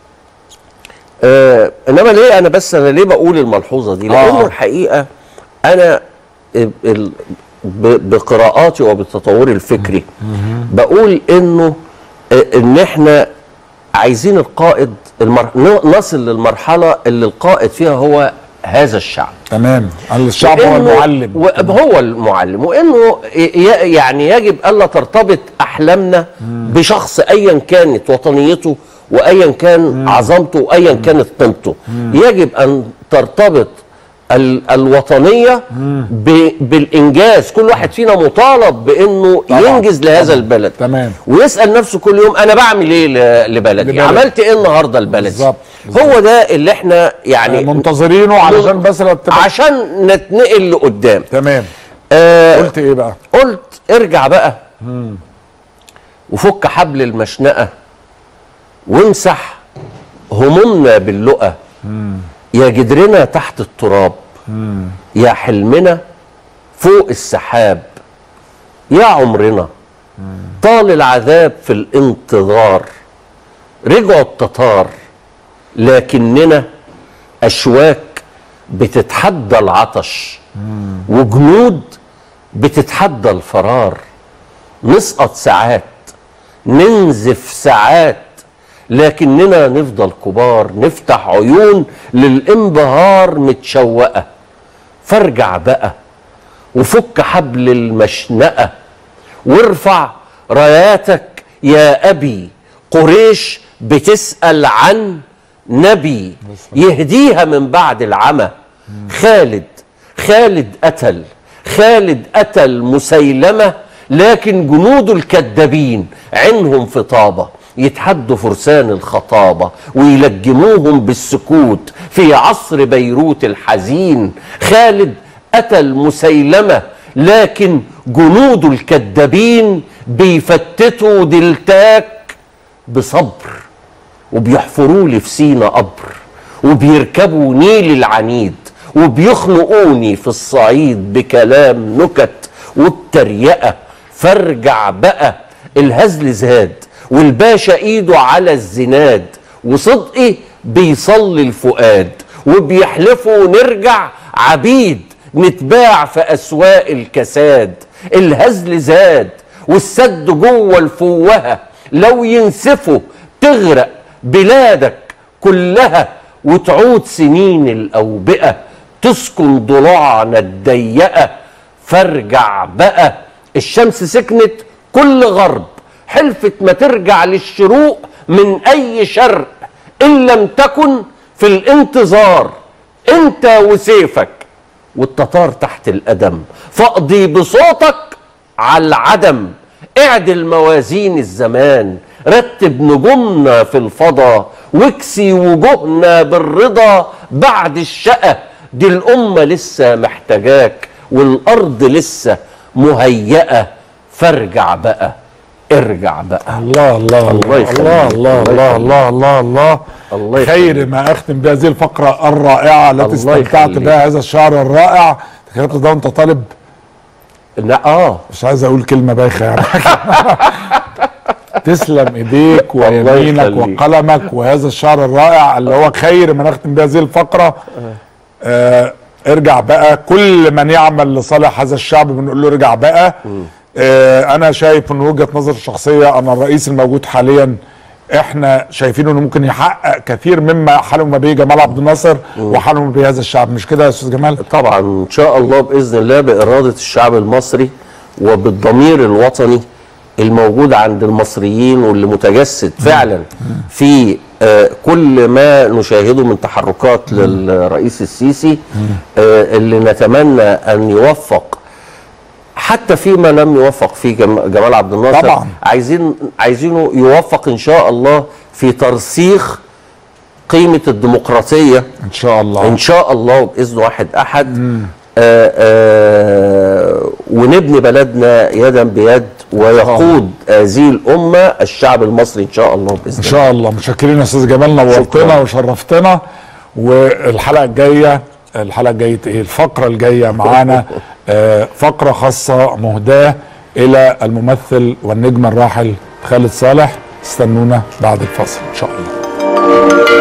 آه انما ليه انا بس انا ليه بقول الملحوظه دي لانه آه. الحقيقه انا ال- ال- ب- بقراءاتي وبالتطور الفكري بقول انه آه، ان احنا عايزين القائد المر... ن- نصل للمرحله اللي القائد فيها هو هذا الشعب تمام الشعب هو وإنه- المعلم وهو المعلم وانه ي- يعني يجب الا ترتبط احلامنا بشخص ايا كانت وطنيته وايا كان عظمته وايا كانت قيمته يجب ان ترتبط ال- الوطنيه ب- بالانجاز كل واحد فينا مطالب بانه طبعاً، ينجز لهذا طبعاً، البلد تمام. ويسال نفسه كل يوم انا بعمل ايه ل- لبلدي لبلدي. عملت ايه النهارده لبلدي بالظبط، هو ده اللي احنا يعني منتظرينه علشان بس لو تبقى عشان نتنقل لقدام تمام آه قلت ايه بقى قلت ارجع بقى وفك حبل المشنقة وامسح همومنا باللقى يا جدرنا تحت التراب يا حلمنا فوق السحاب يا عمرنا طال العذاب في الانتظار رجعوا التتار لكننا أشواك بتتحدى العطش وجنود بتتحدى الفرار نسقط ساعات ننزف ساعات لكننا نفضل كبار نفتح عيون للانبهار متشوقة فارجع بقى وفك حبل المشنقة وارفع راياتك يا أبي قريش بتسأل عن نبي يهديها من بعد العمى خالد خالد قتل خالد قتل مسيلمة لكن جنود الكذابين عينهم في طابة يتحدوا فرسان الخطابة ويلجموهم بالسكوت في عصر بيروت الحزين خالد قتل مسيلمة لكن جنود الكذابين بيفتتوا دلتاك بصبر وبيحفروا لي في سينا قبر وبيركبوا نيل العنيد وبيخنقوني في الصعيد بكلام نكت والتريقة فارجع بقى الهزل زاد والباشا ايده على الزناد وصدقي بيصلي الفؤاد وبيحلفوا نرجع عبيد نتباع في اسواق الكساد الهزل زاد والسد جوه الفوهه لو ينسفوا تغرق بلادك كلها وتعود سنين الأوبئة تسكن ضلوعنا الضيقة فارجع بقى الشمس سكنت كل غرب حلفت ما ترجع للشروق من أي شرق إن لم تكن في الانتظار أنت وسيفك والتتار تحت القدم فاقضي بصوتك على العدم اعدل موازين الزمان رتب نجومنا في الفضا واكسي وجوهنا بالرضا بعد الشقة دي الأمة لسه محتاجاك والأرض لسه مهيئة فارجع بقى ارجع بقى الله الله الله الله يخليك. الله الله الله الله الله الله الله يخليك. خير ما اختم بهذه الفقره الرائعه التي الله استمتعت يخليك. بها هذا الشعر الرائع تخيلت ده وانت طالب لا اه مش عايز اقول كلمه بايخه يعني تسلم ايديك الله ويمينك يخليك. وقلمك وهذا الشعر الرائع اللي هو خير ما نختم بهذه الفقره آه ارجع بقى كل من يعمل لصالح هذا الشعب بنقول له ارجع بقى آه انا شايف من وجهه نظري الشخصيه ان الرئيس الموجود حاليا احنا شايفين انه ممكن يحقق كثير مما حلم به جمال عبد الناصر وحلم به هذا الشعب مش كده يا استاذ جمال طبعا ان شاء الله باذن الله باراده الشعب المصري وبالضمير الوطني الموجود عند المصريين واللي متجسد فعلا في آه، كل ما نشاهده من تحركات للرئيس السيسي آه، اللي نتمنى ان يوفق حتى فيما لم يوفق فيه جم- جمال عبد الناصر طبعاً. عايزين عايزينه يوفق ان شاء الله في ترسيخ قيمه الديمقراطيه ان شاء الله ان شاء الله باذن واحد احد آآ آآ ونبني بلدنا يدا بيد ويقود هذه الامه الشعب المصري ان شاء الله باذن ان الله شاء الله متشكرين يا استاذ جمال نورتنا شكراً. وشرفتنا والحلقه الجايه الحلقه الجايه ايه الفقره الجايه معانا آه، فقره خاصه مهداه الى الممثل والنجم الراحل خالد صالح استنونا بعد الفاصل ان شاء الله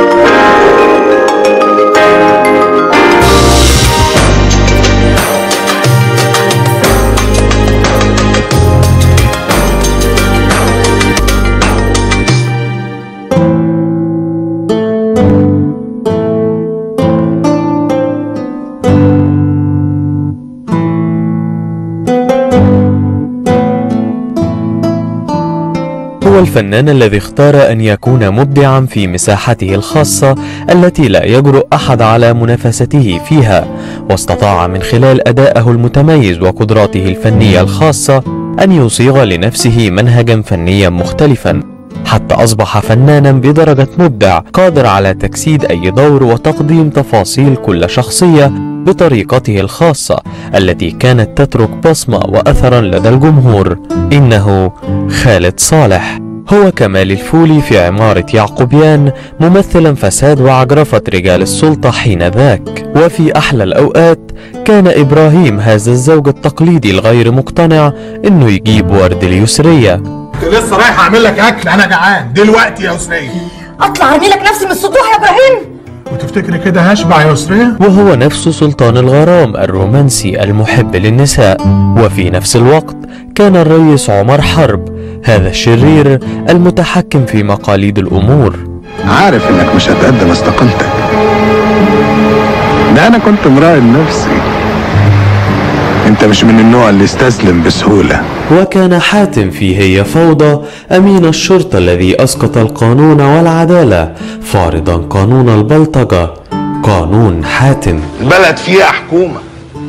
هو الفنان الذي اختار أن يكون مبدعا في مساحته الخاصة التي لا يجرؤ أحد على منافسته فيها واستطاع من خلال أدائه المتميز وقدراته الفنية الخاصة أن يصيغ لنفسه منهجا فنيا مختلفا حتى أصبح فنانا بدرجة مبدع قادر على تجسيد أي دور وتقديم تفاصيل كل شخصية بطريقته الخاصة التي كانت تترك بصمة وأثرا لدى الجمهور إنه خالد صالح هو كمال الفولي في عمارة يعقوبيان ممثلا فساد وعجرفة رجال السلطة حين ذاك وفي أحلى الأوقات كان إبراهيم هذا الزوج التقليدي الغير مقتنع إنه يجيب ورد اليسرية كنت لسه رايح اعمل لك اكل انا جعان دلوقتي يا يسرية اطلع ارمي لك نفسي من السطوح يا ابراهيم وتفتكري كده هشبع يا يسرية وهو نفسه سلطان الغرام الرومانسي المحب للنساء وفي نفس الوقت كان الرئيس عمر حرب هذا الشرير المتحكم في مقاليد الأمور عارف انك مش هتقدم استقالتك ده انا كنت مراقب نفسي انت مش من النوع اللي استسلم بسهولة وكان حاتم في هي فوضى أمين الشرطة الذي أسقط القانون والعدالة فارضا قانون البلطجة قانون حاتم البلد فيها حكومة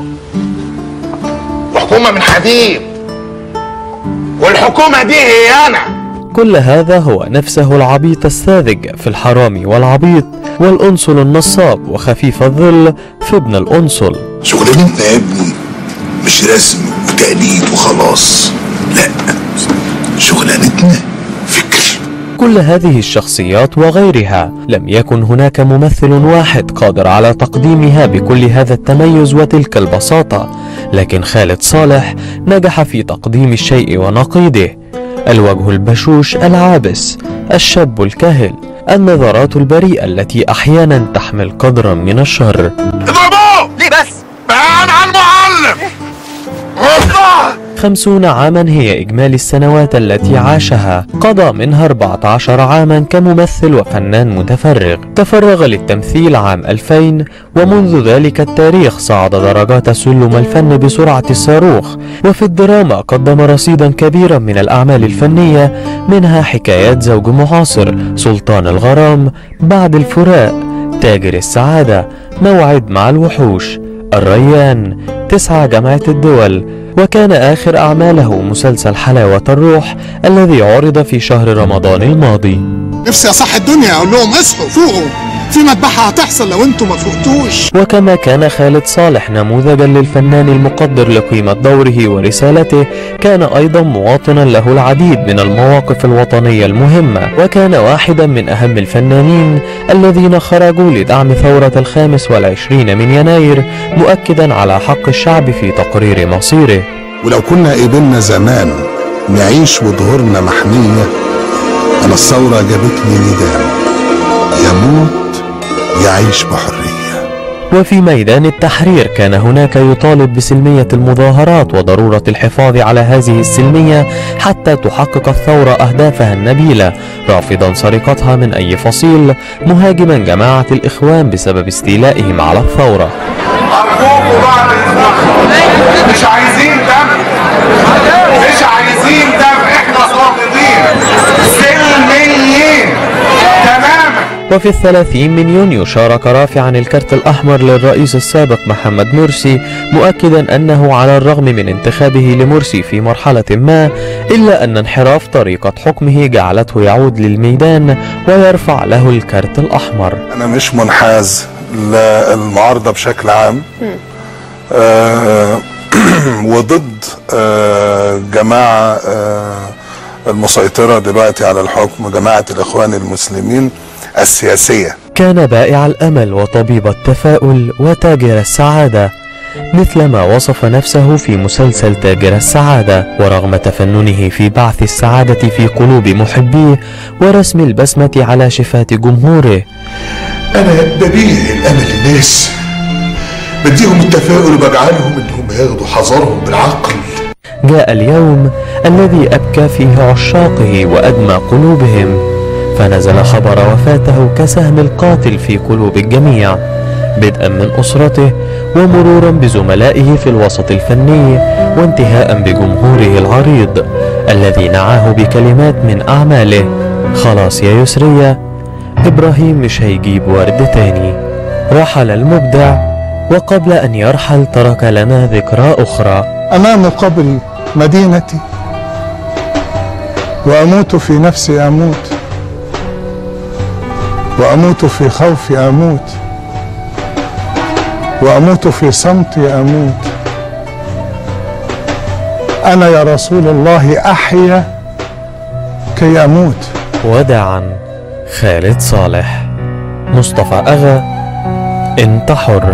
وحكومة من حديد والحكومة دي هي أنا كل هذا هو نفسه العبيط الساذج في الحرامي والعبيط والأنصل النصاب وخفيف الظل في ابن الأنصل شغلانتنا يا ابني مش رسم وتقليد وخلاص لا شغلانتنا فكر كل هذه الشخصيات وغيرها لم يكن هناك ممثل واحد قادر على تقديمها بكل هذا التميز وتلك البساطة لكن خالد صالح نجح في تقديم الشيء ونقيضه الوجه البشوش العابس الشاب الكهل النظرات البريئة التي أحيانا تحمل قدرا من الشر اضربوه ليه بس بعان عن المعلم والله خمسون عاما هي إجمالي السنوات التي عاشها قضى منها 14 عاما كممثل وفنان متفرغ تفرغ للتمثيل عام 2000 ومنذ ذلك التاريخ صعد درجات سلم الفن بسرعة الصاروخ وفي الدراما قدم رصيدا كبيرا من الأعمال الفنية منها حكايات زوج معاصر سلطان الغرام بعد الفراق تاجر السعادة موعد مع الوحوش الريان تسعة جامعة الدول وكان آخر أعماله مسلسل حلاوة الروح الذي عرض في شهر رمضان الماضي نفسي اصح الدنيا اقول لهم اصحوا فوقوا في مذبحة هتحصل لو انتوا ما فوقتوش وكما كان خالد صالح نموذجا للفنان المقدر لقيمة دوره ورسالته كان أيضا مواطنا له العديد من المواقف الوطنية المهمة وكان واحدا من أهم الفنانين الذين خرجوا لدعم ثورة الخامس والعشرين من يناير مؤكدا على حق الشعب في تقرير مصيره ولو كنا قبلنا زمان نعيش وظهورنا محمية أنا الثورة جابتني نداء يموت يعيش بحرية وفي ميدان التحرير كان هناك يطالب بسلمية المظاهرات وضرورة الحفاظ على هذه السلمية حتى تحقق الثورة أهدافها النبيلة رافضا سرقتها من أي فصيل مهاجما جماعة الإخوان بسبب استيلائهم على الثورة أرجوكوا بعد إذنكم مش عايزين دم مش عايزين دم احنا صادقين سلميين تماما وفي الثلاثين من يونيو شارك رافعا الكرت الأحمر للرئيس السابق محمد مرسي مؤكدا أنه على الرغم من انتخابه لمرسي في مرحلة ما إلا أن انحراف طريقة حكمه جعلته يعود للميدان ويرفع له الكرت الأحمر أنا مش منحاز للمعارضة بشكل عام آه وضد آه جماعة آه المسيطرة دلوقتي على الحكم جماعة الإخوان المسلمين السياسية كان بائع الأمل وطبيب التفاؤل وتاجر السعادة مثلما وصف نفسه في مسلسل تاجر السعادة ورغم تفننه في بعث السعادة في قلوب محبيه ورسم البسمة على شفات جمهوره أنا ببيع الأمل للناس بديهم التفاؤل وبجعلهم إنهم ياخدوا حذرهم بالعقل جاء اليوم الذي أبكى فيه عشاقه وأدمى قلوبهم فنزل خبر وفاته كسهم القاتل في قلوب الجميع بدءا من أسرته ومرورا بزملائه في الوسط الفني وانتهاء بجمهوره العريض الذي نعاه بكلمات من أعماله خلاص يا يسرية إبراهيم مش هيجيب ورد تاني رحل المبدع وقبل أن يرحل ترك لنا ذكرى أخرى أمام قبر مدينتي وأموت في نفسي أموت وأموت في خوفي أموت وأموت في صمتي أموت أنا يا رسول الله أحيا كي أموت وداعا خالد صالح مصطفى أغا انت حر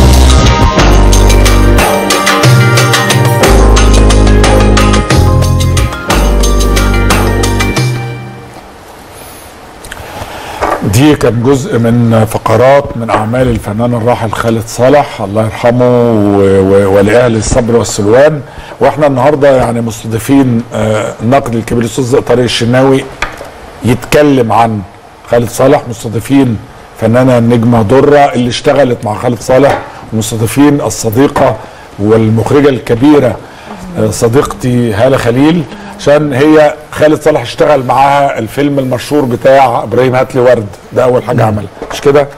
دي كان جزء من فقرات من اعمال الفنان الراحل خالد صالح الله يرحمه و- و- ولاهل الصبر والسلوان واحنا النهارده يعني مستضيفين آه، الناقد الكبير الاستاذ طارق الشناوي يتكلم عن خالد صالح مستضيفين فنانه النجمه دره اللي اشتغلت مع خالد صالح ومستضيفين الصديقه والمخرجه الكبيره آه، صديقتي هاله خليل عشان هي خالد صالح اشتغل معاها الفيلم المشهور بتاع ابراهيم هاتلي ورد ده اول حاجه عملها مش كده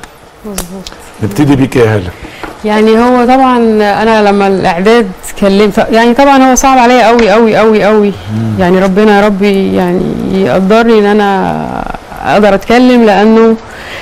نبتدي بيك يا هاله يعني هو طبعا انا لما الاعداد كلمت يعني طبعا هو صعب عليا قوي قوي قوي قوي يعني ربنا يا ربي يعني يقدرني ان انا اقدر اتكلم لانه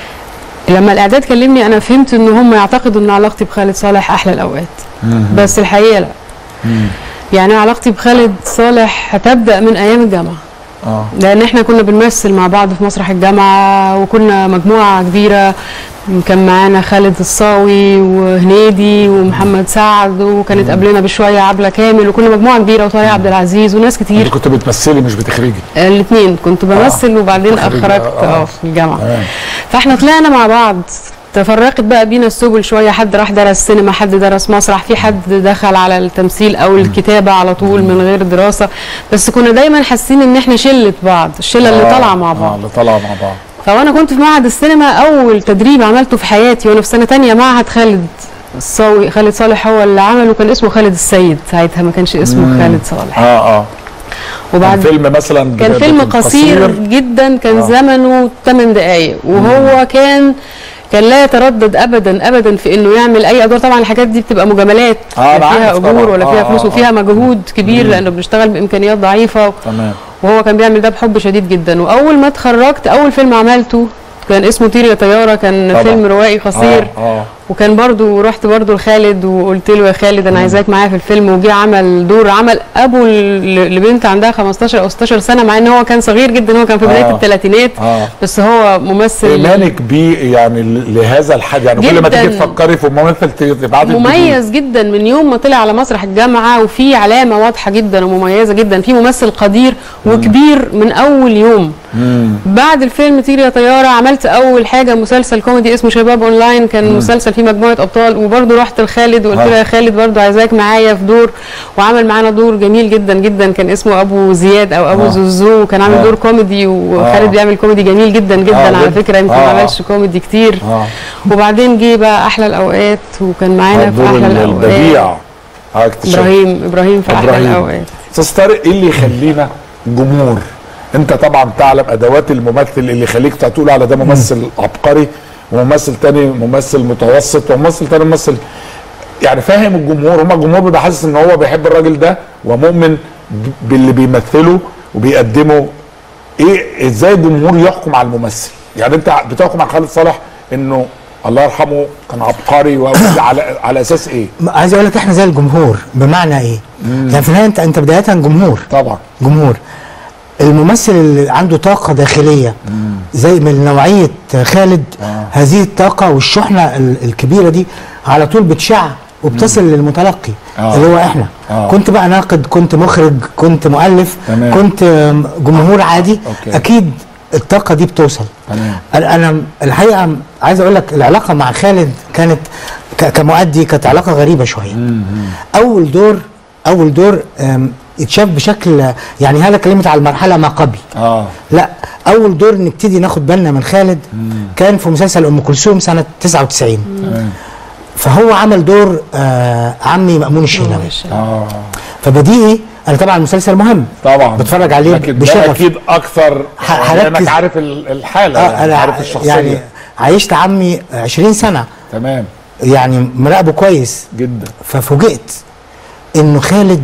لما الاعداد كلمني انا فهمت ان هم يعتقدوا ان علاقتي بخالد صالح احلى الاوقات بس الحقيقه لا يعني علاقتي بخالد صالح هتبدا من ايام الجامعه اه لان احنا كنا بنمثل مع بعض في مسرح الجامعه وكنا مجموعه كبيره كان معانا خالد الصاوي وهنيدي ومحمد سعد وكانت قبلنا بشويه عبله كامل وكنا مجموعه كبيره وطارق عبد العزيز وناس انت كتير كنت بتمثلي مش بتخرجي الاثنين كنت بمثل وبعدين تخريج، خرجت آه. اه في الجامعه تمام فاحنا طلعنا مع بعض تفرقت بقى بينا السبل شويه حد راح درس سينما حد درس مسرح في حد دخل على التمثيل او الكتابه على طول من غير دراسه بس كنا دايما حاسين ان احنا شله بعض الشله اللي آه، طالعه مع اه بعض اللي طالعه مع بعض فانا كنت في معهد السينما اول تدريب عملته في حياتي وانا في سنه تانية معهد خالد الصاوي خالد صالح هو اللي عمله كان اسمه خالد السيد ساعتها ما كانش اسمه مم. خالد صالح اه اه وبعد كان فيلم مثلا كان ب- فيلم ب- قصير جدا كان آه. زمنه 8 دقائق وهو كان كان لا يتردد ابدا ابدا في انه يعمل اي ادوار طبعا الحاجات دي بتبقى مجاملات آه، لا أنا فيها عارف اجور طبعاً. ولا آه، فيها آه، فلوس آه. وفيها مجهود كبير مم. لانه بنشتغل بامكانيات ضعيفه تمام وهو كان بيعمل ده بحب شديد جدا واول ما اتخرجت اول فيلم عملته كان اسمه طير يا طياره كان طبعا. فيلم روائي قصير اه, آه. وكان برضو رحت برضو لخالد وقلت له يا خالد انا عايزاك معايا في الفيلم وجي عمل دور عمل ابو ل- لبنت عندها 15 او 16 سنه مع ان هو كان صغير جدا هو كان في بدايه آه. الثلاثينات آه. بس هو ممثل ايمانك بيه يعني ل- لهذا الحد يعني كل ما جداً. تيجي تفكري في ممثل تبعتي مميز جدا من يوم ما طلع على مسرح الجامعه وفي علامه واضحه جدا ومميزه جدا في ممثل قدير وكبير من اول يوم بعد الفيلم طير يا طياره عملت اول حاجه مسلسل كوميدي اسمه شباب اونلاين كان مم. مسلسل فيه مجموعه ابطال وبرده رحت لخالد وقلت له آه. يا خالد برده عايزاك معايا في دور وعمل معانا دور جميل جدا جدا كان اسمه ابو زياد او ابو آه. زوزو وكان عامل آه. دور كوميدي وخالد آه. بيعمل كوميدي جميل جدا جدا آه، على جداً. فكره يمكن آه، ما آه. عملش كوميدي كتير اه وبعدين جه بقى احلى الاوقات وكان معانا في الدور احلى ال- الاوقات البديع اه اكتشاف. ابراهيم ابراهيم في احلى إبراهيم. الاوقات استاذ طارق ايه اللي يخلينا جمهور انت طبعا تعلم ادوات الممثل اللي يخليك تقول على ده ممثل عبقري وممثل تاني ممثل متوسط وممثل تاني ممثل يعني فاهم الجمهور هما الجمهور بيبقى حاسس ان هو بيحب الراجل ده ومؤمن ب- باللي بيمثله وبيقدمه ايه ازاي الجمهور يحكم على الممثل يعني انت بتحكم على خالد صالح انه الله يرحمه كان عبقري وعلى على اساس ايه عايز اقول لك احنا زي الجمهور بمعنى ايه؟ يعني في النهايه انت انت بدايه جمهور طبعا جمهور الممثل اللي عنده طاقه داخليه زي من نوعيه خالد هذه الطاقه والشحنه ال- الكبيره دي على طول بتشع وبتصل للمتلقي آه. اللي هو احنا آه. كنت بقى ناقد كنت مخرج كنت مؤلف تمام. كنت آم، جمهور عادي أوكي. اكيد الطاقه دي بتوصل تمام انا أنا الحقيقه عايز اقول لك العلاقه مع خالد كانت ك- كمؤدي كانت علاقه غريبه شويه اول دور اول دور آم، اتشاف بشكل يعني هلا كلمت على المرحله ما قبل اه لا اول دور نبتدي ناخد بالنا من خالد كان في مسلسل ام كلثوم سنه 99 تمام فهو عمل دور آه عمي مأمون الشناوي اه فبديهي انا طبعا المسلسل مهم طبعا بتفرج عليه لكن ده بشغف اكيد اكثر ه- لانك هركز- عارف ال- الحاله آه يعني انا عارف الشخصيه يعني عايشت عمي 20 سنه تمام يعني مراقبه كويس جدا ففوجئت انه خالد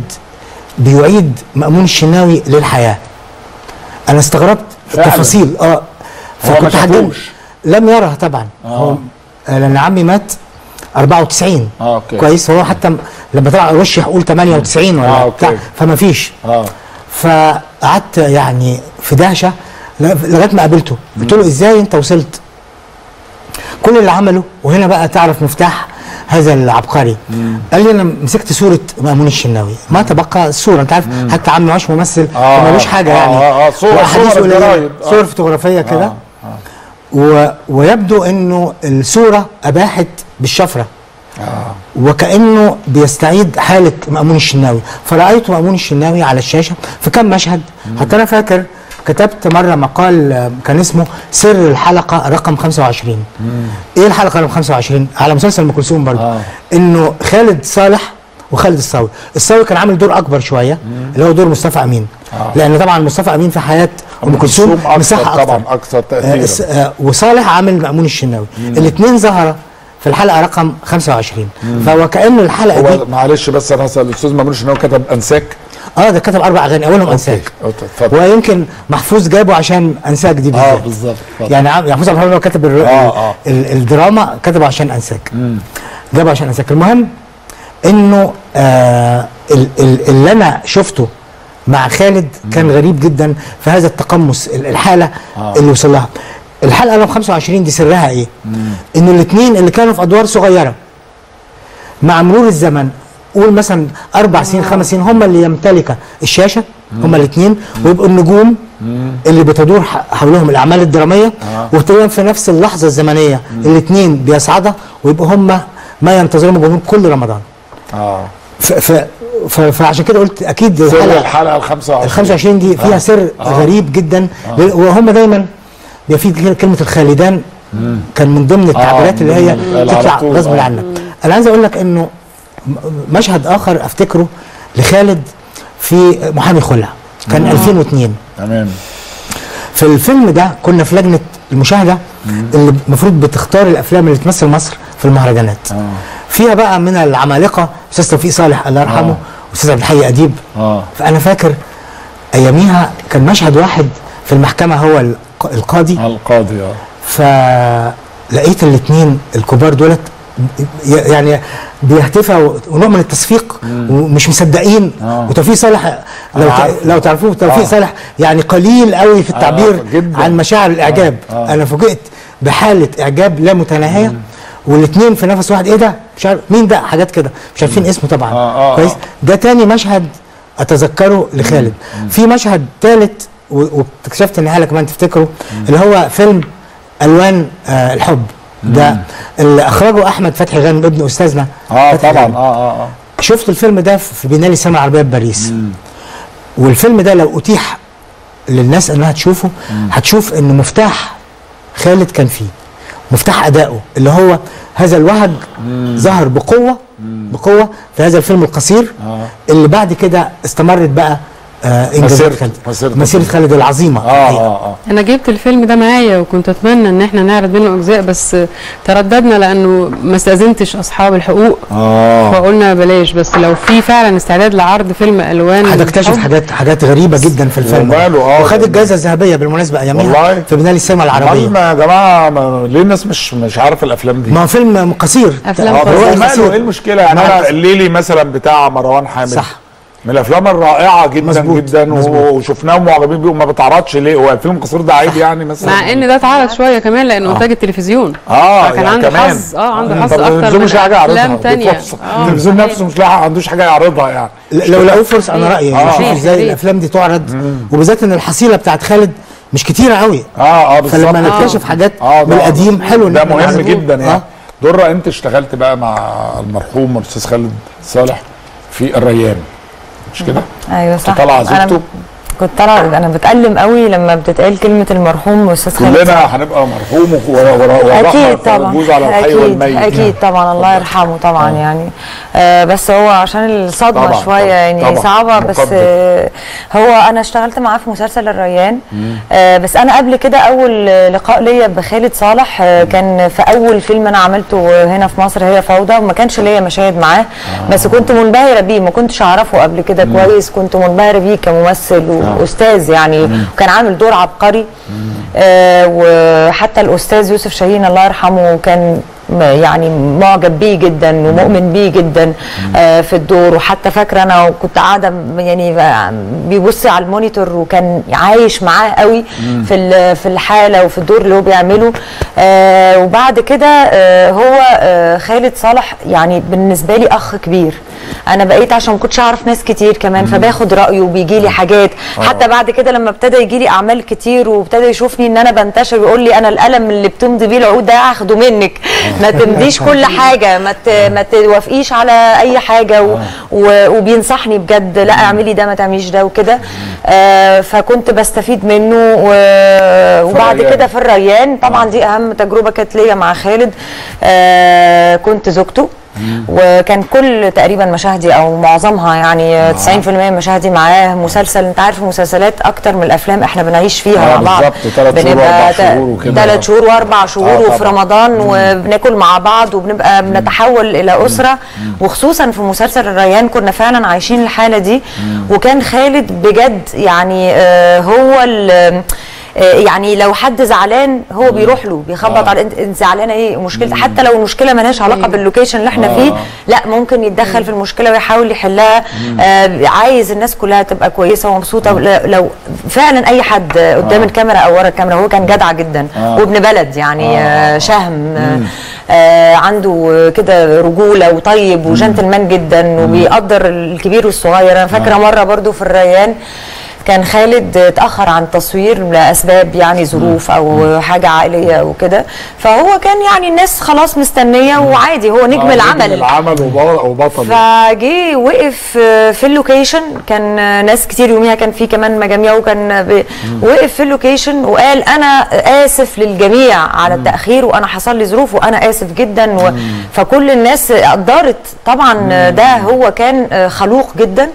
بيعيد مأمون الشناوي للحياه انا استغربت فعلاً. التفاصيل اه هو ما هجن- شافوش. لم يره طبعا آه. هو آه، لان عمي مات 94 اه اوكي كويس هو حتى م- لما طلع رشح قول 98 ولا آه، أوكي. بتاع فما فيش اه فقعدت يعني في دهشه ل- لغايه ما قابلته قلت له ازاي انت وصلت كل اللي عمله وهنا بقى تعرف مفتاح هذا العبقري قال لي انا مسكت صوره مامون الشناوي ما تبقى الصوره انت عارف حتى عمي مش ممثل آه، ملوش حاجه آه، يعني آه، آه، صور- وأحاديث صور قليلة. الجرايد، آه. صور فوتوغرافيه كده آه، و... ويبدو انه الصوره اباحت بالشفره آه. وكانه بيستعيد حاله مامون الشناوي فرايت مامون الشناوي على الشاشه في كم مشهد حتى انا فاكر كتبت مره مقال آه، كان اسمه سر الحلقه رقم 25 ايه الحلقه رقم 25 على مسلسل ام كلثوم برضه آه. انه خالد صالح وخالد الصاوي الصاوي كان عامل دور اكبر شويه اللي هو دور مصطفى امين آه. لان طبعا مصطفى امين في حياه ام كلثوم أكثر مساحه اكتر طبعا اكثر آه، تاثيرا س- آه، وصالح عامل مأمون الشناوي الاثنين ظهر في الحلقه رقم 25 فهو كانه الحلقه دي هو معلش بس انا هسال الاستاذ مامون ان هو كتب انساك اه ده كتب اربع اغاني اولهم انساك أوكي، اتفضل ويمكن محفوظ جابه عشان انساك دي اه بالذات بالظبط اتفضل. يعني عم- محفوظ عبد الرحمن هو كتب الر... آه، آه. ال... الدراما كتبه عشان انساك مم. جابه عشان انساك المهم انه آه ال... ال... اللي انا شفته مع خالد كان غريب جدا في هذا التقمص ال- الحاله آه. اللي وصل لها الحلقه رقم 25 دي سرها ايه؟ انه الاثنين اللي كانوا في ادوار صغيره مع مرور الزمن قول مثلا اربع سنين خمس سنين هم اللي يمتلك الشاشه هم الاثنين ويبقوا النجوم اللي بتدور ح- حولهم الاعمال الدراميه آه. وتقريبا في نفس اللحظه الزمنيه الاثنين بيصعدوا ويبقوا هم ما ينتظرهم الجمهور كل رمضان اه ف ف ف فعشان كده قلت اكيد سر الحلقه الحلقه ال 25 ال 25 دي فيها آه. سر آه. غريب جدا ل- وهم دايما بيبقى في كده كلمه الخالدان كان من ضمن التعبيرات اللي هي من- على تطلع طول، غصب آه. عنك انا عايز اقول لك انه م- مشهد اخر افتكره لخالد في محامي خلع كان 2002 تمام في الفيلم ده كنا في لجنه المشاهده اللي المفروض بتختار الافلام اللي تمثل مصر في المهرجانات اه فيها بقى من العمالقه استاذ توفيق صالح الله يرحمه آه. واستاذ عبد الحي اديب اه فانا فاكر اياميها كان مشهد واحد في المحكمه هو الق- القاضي القاضي اه فلقيت الاثنين الكبار دولت ي- يعني بيهتفوا ونوع من التصفيق ومش مصدقين وتوفيق صالح لو أنا ت- عارفه. لو تعرفوه توفيق آه. صالح يعني قليل قوي في التعبير جداً. عن مشاعر الاعجاب آه. انا فوجئت بحاله اعجاب لا متناهيه والاثنين في نفس واحد ايه ده مش عارف مين ده حاجات كده مش عارفين اسمه طبعا آه، آه، كويس آه. ده تاني مشهد اتذكره لخالد في مشهد ثالث واكتشفت ان هلا كمان تفتكروا اللي هو فيلم الوان آه الحب ده اللي اخرجه احمد فتحي غانم ابن استاذنا اه فتحي طبعا غانم. اه اه اه شفت الفيلم ده في بينالي سما عربيه بباريس والفيلم ده لو اتيح للناس انها تشوفه هتشوف ان مفتاح خالد كان فيه مفتاح ادائه اللي هو هذا الوهج ظهر بقوه بقوه في هذا الفيلم القصير اللي بعد كده استمرت بقى آه انجازات مسيرته- خالد مسيرته. مسيره خالد العظيمه اه الحقيقة. اه اه انا جبت الفيلم ده معايا وكنت اتمنى ان احنا نعرض منه اجزاء بس ترددنا لانه ما استاذنتش اصحاب الحقوق اه فقلنا بلاش بس لو في فعلا استعداد لعرض فيلم الوان هتكتشف الحب، حاجات حاجات غريبه جدا في الفيلم وماله، آه. وخد الجائزه الذهبيه بالمناسبه اياميها والله؟ في بينالي السينما العربيه ما يا جماعه ما ليه الناس مش مش عارفه الافلام دي ما هو فيلم قصير أفلام اه قصير. هو قصير. ماله ايه المشكله يعني ما انا عارف. الليلي مثلا بتاع مروان حامد صح. من الافلام الرائعه جدا مظبوط، جدا مظبوط. وشفناه ومعجبين بيه وما بتعرضش ليه هو الفيلم القصير ده عيب يعني مثلا مع ان ده اتعرض شويه كمان لانه انتاج التلفزيون اه فكان يعني عنده كمان. حظ اه عنده آه، حظ طب اكتر التلفزيون من مش لاقي حاجه افلام يعرضها تانية بفرصة. آه، التلفزيون صحيح. نفسه مش لاقي ما عندوش حاجه يعرضها يعني ل- لو لقوا فرصه انا رايي آه. نشوف يا ازاي ريت. الافلام دي تعرض وبالذات ان الحصيله بتاعت خالد مش كتيره قوي اه اه بالظبط فلما نكتشف حاجات آه، من ده- القديم حلو إن ده إحنا مهم نعرض. جدا آه. يعني درة انت اشتغلت بقى مع المرحوم الاستاذ خالد صالح في الريان مش كده؟ ايوه صح كنت طالعه أنا زوجته كنت طالعه انا بتألم قوي لما بتتقال كلمه المرحوم استاذ خالد صالح. كلنا هنبقى مرحوم ورحمه اكيد طبعا تجوز على الحي اكيد والميت اكيد طبعا الله يرحمه طبعا آه. يعني آه بس هو عشان الصدمه طبعاً، شويه طبعاً، يعني طبعاً. صعبه بس مقدر. آه هو انا اشتغلت معاه في مسلسل الريان آه بس انا قبل كده اول لقاء ليا بخالد صالح آه كان في اول فيلم انا عملته هنا في مصر هي فوضى وما كانش ليا مشاهد معاه بس كنت منبهره بيه ما كنتش اعرفه قبل كده كويس كنت منبهره بيه كممثل واستاذ يعني وكان عامل دور عبقري آه وحتى الاستاذ يوسف شاهين الله يرحمه كان م- يعني معجب بيه جدا ومؤمن بيه جدا آه في الدور وحتى فاكره انا كنت قاعده م- يعني ب- بيبص على المونيتور وكان عايش معاه قوي في ال- في الحاله وفي الدور اللي هو بيعمله آه وبعد كده آه هو آه خالد صالح يعني بالنسبه لي اخ كبير انا بقيت عشان ما كنتش اعرف ناس كتير كمان فباخد رايه وبيجي لي حاجات حتى بعد كده لما ابتدى يجي لي اعمال كتير وابتدى يشوفني ان انا بنتشر ويقول لي انا القلم اللي بتمضي بيه العقود ده هاخده منك ما تمضيش كل حاجه ما ت- ما توافقيش على اي حاجه و و وبينصحني بجد لا اعملي ده ما تعمليش ده وكده آه فكنت بستفيد منه و- وبعد الريان. كده في الريان طبعا دي اهم تجربه كانت ليا مع خالد آه كنت زوجته وكان كل تقريبا مشاهدي او معظمها يعني 90% من مشاهدي معاه مسلسل انت عارف المسلسلات اكتر من الافلام احنا بنعيش فيها آه، مع بعض بالظبط، تلات شهور وأربع شهور وكده. ثلاث شهور واربع شهور آه، وفي طبعاً. رمضان وبناكل مع بعض وبنبقى بنتحول الى اسره وخصوصا في مسلسل الريان كنا فعلا عايشين الحاله دي وكان خالد بجد يعني آه، هو ال- آه، يعني لو حد زعلان هو بيروح له بيخبط آه. على انت انت زعلانه ايه مشكلتك حتى لو المشكله مالهاش علاقه باللوكيشن اللي احنا آه. فيه لا ممكن يتدخل في المشكله ويحاول يحلها آه عايز الناس كلها تبقى كويسه ومبسوطه لو- لو فعلا اي حد قدام آه. الكاميرا او ورا الكاميرا هو كان جدع جدا آه. وابن بلد يعني آه. آه شهم آه آه عنده كده رجوله وطيب وجنتلمان جدا وبيقدر الكبير والصغير انا فاكره مره برضو في الريان كان خالد اتاخر عن التصوير لاسباب يعني ظروف او حاجه عائليه وكده فهو كان يعني الناس خلاص مستنيه وعادي هو نجم آه، العمل العمل وب- وبطل فجه وقف في اللوكيشن كان ناس كتير يوميها كان في كمان مجاميع وكان ب... وقف في اللوكيشن وقال انا اسف للجميع على التاخير وانا حصل لي ظروف وانا اسف جدا و... فكل الناس قدرت طبعا ده هو كان خلوق جدا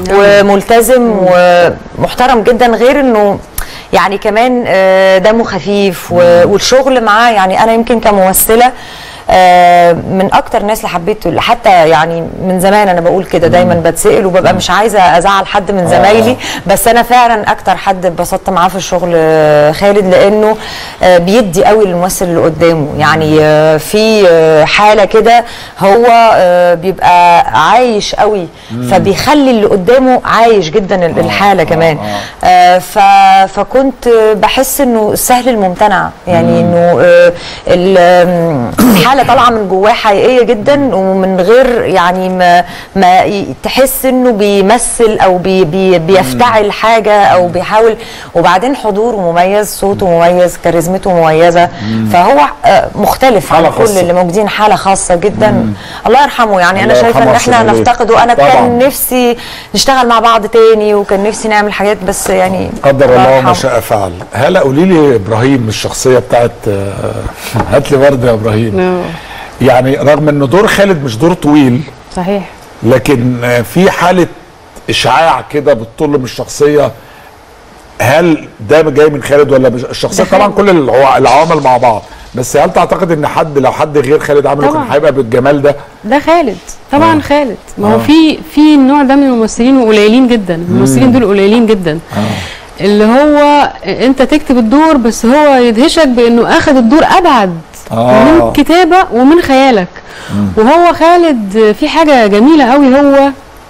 وملتزم ومحترم جدا غير انه يعني كمان آه، دمه خفيف و- والشغل معاه يعني انا يمكن كممثله آه، من اكتر ناس اللي حبيته حتى يعني من زمان انا بقول كده دايما بتسال وببقى مش عايزه ازعل حد من زمايلي بس انا فعلا اكتر حد اتبسطت معاه في الشغل آه، خالد لانه آه، بيدي قوي للممثل اللي قدامه يعني آه، في آه، حاله كده هو آه، بيبقى عايش قوي فبيخلي اللي قدامه عايش جدا ال- الحاله كمان آه، ف- فكنت بحس انه السهل الممتنع يعني انه آه، ال- آم، الحاله طالعه من جواه حقيقيه جدا ومن غير يعني ما, ما ي- تحس انه بيمثل او بي بي بيفتعل حاجه او بيحاول وبعدين حضوره مميز صوته مميز كاريزمته مميزه فهو آه، مختلف عن حالة كل خاصة. اللي موجودين حاله خاصه جدا الله يرحمه يعني انا الله شايفه يرحمه ان ويحسن احنا إليه. نفتقده انا طبعاً. كان نفسي نشتغل مع بعض تاني وكان نفسي نعمل حاجات بس يعني قدر الله ما يرحمه. شاء فعل هلا قولي لي ابراهيم الشخصيه بتاعت آه، هات لي ورده يا ابراهيم يعني رغم انه دور خالد مش دور طويل صحيح لكن آه، في حاله اشعاع كده بتطل من الشخصيه هل ده جاي من خالد ولا مش الشخصيه ده طبعا خالد. كل العوا- العوامل مع بعض بس هل تعتقد ان حد لو حد غير خالد عمله كان طبعاً. هيبقى بالجمال ده ده خالد طبعا آه. خالد ما هو آه. في في النوع ده من الممثلين وقليلين جدا الممثلين دول قليلين جدا اللي هو انت تكتب الدور بس هو يدهشك بانه اخذ الدور ابعد آه. من كتابه ومن خيالك وهو خالد في حاجه جميله قوي هو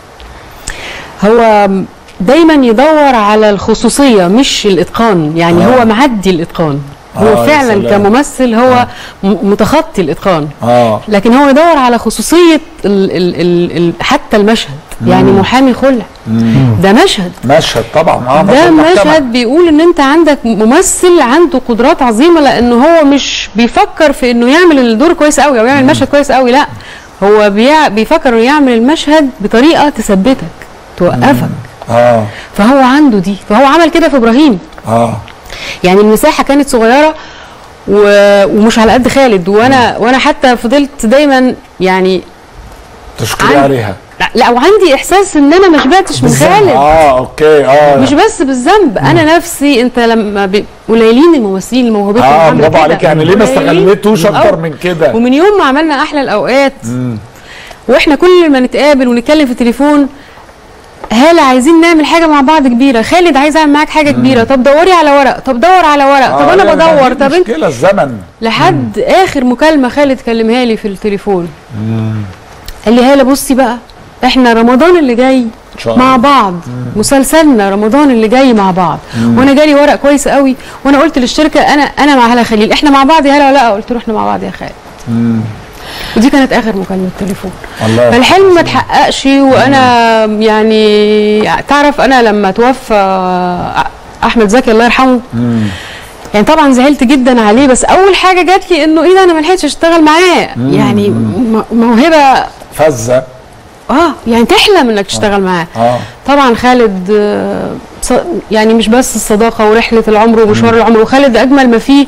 هو دايما يدور على الخصوصيه مش الاتقان يعني آه. هو معدي الاتقان هو آه، يا فعلا سلام. كممثل هو م- متخطي الاتقان اه لكن هو يدور على خصوصيه ال ال ال ال حتى المشهد يعني محامي خلع ده مشهد مشهد طبعا اه ده محكمة. مشهد بيقول ان انت عندك ممثل عنده قدرات عظيمه لانه هو مش بيفكر في انه يعمل الدور كويس قوي او يعمل المشهد كويس قوي لا هو بيع بيفكر انه يعمل المشهد بطريقه تثبتك توقفك اه فهو عنده دي فهو عمل كده في ابراهيم اه يعني المساحه كانت صغيره و... ومش على قد خالد وانا وانا حتى فضلت دايما يعني تشكري عن- عليها لا, لا وعندي احساس ان انا ما شبعتش من بالذنب. خالد اه اوكي اه مش بس بالذنب انا نفسي انت لما ب... قليلين الممثلين اللي موهوبتهم اه عاملة برافو كده. عليك يعني ليه ما قليلين. استغلتوش اكتر أو- من كده ومن يوم ما عملنا احلى الاوقات مم. واحنا كل ما نتقابل ونتكلم في التليفون هالة عايزين نعمل حاجه مع بعض كبيره خالد عايز اعمل معاك حاجه كبيره طب دوري على ورق طب دور على ورق طب آه، انا لا، لا، بدور دي طب انت مشكله الزمن لحد اخر مكالمه خالد كلمها لي في التليفون قال لي هاله بصي بقى احنا رمضان اللي جاي شاء الله. مع بعض مسلسلنا رمضان اللي جاي مع بعض وانا جالي ورق كويس قوي وانا قلت للشركه انا انا مع هلا خليل احنا مع بعض يا هلا ولا لا قلت له احنا مع بعض يا خالد ودي كانت اخر مكالمه تليفون الله فالحلم ما اتحققش وانا يعني تعرف انا لما توفى احمد زكي الله يرحمه يعني طبعا زعلت جدا عليه بس اول حاجه جات لي انه ايه ده انا ما لحقتش اشتغل معاه يعني م- موهبه فزه اه يعني تحلم انك تشتغل معاه اه طبعا خالد آه، ص- يعني مش بس الصداقه ورحله العمر ومشوار العمر وخالد اجمل ما فيه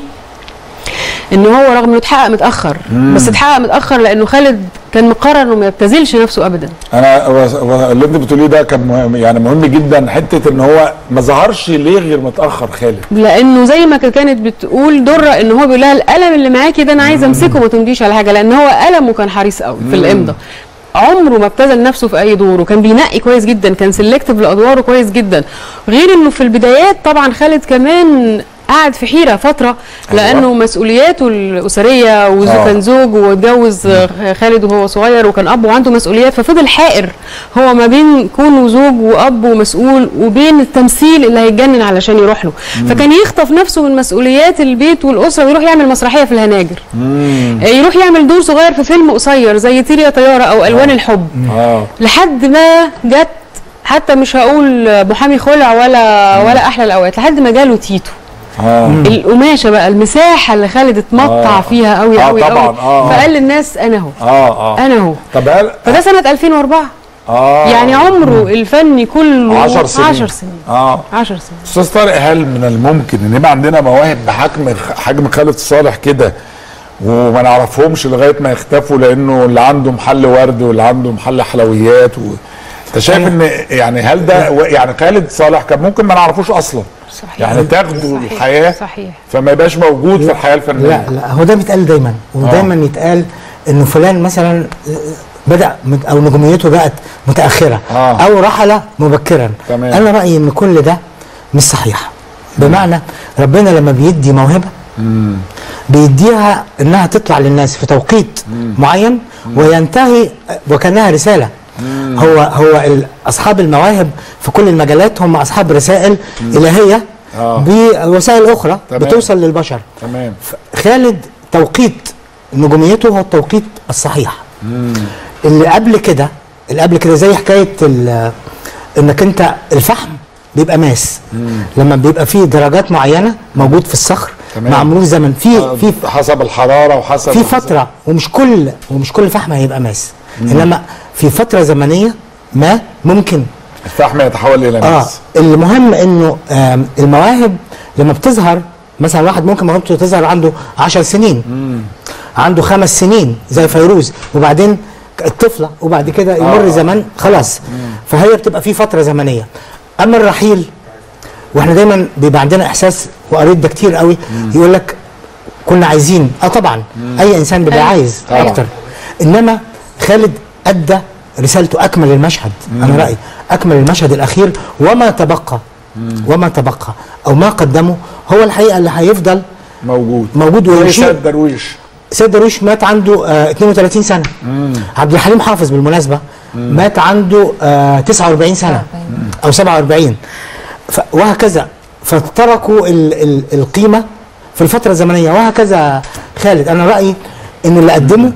ان هو رغم انه اتحقق متاخر بس اتحقق متاخر لانه خالد كان مقرر انه ما يبتذلش نفسه ابدا انا و- و- اللي انت بتقوليه ده كان مهم يعني مهم جدا حته ان هو ما ظهرش ليه غير متاخر خالد لانه زي ما كانت بتقول دره ان هو بيقول لها القلم اللي معاكي ده انا عايز امسكه ما تمضيش على حاجه لان هو قلمه كان حريص قوي في الامضه عمره ما ابتذل نفسه في اي دور وكان بينقي كويس جدا كان سيلكتيف لادواره كويس جدا غير انه في البدايات طبعا خالد كمان قعد في حيره فتره لانه مسؤولياته الاسريه وزو آه. كان زوج واتجوز آه، خالد وهو صغير وكان اب وعنده مسؤوليات ففضل حائر هو ما بين كونه زوج واب ومسؤول وبين التمثيل اللي هيتجنن علشان يروح له فكان يخطف نفسه من مسؤوليات البيت والاسره ويروح يعمل مسرحيه في الهناجر آه، يروح يعمل دور صغير في فيلم قصير زي طير يا طياره او الوان الحب اه لحد ما جت حتى مش هقول محامي خلع ولا ولا احلى الاوقات لحد ما جاله تيتو اه القماشه بقى المساحه اللي خالد اتمطع آه. فيها قوي آه قوي طبعاً، قوي آه. فقال للناس انا اهو اه اه انا اهو طب هل فده سنه 2004 اه يعني عمره الفني كله 10 سنين 10 سنين اه 10 سنين استاذ طارق هل من الممكن ان يبقى عندنا مواهب بحجم حجم خالد صالح كده وما نعرفهمش لغايه ما يختفوا لانه اللي عنده محل ورد واللي عنده محل حلويات و... انت شايف ان يعني هل ده و- يعني خالد صالح كان ممكن ما نعرفوش اصلا صحيح. يعني تاخده صحيح. الحياه صحيح فما يبقاش موجود في الحياه الفنيه لا لا هو ده بيتقال دايما ودايما يتقال انه فلان مثلا بدا مت- او نجوميته بقت متاخره آه. او رحل مبكرا تمام. انا رايي ان كل ده مش صحيح بمعنى ربنا لما بيدي موهبه بيديها انها تطلع للناس في توقيت معين وينتهي وكانها رساله هو هو ال- اصحاب المواهب في كل المجالات هم اصحاب رسائل الهيه آه. بوسائل اخرى تمام. بتوصل للبشر تمام خالد توقيت نجوميته هو التوقيت الصحيح اللي قبل كده اللي قبل كده زي حكايه ال- انك انت الفحم بيبقى ماس لما بيبقى فيه درجات معينه موجود في الصخر تمام. مع مرور زمن في آه، في حسب الحراره وحسب في فتره ومش كل ومش كل فحم هيبقى ماس انما في فتره زمنيه ما ممكن الفحم يتحول الى اه ماس المهم انه آم، المواهب لما بتظهر مثلا واحد ممكن موهبته تظهر عنده 10 سنين عنده خمس سنين زي فيروز وبعدين الطفله وبعد كده يمر آه. زمان خلاص فهي بتبقى في فتره زمنيه اما الرحيل واحنا دايما بيبقى عندنا احساس وقريت ده كتير قوي يقول لك كنا عايزين اه طبعا اي انسان بيبقى أيوة. عايز طبعاً. اكتر انما خالد ادى رسالته اكمل المشهد انا رايي اكمل المشهد الاخير وما تبقى وما تبقى او ما قدمه هو الحقيقه اللي هيفضل موجود موجود زي ويشير سيد درويش سيد درويش مات عنده آه 32 سنه عبد الحليم حافظ بالمناسبه مات عنده آه 49 سنه او 47 ف وهكذا فتركوا ال ال القيمه في الفتره الزمنيه وهكذا خالد انا رايي ان اللي قدمه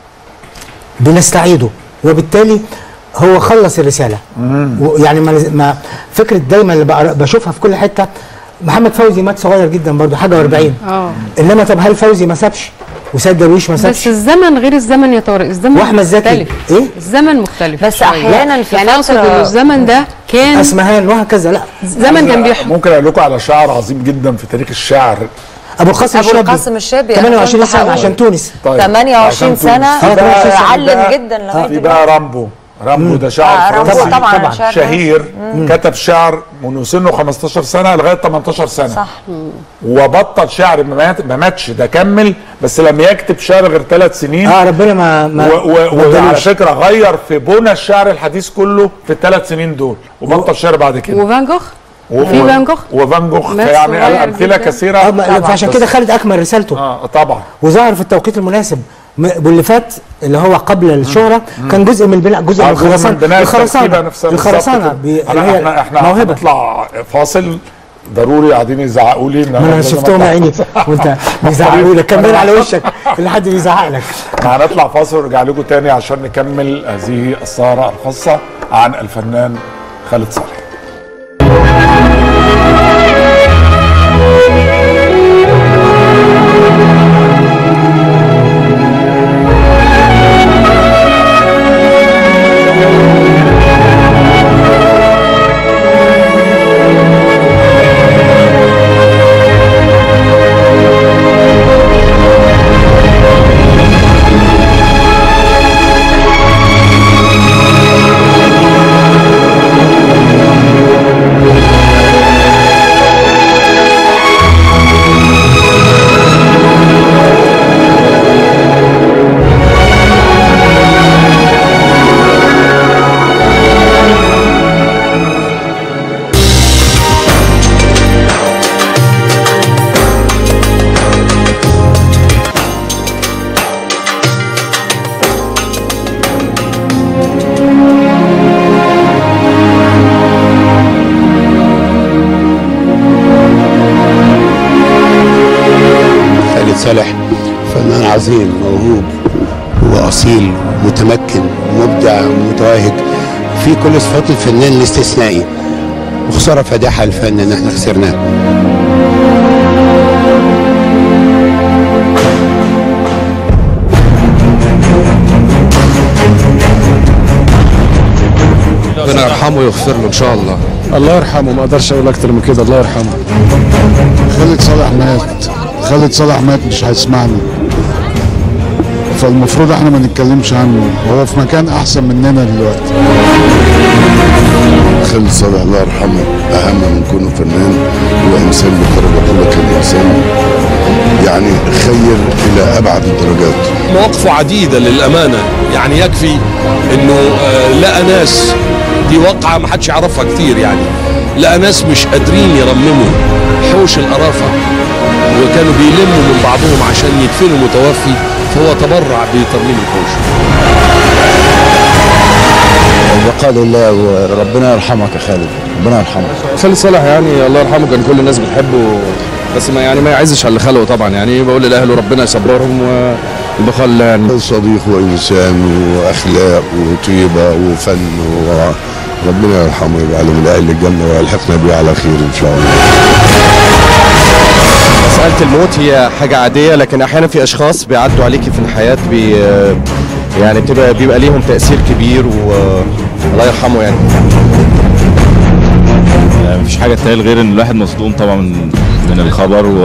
بنستعيده وبالتالي هو خلص الرساله و- يعني ما ما فكره دايما اللي بقرا- بشوفها في كل حته محمد فوزي مات صغير جدا برضه حاجه و40 اه انما طب هل فوزي ما سابش وسيد درويش ما سابش بس الزمن غير الزمن يا طارق الزمن واحمد زكي مختلف ايه الزمن مختلف بس شوية. أحياناً في يعني اقصد فترة- انه الزمن ده كان اسمهان وهكذا لا زمن كان بيحكم ممكن اقول لكم على شاعر عظيم جدا في تاريخ الشعر ابو القاسم ابو الشابي القاسم الشابي 28 سنه أنا عشان تونس طيب 28 عشان سنة تونس. في بقى- آه، في علم بقى- جدا لغاية في بقى رامبو رامبو ده آه، شاعر رامبو فرنسي طبعاً طبعاً. شاعر شهير مم. كتب شعر من سنه 15 سنه لغايه 18 سنه صح وبطل شعر ما مات ما ماتش ده كمل بس لم يكتب شعر غير ثلاث سنين اه ربنا ما ما و- و- ما وعلى ادالوش. فكره غير في بنى الشعر الحديث كله في الثلاث سنين دول وبطل شعر بعد كده وفان جوخ و- في و- فان جوخ وفان جوخ مات يعني صغير الامثله جداً. كثيره آه ما- فعشان بس- كده خالد اكمل رسالته اه طبعا وظهر في التوقيت المناسب م- واللي فات اللي هو قبل الشهره كان جزء من البناء جزء آه، من جزء من الخرسانه بناء التركيبة الخرسانه نفسها الخرسانه بالظبط بي- كده. اللي أنا- هي احنا احنا موهبه هنطلع فاصل ضروري قاعدين يزعقوا لي إن ما انا لازم شفتهم يا أطلع. عيني وانت بيزعقوا لك كمل على وشك اللي حد بيزعق لك احنا هنطلع فاصل ونرجع لكم تاني عشان نكمل هذه السهرة الخاصة عن الفنان خالد صالح خالد صالح فنان عظيم موهوب واصيل متمكن مبدع متوهج في كل صفات الفنان الاستثنائي وخساره فادحه الفن ان احنا خسرناه ربنا يرحمه ويغفر له ان شاء الله الله يرحمه ما اقدرش اقول اكتر من كده الله يرحمه خالد صالح مات خالد صالح مات مش هيسمعنا فالمفروض احنا ما نتكلمش عنه هو في مكان احسن مننا دلوقتي خالد صالح الله يرحمه اهم من كونه فنان هو انسان بالدرجه الاولى كان انسان يعني خير الى ابعد الدرجات مواقفه عديدة للأمانة يعني يكفي إنه آه، لقى ناس دي واقعة ما حدش يعرفها كتير يعني لقى ناس مش قادرين يرمموا حوش القرافة وكانوا بيلموا من بعضهم عشان يدفنوا متوفي فهو تبرع بترميم الحوش البقاء لله وربنا يرحمك يا خالد ربنا يرحمك خالد صالح يعني الله يرحمه كان كل الناس بتحبه بس ما يعني ما يعزش على اللي خلقه طبعا يعني بقول لاهله ربنا يصبرهم والبقاء لله يعني صديق وانسان واخلاق وطيبه وفن وربنا يرحمه ويجعله من اهل الجنه ويلحقنا بيه على خير ان شاء الله مسألة الموت هي حاجة عادية لكن أحيانا في أشخاص بيعدوا عليكي في الحياة بي يعني بتبقى بيبقى ليهم تأثير كبير والله يرحمه يعني مفيش حاجة تقال غير ان الواحد مصدوم طبعا من من الخبر و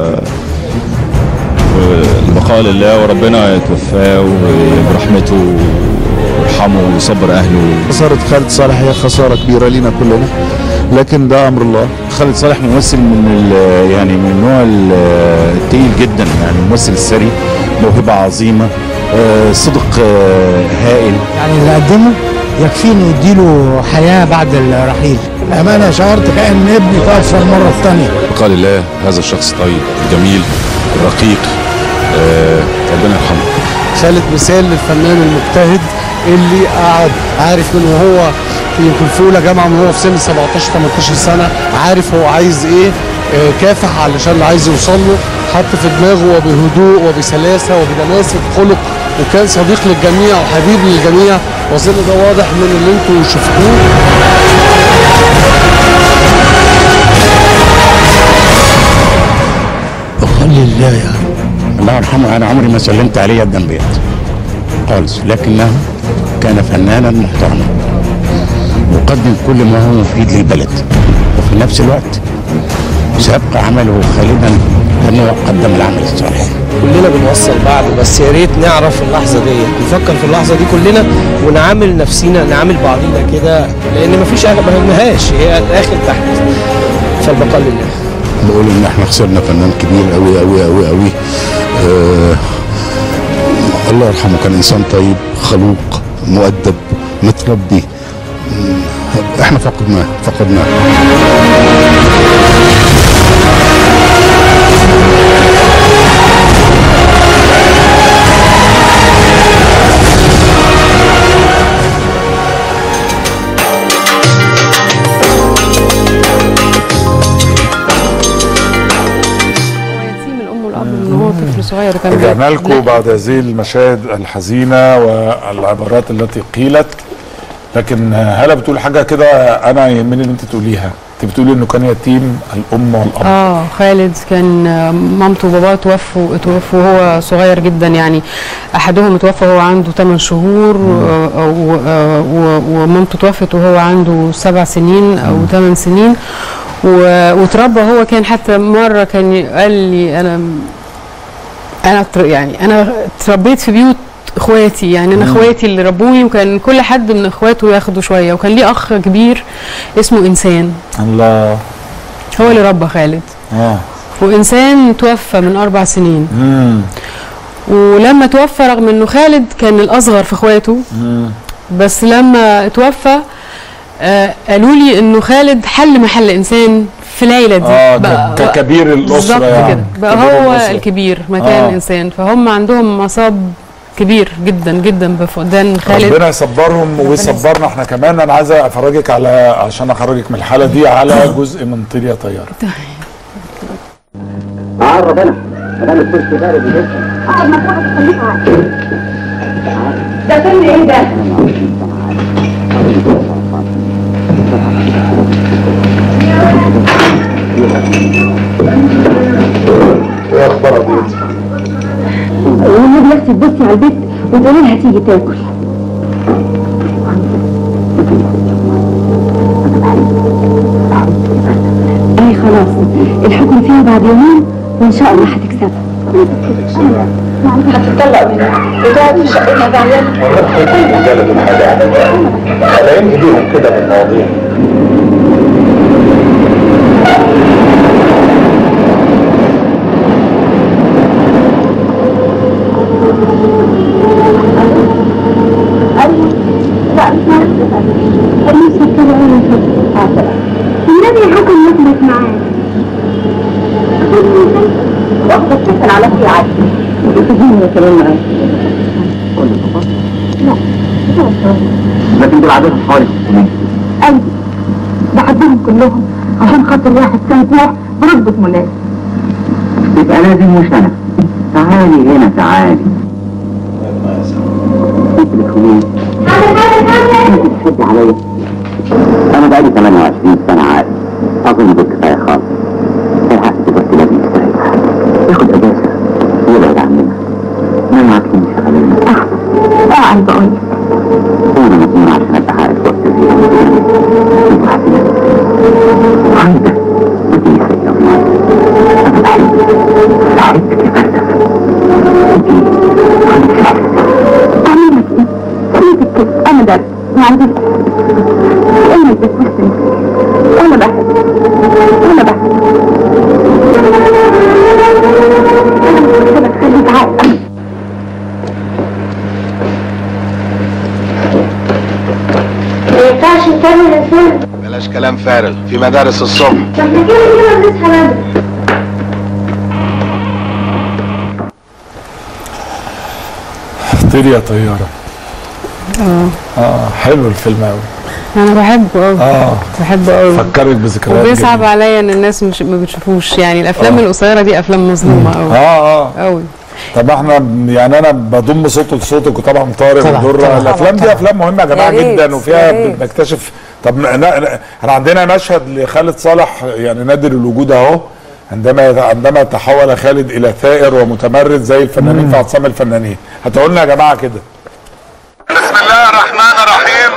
والبقاء لله وربنا يتوفاه وبرحمته ويرحمه ويصبر اهله خسارة خالد صالح هي خسارة كبيرة لينا كلنا لكن ده أمر الله خالد صالح ممثل من ال- يعني من النوع ال- التقيل جدا يعني ممثل ثري موهبة عظيمة آه، صدق آه، هائل يعني اللي قدمه يكفي انه يديله حياه بعد الرحيل أمانة شعرت كأن ابني توفى المرة الثانية بقاء لله هذا الشخص طيب جميل رقيق آه، ربنا يرحمه خالد مثال للفنان المجتهد اللي قعد عارف من وهو في يمكن في اولى جامعه من هو في سن 17 18 سنه عارف هو عايز ايه آه، كافح علشان اللي عايز يوصل له حط في دماغه وبهدوء وبسلاسه وبدماسه خلق وكان صديق للجميع وحبيب للجميع واظن ده واضح من اللي انتوا شفتوه بقاء لله يعني الله يرحمه أنا عمري ما سلمت عليه يدا بيد خالص لكنه كان فنانا محترما وقدم كل ما هو مفيد للبلد وفي نفس الوقت سيبقى عمله خالدا لأنه قدم العمل الصالح كلنا بنوصل بعض بس يا ريت نعرف اللحظه دي نفكر في اللحظه دي كلنا ونعامل نفسينا نعامل بعضينا كده لان مفيش حاجه ما همهاش هي الاخر تحت فالبقاء لله بقول ان احنا خسرنا فنان كبير قوي قوي قوي قوي آه الله يرحمه كان انسان طيب خلوق مؤدب متربي مم، احنا فقدناه فقدناه يتيم الام والاب من هو طفل صغير وكان رجعنا لكم بعد هذه المشاهد الحزينة والعبارات التي قيلت لكن هلا بتقول حاجة كده أنا يهمني إن أنت تقوليها أنت بتقولي إنه كان يتيم الأم والأب اه خالد كان آه، مامته وباباه توفوا توفوا وهو صغير جدا يعني احدهم توفى وهو عنده 8 شهور و- و- و- ومامته توفت وهو عنده سبع سنين او 8 سنين و- وتربى هو كان حتى مره كان قال لي انا انا تر- يعني انا اتربيت في بيوت اخواتي يعني انا مم. اخواتي اللي ربوني وكان كل حد من اخواته ياخده شويه وكان ليه اخ كبير اسمه انسان الله هو اللي ربى خالد آه وانسان توفى من اربع سنين مم. ولما توفى رغم انه خالد كان الاصغر في اخواته مم. بس لما توفى آه قالوا لي انه خالد حل محل انسان في العيله دي آه بقى- ك- ككبير الأسرة بالظبط يعني. كده بقى كبير هو الأسرة. الكبير مكان آه. الانسان فهم عندهم مصاب كبير جدا جدا بفقدان خالد ربنا يصبرهم ويصبرنا احنا كمان انا عايز افرجك على عشان اخرجك من الحاله دي على جزء من طير يا طياره عرب انا انا الكرسي بارد جدا اقعد مكانك خليك عاقل ده فيلم ايه ده؟ ايه اخبارك دي والنبي يا اختي تبصي على البيت وتقولي لها تيجي تاكل اي خلاص الحكم فيها بعد يومين وان شاء الله هتكسبها هتطلق منها وتقعد في شقتها زعلانه الرجاله دول حاجه عالميه خلاين ايديهم كده بالمواضيع نفسي اتكلم انا في النبي حكم يثبت معاك وقت تسأل على في عادي تجيني كمان معاك لا لكن دول عادات حوالي 500 قلبي بحبهم كلهم عشان خاطر واحد سموح برتبة مناسب يبقى لازم مش انا تعالي هنا تعالي انت بتقولي انت بتحبي عليا انا بقالي 28 سنه عادي اظن ده كفايه خالص الحق دلوقتي لازم يستريح ياخد اجازه ويبعد عننا ما معاك مش علينا اقعد بقول وانا مجنون عشان ابقى عارف وقت زي انت حبيبي عايده انت سيئه والله انا بحبك بحبك يا فردة اعمل لك ايه؟ سيبك كده انا درس ما عنديش انا بتبصني انا بحب انا بحب انا بحب خليك عاقل ما ينفعش نكمل الفيلم بلاش كلام فارغ في مدارس الصبح ما احنا كده كده بنصحى بدري طير يا طياره اه اه حلو الفيلم قوي انا بحبه قوي اه بحبه قوي فكرك بذكريات وبيصعب جميلة. عليا ان الناس مش ما بتشوفوش يعني الافلام آه. القصيره دي افلام مظلومه قوي اه اه قوي طب احنا يعني انا بضم صوته لصوتك وطبعا طارق طبعاً، ودره طبعاً. الافلام دي افلام مهمه يا جماعه يا ريت، جدا وفيها يا ريت. بنكتشف طب ن- ن- احنا عندنا مشهد لخالد صالح يعني نادر الوجود اهو عندما عندما تحول خالد الى ثائر ومتمرد زي الفنانين في اعتصام الفنانين هتقولوا لنا يا جماعه كده بسم الله الرحمن الرحيم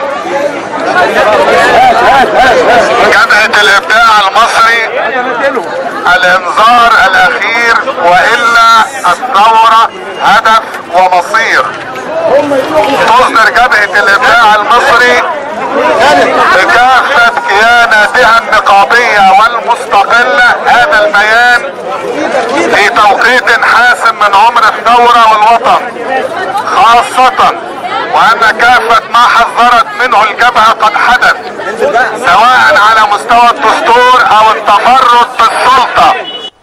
جبهة الإبداع المصري الإنذار الأخير وإلا الثورة هدف ومصير تصدر جبهة الإبداع المصري بكافة كياناتها النقابية والمستقلة هذا البيان في توقيت حاسم من عمر الثورة والوطن خاصة وأن كافة ما حذرت منه الجبهة قد حدث سواء على مستوى الدستور أو التفرد بالسلطة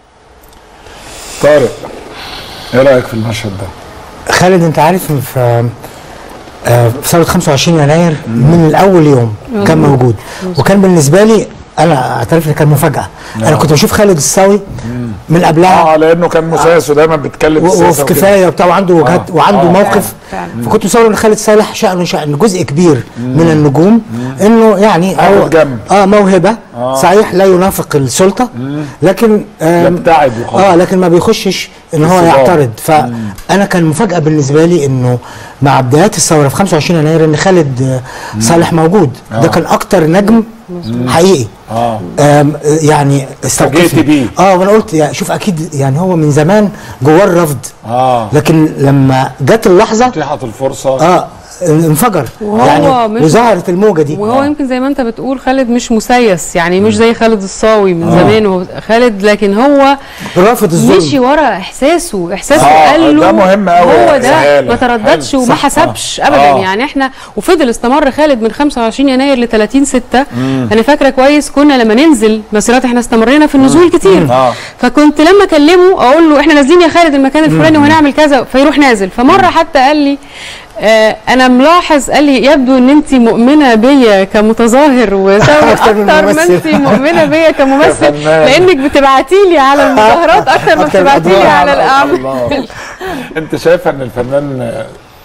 طارق ايه رايك في المشهد ده؟ خالد انت عارف في آه، في ثوره 25 يناير من الاول يوم كان موجود وكان بالنسبه لي انا اعترف ان كان مفاجاه انا كنت بشوف خالد الصاوي من قبلها اه لانه كان مساس ودايما بيتكلم و- السياسة وفي وكده. كفايه وبتاع وعنده وجهات آه. وعنده آه. موقف فعلا. فكنت مصور ان خالد صالح شأنه شأن جزء كبير من النجوم انه يعني هو آخد جنب. اه موهبه آه. صحيح لا ينافق السلطه لكن آم، يبتعد وخلاص. اه لكن ما بيخشش ان هو الصدام. يعترض فانا كان مفاجاه بالنسبه لي انه مع بدايات الثوره في 25 يناير ان خالد آه، صالح موجود آه. ده كان اكتر نجم حقيقي اه آم، يعني استوقفني فاجئت بيه. اه وانا قلت يا شوف اكيد يعني هو من زمان جواه الرفض اه لكن لما جت اللحظه اتيحت الفرصه اه انفجر وهو يعني مش- وظهرت الموجه دي وهو يمكن زي ما انت بتقول خالد مش مسيس يعني مش زي خالد الصاوي من زمان هو خالد لكن هو رافض الظلم مشي ورا احساسه احساسه آه، قال له ده مهم أوي يا هو ده سهالة. ما ترددش حلو. وما صح. حسبش آه. ابدا آه. يعني احنا وفضل استمر خالد من 25 يناير ل 30 6 انا فاكره كويس كنا لما ننزل مسيرات احنا استمرينا في النزول كتير آه. فكنت لما اكلمه اقول له احنا نازلين يا خالد المكان الفلاني وهنعمل كذا فيروح نازل فمره حتى قال لي آه انا ملاحظ قال لي يبدو ان انت مؤمنه بيا كمتظاهر وسوي أكتر من اكتر ما ممثل. انت مؤمنه بيا كممثل فنان. لانك بتبعتي لي على المظاهرات اكتر ما أكتر بتبعتي لي الأدوار. على الاعمال الله. انت شايفه ان الفنان آه،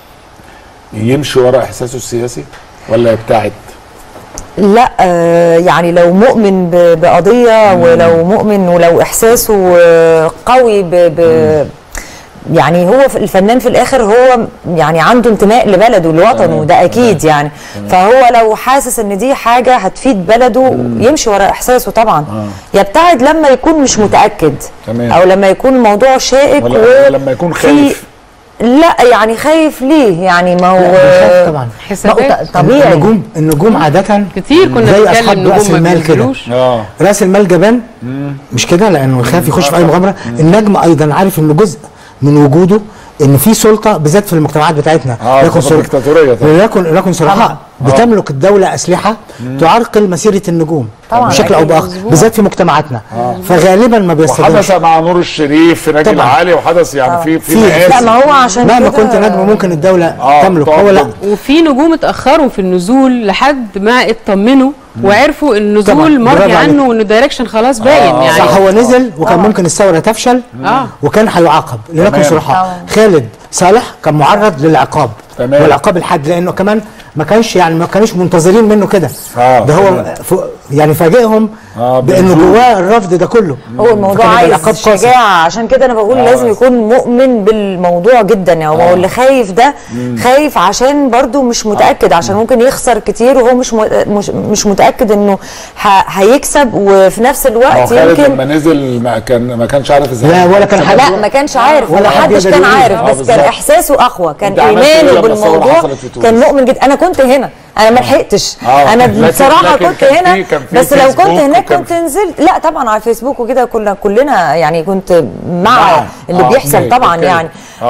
يمشي ورا احساسه السياسي ولا يبتعد؟ لا آه، يعني لو مؤمن ب- بقضية ولو مؤمن ولو إحساسه آه، قوي ب ب يعني هو في- الفنان في الآخر هو يعني عنده انتماء لبلده لوطنه ده أكيد يعني فهو لو حاسس إن دي حاجة هتفيد بلده يمشي ورا إحساسه طبعا يبتعد لما يكون مش متأكد تمام. أو لما يكون الموضوع شائك ولا لما يكون في- خايف لا يعني خايف ليه يعني ما هو بيخاف طبعا ما هو حسابات ط- طبيعي النجوم النجوم عاده كتير كنا زي بنتكلم اصحاب نجوم راس ما المال كده بينزلوش. اه راس المال جبان مش كده لانه يخاف يخش في اي مغامره النجم ايضا عارف ان جزء من وجوده ان في سلطه بالذات في المجتمعات بتاعتنا اه ليكن سلطة ديكتاتورية طبعا. ليكن ليكن صراحه بتملك الدولة أسلحة تعرقل مسيرة النجوم طبعاً، بشكل أو أكيد، بآخر مظبوط. بالذات في مجتمعاتنا فغالبا ما بيستخدمش وحدث مع نور الشريف في نادي طبعاً. العالي وحدث يعني في في في مقاس لا ما هو عشان مهما كده كنت نجم ممكن الدولة آه، تملك طبعاً. هو لا وفي نجوم اتاخروا في النزول لحد ما اطمنوا وعرفوا طبعاً، النزول مرضي برافو عليك. عنه وان الدايركشن خلاص باين يعني صح هو نزل وكان ممكن الثورة تفشل اه وكان هيعاقب لنكن تمام. صراحة خالد صالح كان معرض للعقاب تمام. والعقاب الحاد لانه كمان ما كانش يعني ما كانوش منتظرين منه كده آه، ده هو تمام. ف... يعني فاجئهم آه، بانه بنزول. جواه الرفض ده كله هو الموضوع فكان عايز العقاب قاسي. شجاعة عشان كده انا بقول آه. لازم يكون مؤمن بالموضوع جدا يعني هو اللي خايف ده خايف عشان برضو مش متأكد عشان ممكن يخسر كتير وهو مش م- مش مش متأكد انه ه- هيكسب وفي نفس ما هو الوقت خالد يمكن لما نزل ما كان ما كانش عارف ازاي لا، ولا كان يكسب. حد- لا ما كانش عارف ولا ولا حد حدش يقدر كان يقول. عارف آه، بس كان بالظبط. احساسه اقوى كان أنت عملت إيه ايمانه لما الثورة بالموضوع حصلت في تونس؟ كان مؤمن جدا انا كنت هنا انا ما لحقتش آه، انا لكن- بصراحه لكن كنت كان في- هنا كان في بس لو كنت فيسبوك هناك وكان كنت نزلت لا طبعا على الفيسبوك وكده كنا كلنا يعني كنت مع مع. اللي آه، بيحصل أوكي، طبعا أوكي. يعني آه.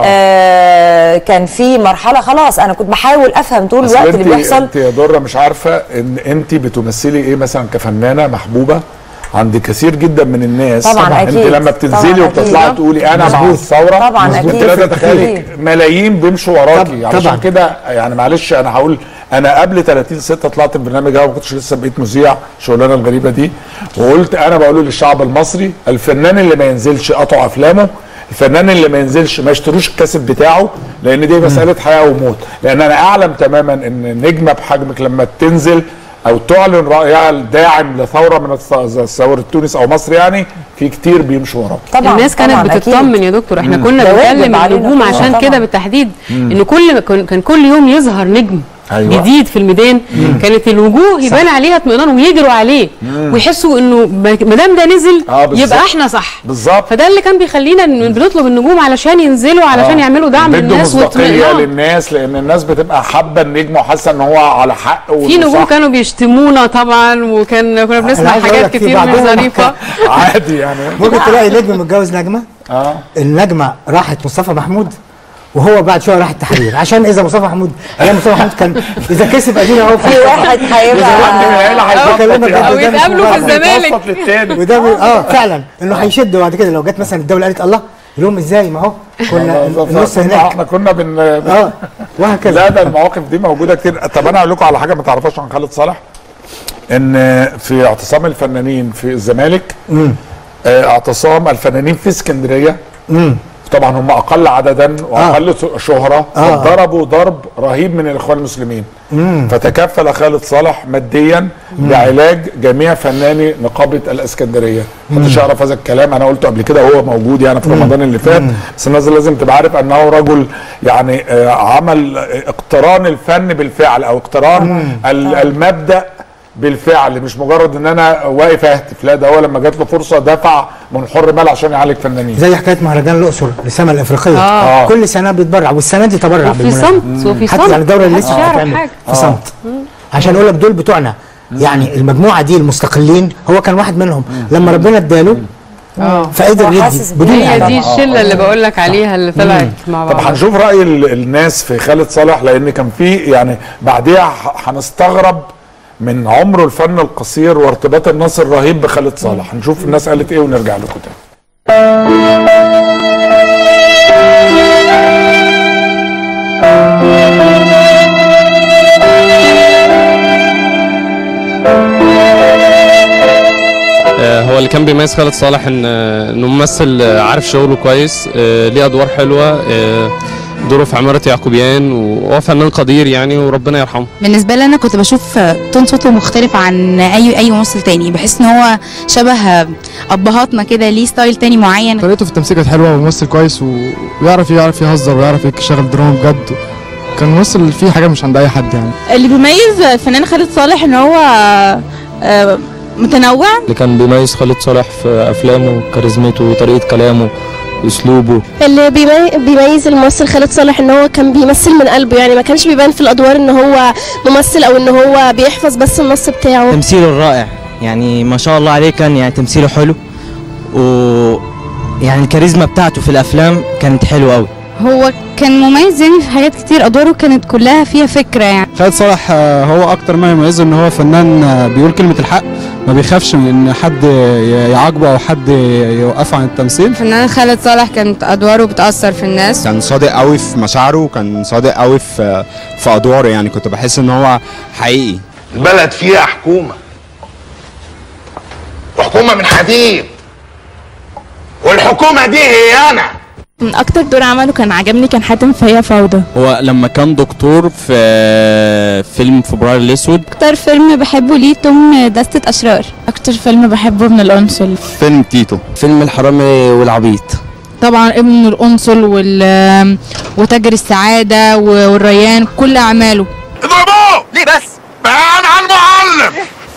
آه كان في مرحله خلاص انا كنت بحاول افهم طول أصل الوقت اللي انت- بيحصل انت يا دره مش عارفه ان انت بتمثلي ايه مثلا كفنانه محبوبه عند كثير جدا من الناس طبعاً، انت أكيد. لما بتنزلي طبعاً، وبتطلعي أكيد. تقولي انا مع مظبوط. الثوره طبعاً، انت أكيد. لا تتخيلي أكيد. ملايين بيمشوا وراكي طب- علشان طبعاً. كده يعني معلش انا هقول انا قبل 30 6 طلعت البرنامج ده وما كنتش لسه بقيت مذيع الشغلانه الغريبه دي وقلت انا بقول للشعب المصري الفنان اللي ما ينزلش قطعوا افلامه الفنان اللي ما ينزلش ما يشتروش الكاسيت بتاعه لان دي مساله حياه وموت لان انا اعلم تماما ان نجمه بحجمك لما تنزل او تعلن رايها الداعم لثوره من الث- ثوره تونس او مصر يعني في كتير بيمشوا وراك طبعا الناس كانت طبعاً، بتطمن أكيد. يا دكتور احنا مم. كنا ده واجب بنكلم علينا النجوم طبعاً. عشان طبعاً. كده بالتحديد ان كل كان كان كل يوم يظهر نجم أيوة. جديد في الميدان كانت الوجوه يبان عليها اطمئنان ويجروا عليه ويحسوا انه ما ما دام ده نزل آه، بالظبط. يبقى احنا صح بالظبط فده اللي كان بيخلينا إن بنطلب النجوم علشان ينزلوا علشان آه. يعملوا دعم بدوا للناس مصداقيه واطمئنان للناس لان الناس بتبقى حابه النجم وحاسه ان هو على حق في وإنه نجوم صح. كانوا بيشتمونا طبعا وكان كنا أنا بنسمع عايز أقول حاجات لك في كتير مش بعضهم ظريفه عادي يعني ممكن تلاقي نجم متجوز نجمه اه النجمه راحت مصطفى محمود وهو بعد شويه راح التحرير عشان اذا مصطفى محمود ايام مصطفى محمود كان اذا كسب ادينا اهو في واحد هيبقى بكلمك جد أو ده مش يتقابلوا في مبالغة. الزمالك. يتوسط للتاني وده بي- اه فعلا انه هيشد بعد كده لو جت مثلا الدوله قالت الله يقول لهم ازاي ما هو كنا النص كنا- هناك احنا كنا بن اه وهكذا لا ده المواقف دي موجوده كتير طب انا اقول لكم على حاجه ما تعرفوش عن خالد صالح ان في اعتصام الفنانين في الزمالك امم آه، اعتصام الفنانين في اسكندريه امم طبعا هم اقل عددا واقل شهره آه. فضربوا ضرب رهيب من الاخوان المسلمين امم فتكفل خالد صالح ماديا بعلاج جميع فناني نقابه الاسكندريه محدش يعرف هذا الكلام انا قلته قبل كده وهو موجود يعني في رمضان اللي فات بس الناس لازم تبقى عارف انه رجل يعني آه، عمل آه، اقتران الفن بالفعل او اقتران ال- المبدا بالفعل مش مجرد ان انا واقف اهتف لا ده هو لما جات له فرصه دفع من حر مال عشان يعالج فنانين زي حكايه مهرجان الاقصر للسما الافريقيه آه. كل سنه بيتبرع والسنه دي تبرع وفي بالمناسبة. صمت وفي حتى صمت يعني الدوره اللي محدش لسه يعرف هتتعمل حاجة. في صمت عشان اقول لك دول بتوعنا يعني المجموعه دي المستقلين هو كان واحد منهم لما ربنا اداله اه فقدر هو يدي حاسس بدون هي اعلان دي الشله اللي بقول لك عليها اللي طلعت مع طب بعض هنشوف راي ال- الناس في خالد صالح لان كان في يعني بعديها ح- هنستغرب من عمره الفن القصير وارتباط الناس الرهيب بخالد صالح هنشوف الناس قالت ايه ونرجع لكم تاني آه، هو اللي كان بيميز خالد صالح ان آه، انه ممثل آه، عارف شغله كويس آه، ليه ادوار حلوه آه، دوره في عماره يعقوبيان وهو فنان قدير يعني وربنا يرحمه بالنسبه لي انا كنت بشوف تون صوته مختلف عن اي اي ممثل تاني بحس ان هو شبه ابهاتنا كده ليه ستايل تاني معين طريقته في التمثيل كانت حلوه وممثل كويس و- ويعرف يعرف يهزر ويعرف يشتغل دراما بجد كان ممثل فيه حاجه مش عند اي حد يعني اللي بيميز الفنان خالد صالح ان هو آه، متنوع اللي كان بيميز خالد صالح في افلامه كاريزمته وطريقه كلامه واسلوبه اللي بيمي- بيميز الممثل خالد صالح ان هو كان بيمثل من قلبه يعني ما كانش بيبان في الادوار ان هو ممثل او ان هو بيحفظ بس النص بتاعه تمثيله رائع يعني ما شاء الله عليه كان يعني تمثيله حلو و يعني الكاريزما بتاعته في الافلام كانت حلوه قوي هو كان مميز يعني في حاجات كتير ادواره كانت كلها فيها فكره يعني خالد صالح آه، هو اكتر ما يميزه ان هو فنان آه، بيقول كلمه الحق ما بيخافش من ان حد ي- يعاقبه او حد يوقفه عن التمثيل الفنان خالد صالح كانت ادواره بتاثر في الناس كان صادق قوي في مشاعره وكان صادق قوي في في ادواره يعني كنت بحس ان هو حقيقي البلد فيها حكومة وحكومة من حديد والحكومة دي هي أنا من اكتر دور عمله كان عجبني كان حاتم فهي فوضى هو لما كان دكتور في فيلم فبراير الاسود اكتر فيلم بحبه ليه توم دستة اشرار اكتر فيلم بحبه من القنصل فيلم تيتو فيلم الحرامي والعبيط طبعا ابن القنصل وال وتاجر السعاده والريان كل اعماله اضربوه ليه بس؟ بيان على المعلم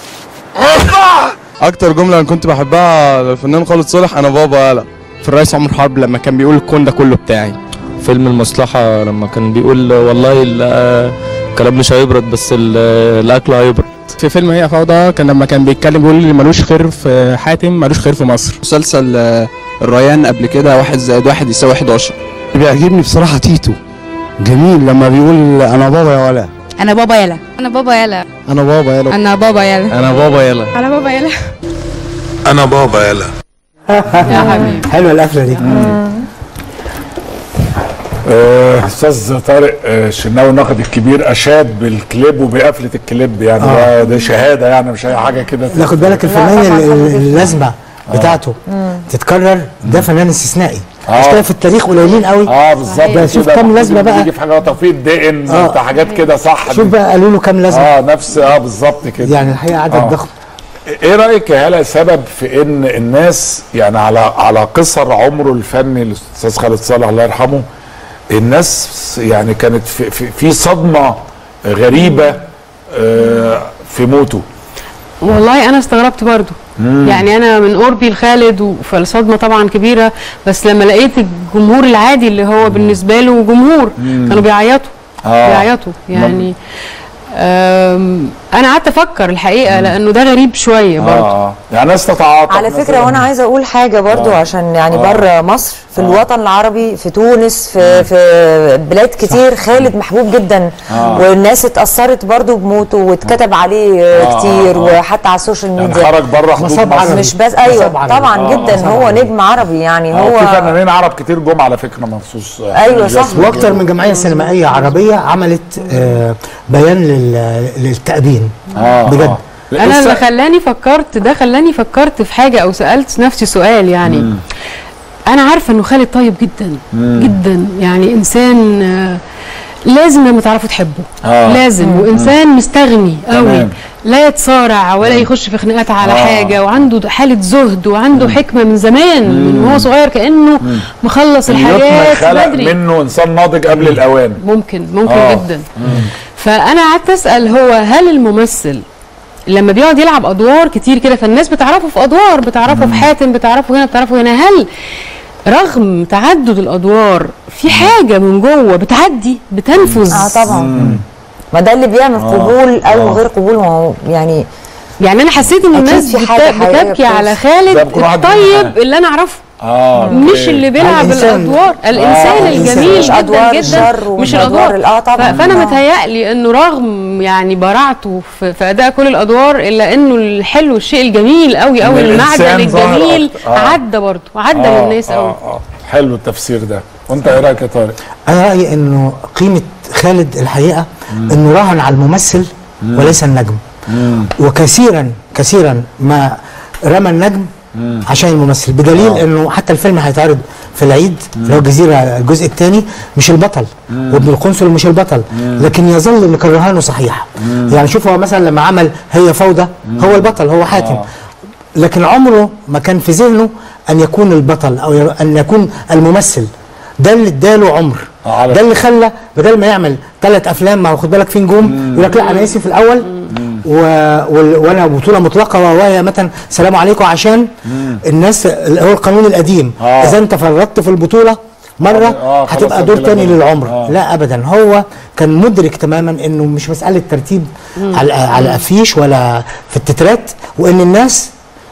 اكتر جمله انا كنت بحبها للفنان خالد صالح انا بابا يالا في الرئيس عمر حرب لما كان بيقول الكون ده كله بتاعي فيلم المصلحة لما كان بيقول والله ال- الكلام مش هيبرد بس ال- الأكل هيبرد في فيلم هي فوضى كان لما كان بيتكلم بيقول اللي ملوش خير في حاتم ملوش خير في مصر مسلسل الريان قبل كده واحد زائد واحد يساوي 11 بيعجبني بصراحه تيتو جميل لما بيقول انا بابا يا ولا انا بابا يلا انا بابا يلا انا بابا يا انا بابا يلا انا بابا يلا انا بابا يلا أنا بابا يلا يا حبيبي حلوه القفله دي آه، استاذ طارق آه، الشناوي الناقد الكبير اشاد بالكليب وبقفله الكليب يعني آه. ده, ده شهاده يعني مش اي حاجه كده لا خد بالك الفنان ال- ال- اللازمه بتاعته تتكرر ده فنان استثنائي آه. مش كده في التاريخ قليلين قوي اه بالظبط ده شوف كده. كام لازمه بقى بيجي في حاجه توفيق الدقن آه. بتاع حاجات كده صح شوف بقى قالوا له كام لازمه اه نفس اه بالظبط كده يعني الحقيقه عدد آه. ضخم ايه رايك يا هلا سبب في ان الناس يعني على على قصر عمره الفني الاستاذ خالد صالح الله يرحمه الناس يعني كانت في في, في صدمه غريبه آه في موته والله انا استغربت برضو مم. يعني انا من قربي لخالد فالصدمه طبعا كبيره بس لما لقيت الجمهور العادي اللي هو بالنسبه له جمهور مم. كانوا بيعيطوا آه. بيعيطوا يعني أم، انا قعدت افكر الحقيقه لانه ده غريب شويه برضو اه يعني ناس تتعاطف على فكره مثلاً. وانا عايزه اقول حاجه برضو آه. عشان يعني آه. بره مصر في آه. الوطن العربي في تونس في في بلاد كتير خالد محبوب جدا آه. والناس اتاثرت برضو بموته واتكتب عليه آه، آه كتير آه. وحتى على السوشيال يعني ميديا خرج بره حدود مصاب مصر عربي. مش بس مصاب ايوه عربي. طبعا آه، جدا مصاب هو عربي. نجم عربي يعني هو هو في فنانين عرب كتير جم على فكره مخصوص آه، أيوة، صح. جسم واكتر من جمعيه سينمائيه عربيه عملت آه، بيان لل- للتأبين آه، بجد آه. لا، انا اللي لسه- خلاني فكرت ده خلاني فكرت في حاجه او سالت نفسي سؤال يعني مم. انا عارفه انه خالد طيب جدا مم. جدا يعني انسان آه، لازم لما تعرفوا تحبه آه. لازم مم. وانسان مستغني قوي تمام. لا يتصارع ولا يخش في خناقات على آه. حاجه وعنده حاله زهد وعنده حكمه من زمان من وهو صغير كانه مخلص اليتم الحياه خلق بدري منه انسان ناضج قبل الاوان ممكن ممكن آه. جدا مم. فانا قعدت اسال هو هل الممثل لما بيقعد يلعب ادوار كتير كده فالناس بتعرفه في ادوار بتعرفه في حاتم بتعرفه هنا بتعرفه هنا هل رغم تعدد الادوار في حاجه من جوه بتعدي بتنفذ اه طبعا ما ده اللي بيعمل آه. قبول او آه. غير قبول ما هو يعني يعني انا حسيت ان أكيد الناس في بت- حاجة حقيقية بتبكي على بتوصل. خالد زي ما يكون واحد الطيب اللي انا اعرفه اه مش اللي بيلعب الإنسان. الادوار الانسان آه، الجميل مش جدا أدوار جدا الشر مش ومش الادوار أدوار ال- آه طبعاً. ف- فانا آه. متهيألي انه رغم يعني براعته في, في اداء كل الادوار الا انه الحلو الشيء الجميل قوي قوي إن المعدن الإنسان ظهر الجميل أكتر. آه. عدى برضه عدى آه، للناس آه، قوي آه. حلو التفسير ده وانت ايه رايك يا طارق انا رايي انه قيمه خالد الحقيقه انه راهن على الممثل وليس النجم وكثيرا كثيرا ما رمى النجم عشان الممثل بدليل آه. انه حتى الفيلم هيتعرض في العيد اللي هو الجزيره الجزء الثاني مش البطل وابن القنصل مش البطل لكن يظل اللي كان رهانه صحيح يعني شوف هو مثلا لما عمل هي فوضى هو البطل هو حاتم آه. لكن عمره ما كان في ذهنه ان يكون البطل او ي- ان يكون الممثل ده اللي اداله عمر آه، على ده اللي خلى بدل ما يعمل ثلاث افلام ما هو خد بالك في نجوم يقول لك لا انا اسف الاول و... وال- وانا بطوله مطلقه وهي مثلا سلام عليكم عشان الناس اللي هو القانون القديم آه. اذا انت فرطت في البطوله مره آه، خلاص هتبقى دور كده تاني بقى. للعمر آه. لا ابدا هو كان مدرك تماما انه مش مساله ترتيب على على الافيش ولا في التترات وان الناس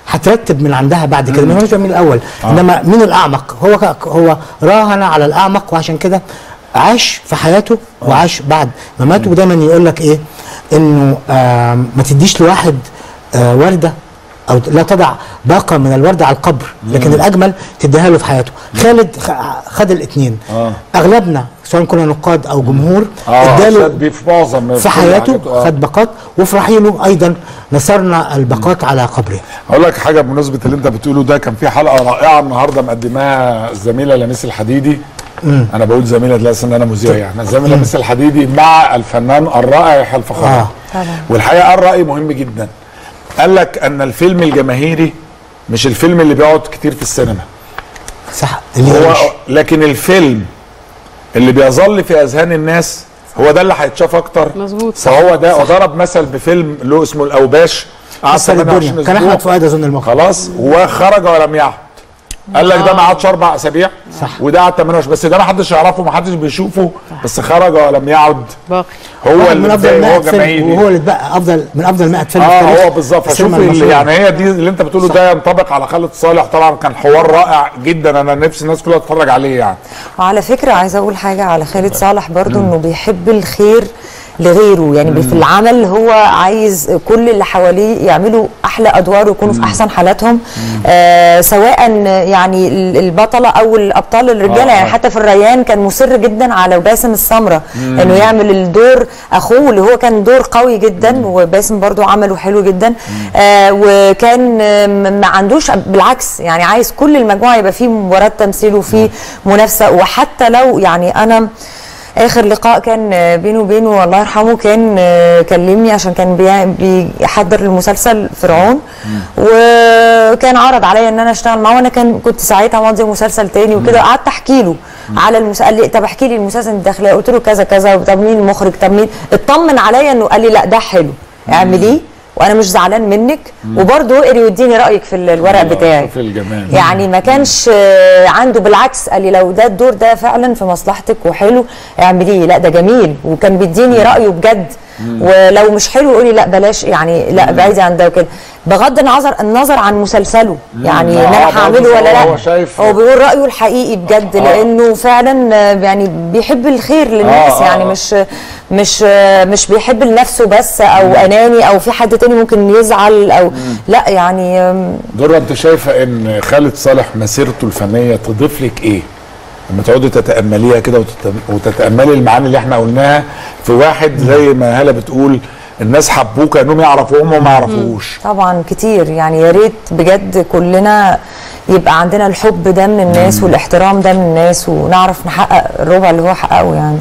هترتب من عندها بعد كده مم. ما هوش من الاول آه. انما مين الاعمق هو ك- هو راهن على الاعمق وعشان كده عاش في حياته وعاش بعد مماته ودايما يقول لك ايه انه آم، ما تديش لواحد آه، ورده او لا تضع باقه من الورده على القبر لكن مم. الاجمل تديها له في حياته خالد خ- خد الاثنين اه اغلبنا سواء كنا نقاد او جمهور اه اداله شاد بيه في معظم في كل حياته حاجاته. آه. خد باقات وفي رحيله ايضا نثرنا الباقات على قبره اقول لك حاجه بمناسبه اللي انت بتقوله ده كان في حلقه رائعه النهارده مقدماها الزميله لميس الحديدي مم. انا بقول زميله لا ان انا مذيع يعني الزميله لميس الحديدي مع الفنان الرائع يحيى الفخري آه. طبعا والحقيقه قال راي مهم جدا قال لك ان الفيلم الجماهيري مش الفيلم اللي بيقعد كتير في السينما صح اللي هو يعيش. لكن الفيلم اللي بيظل في اذهان الناس هو ده اللي هيتشاف اكتر مظبوط فهو ده وضرب مثل بفيلم له اسمه الاوباش قعد قصة للدنيا 28 كان أسبوع. احمد فؤاد اظن المخرج خلاص وخرج ولم يعد قال لك ده ما قعدش اربع اسابيع صح وده قعد 28 بس ده ما حدش يعرفه ما حدش بيشوفه بس خرج ولم يعد باقي هو واحد من اللي افضل زي 100 هو فيلم جماهيري وهو اللي اتبقى افضل من افضل 100 فيلم في اه تاريخ هو بالظبط فشوف السينما اللي المصرية. يعني هي دي اللي انت بتقوله ده ينطبق على خالد صالح طبعا كان حوار رائع جدا انا نفسي الناس كلها تتفرج عليه يعني وعلى فكرة عايزة أقول حاجة على خالد صالح برضو إنه بيحب الخير لغيره يعني في العمل هو عايز كل اللي حواليه يعملوا أحلى أدوار ويكونوا في أحسن حالاتهم آه سواء يعني ال- البطلة أو الأبطال الرجالة آه، يعني آه. حتى في الريان كان مصر جدا على باسم السمرة مم. إنه يعمل الدور أخوه اللي هو كان دور قوي جدا وباسم برضو عمله حلو جدا آه وكان آه، م- ما عندوش بالعكس يعني عايز كل المجموعة يبقى فيه مباراة تمثيل وفيه منافسة وحتى لو يعني أنا اخر لقاء كان آه، بينه وبينه الله يرحمه كان آه، كلمني عشان كان بي- بيحضر المسلسل فرعون وكان عرض عليا ان انا اشتغل معاه وانا كان كنت ساعتها ماضيه مسلسل تاني وكده قعدت احكي له على المسلسل قال لي طب احكي لي المسلسل الداخليه قلت له كذا كذا طب مين المخرج طب مين اطمن عليا انه قال لي لا ده حلو اعمليه وانا مش زعلان منك وبرضه قري يديني رايك في الورق بتاعي في الجمال يعني ما كانش آه، عنده بالعكس قال لي لو ده الدور ده فعلا في مصلحتك وحلو اعمليه لا ده جميل وكان بيديني رايه بجد ولو مش حلو يقول لي لا بلاش يعني لا بعيدي عن ده وكده بغض النظر النظر عن مسلسله يعني آه، ان انا برضه هعمله ولا لا هو شايف- هو بيقول رايه الحقيقي بجد آه. لانه فعلا آه، يعني بيحب الخير للناس آه، آه، يعني آه. مش مش آه، مش بيحب لنفسه بس او اناني او في حد تاني ممكن يزعل او لا يعني آم، دورة انت شايفه ان خالد صالح مسيرته الفنيه تضيف لك ايه؟ لما تقعدي تتامليها كده وتت- وتتاملي المعاني اللي احنا قلناها في واحد زي ما هاله بتقول الناس حبوه كانهم يعرفوهم وما يعرفوهوش طبعا كتير يعني يا ريت بجد كلنا يبقى عندنا الحب ده من الناس والاحترام ده من الناس ونعرف نحقق الربع اللي هو حققه يعني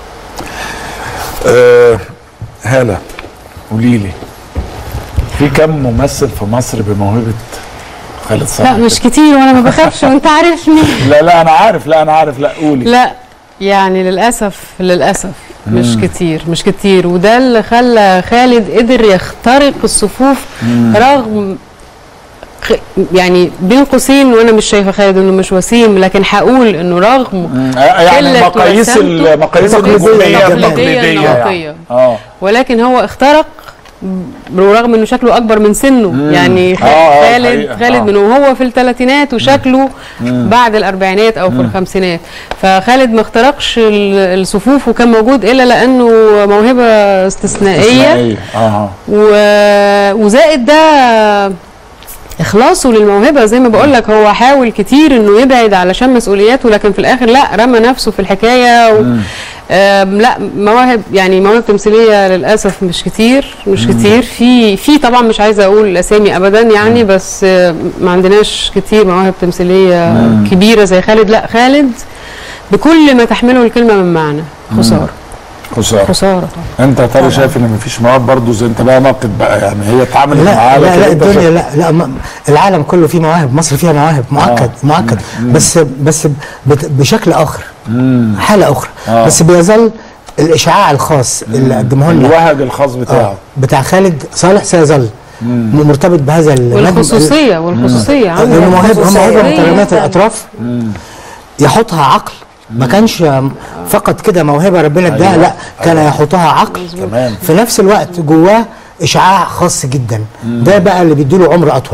أه هاله قولي لي في كم ممثل في مصر بموهبه خالد صالح؟ لا مش كتير وانا ما بخافش وانت عارفني لا لا انا عارف لا انا عارف لا قولي لا يعني للاسف للاسف مش مم. كتير مش كتير وده اللي خلى خالد قدر يخترق الصفوف مم. رغم خ- يعني بين قوسين وانا مش شايفه خالد انه مش وسيم لكن هقول انه رغم يعني قلة مقاييس وسامته، المقاييس التقليدية النجوميه التقليدية التقليديه النمطية. يعني اه ولكن هو اخترق برغم انه شكله اكبر من سنه مم. يعني خ- آه، آه، خالد الحقيقة، خالد آه. من وهو في الثلاثينات وشكله مم. بعد الاربعينات او في مم. الخمسينات فخالد ما اخترقش ال- الصفوف وكان موجود الا لانه موهبه استثنائيه استثنائية. اه و... وزائد ده اخلاصه للموهبه زي ما بقول لك هو حاول كتير انه يبعد علشان مسؤولياته لكن في الاخر لا رمى نفسه في الحكايه و... آم، لا مواهب يعني مواهب تمثيليه للاسف مش كتير مش مم. كتير في في طبعا مش عايزه اقول اسامي ابدا يعني بس آه، ما عندناش كتير مواهب تمثيليه مم. كبيره زي خالد لا خالد بكل ما تحمله الكلمه من معنى خساره خساره خساره طبعا انت يا ترى شايف ان مفيش مواد برضه زي انت بقى ناقد بقى يعني هي اتعاملت لا معاها لا لكن لا انت الدنيا شايف- لا لا م- العالم كله فيه مواهب مصر فيها مواهب مؤكد آه. مؤكد مم. بس بس بت- بشكل اخر مم. حاله اخرى آه. بس بيظل الاشعاع الخاص اللي قدمه لنا الوهج الخاص بتاعه آه، بتاع خالد صالح سيظل مرتبط بهذا النجم والخصوصيه والخصوصيه عنده لانه موهبه خصوصية موهبه جداً. متراميه الاطراف يحطها عقل ما كانش فقط كده موهبه ربنا اداها أيوة. لا كان يحطها عقل تمام في نفس الوقت جواه اشعاع خاص جدا ده بقى اللي بيديله عمر اطول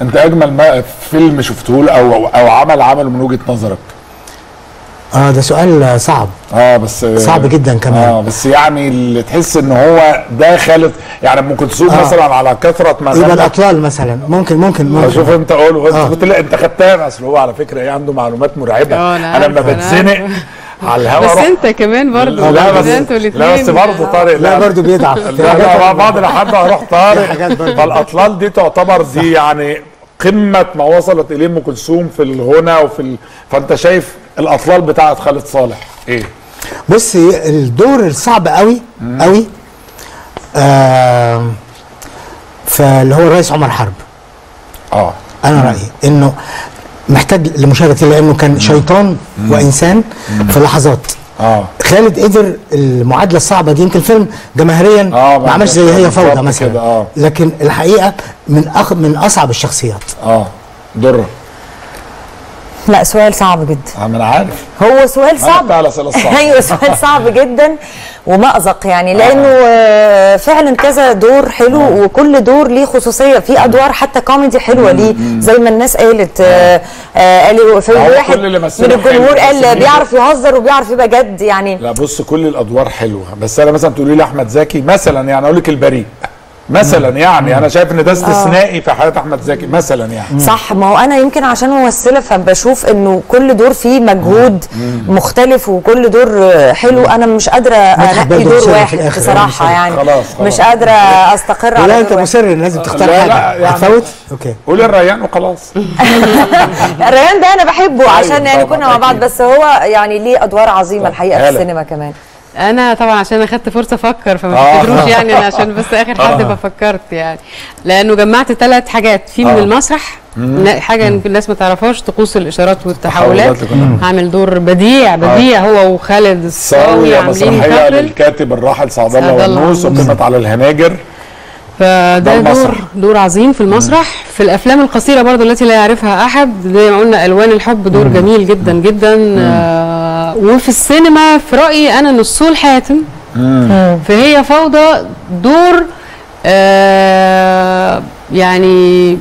انت اجمل ما فيلم شفته له او او عمل عمله من وجهه نظرك اه ده سؤال صعب اه بس صعب جدا كمان. اه بس يعني اللي تحس ان هو ده خالد يعني ممكن تسوق آه. مثلا على كثره ما يبقى غنى. الاطلال مثلا ممكن ممكن ممكن شوف انت قول وانت آه. كنت لا انت خدتها اصل هو على فكره ايه عنده معلومات مرعبه اه، أنا انا لما عارفة، أنا بتزنق عارفة. على الهوا بس أروح- انت كمان برضه لا بس انتوا لا بس الاثنين برضه طارق لا برضه بيضعف لا لا مع بعض لحد هروح في طارق حاجات برضه. فالاطلال دي تعتبر دي يعني قمه ما وصلت اليه ام كلثوم في الغنى وفي ال... فانت شايف الاطلال بتاعت خالد صالح ايه؟ بص الدور الصعب قوي قوي آه فاللي هو الرئيس عمر حرب اه انا رايي انه محتاج لمشاهدته لانه كان شيطان وانسان في لحظات اه خالد قدر المعادله الصعبه دي يمكن فيلم جماهيريا آه، ما عملش زي هي بالظبط فوضى كده، مثلا آه. لكن الحقيقه من أخ من اصعب الشخصيات اه دره لا سؤال صعب جدا آه، ما انا عارف هو سؤال أنا صعب بتاع الأسئلة الصعبة. ايوه سؤال صعب جدا ومأزق يعني لانه آه، فعلا كذا دور حلو وكل دور ليه خصوصيه في ادوار حتى كوميدي حلوه ليه زي ما الناس قالت آه، آه، قالوا في هو واحد كل اللي من مثله الجمهور حلو، بس قال مين- بيعرف يهزر وبيعرف يبقى جد يعني لا بص كل الادوار حلوه بس انا مثلا تقولي لي احمد زكي مثلا يعني اقول لك البريء مثلا يعني انا شايف ان ده استثنائي في حياه احمد زكي مثلا يعني صح ما هو انا يمكن عشان ممثله فبشوف انه كل دور فيه مجهود مختلف وكل دور آه، حلو انا مش قادره انقي برضه دور مصر في واحد الآخر، بصراحه يعني يعني خلاص، خلاص. مش قادره استقر لا على انت دور واحد. مصر لازم تختار لا، لا، حاجه يعني- هتفوت اوكي قولي الريان وخلاص الريان ده انا بحبه عشان يعني طبعاً، كنا مع بعض أكيد. بس هو يعني ليه ادوار عظيمه الحقيقه في هالة. السينما كمان انا طبعا عشان اخدت فرصه افكر فما آه. تفتكروش يعني أنا عشان بس اخر حد آه. ففكرت يعني لانه جمعت ثلاث حاجات في من آه. المسرح مم. لا، حاجه يمكن الناس ما تعرفهاش طقوس الاشارات والتحولات تحولات كنا- عامل دور بديع بديع هو وخالد الصاوي ساوية عاملين مسرحيه كابل للكاتب الراحل سعد الله سعد الله والنوس والنوس. وقيمت على الهناجر فده ده دور المسرح. دور عظيم في المسرح في الافلام القصيره برضو التي لا يعرفها احد زي ما قلنا الوان الحب دور جميل جدا جدا آه وفي السينما في رايي انا نصول حاتم فهي فوضى دور آه يعني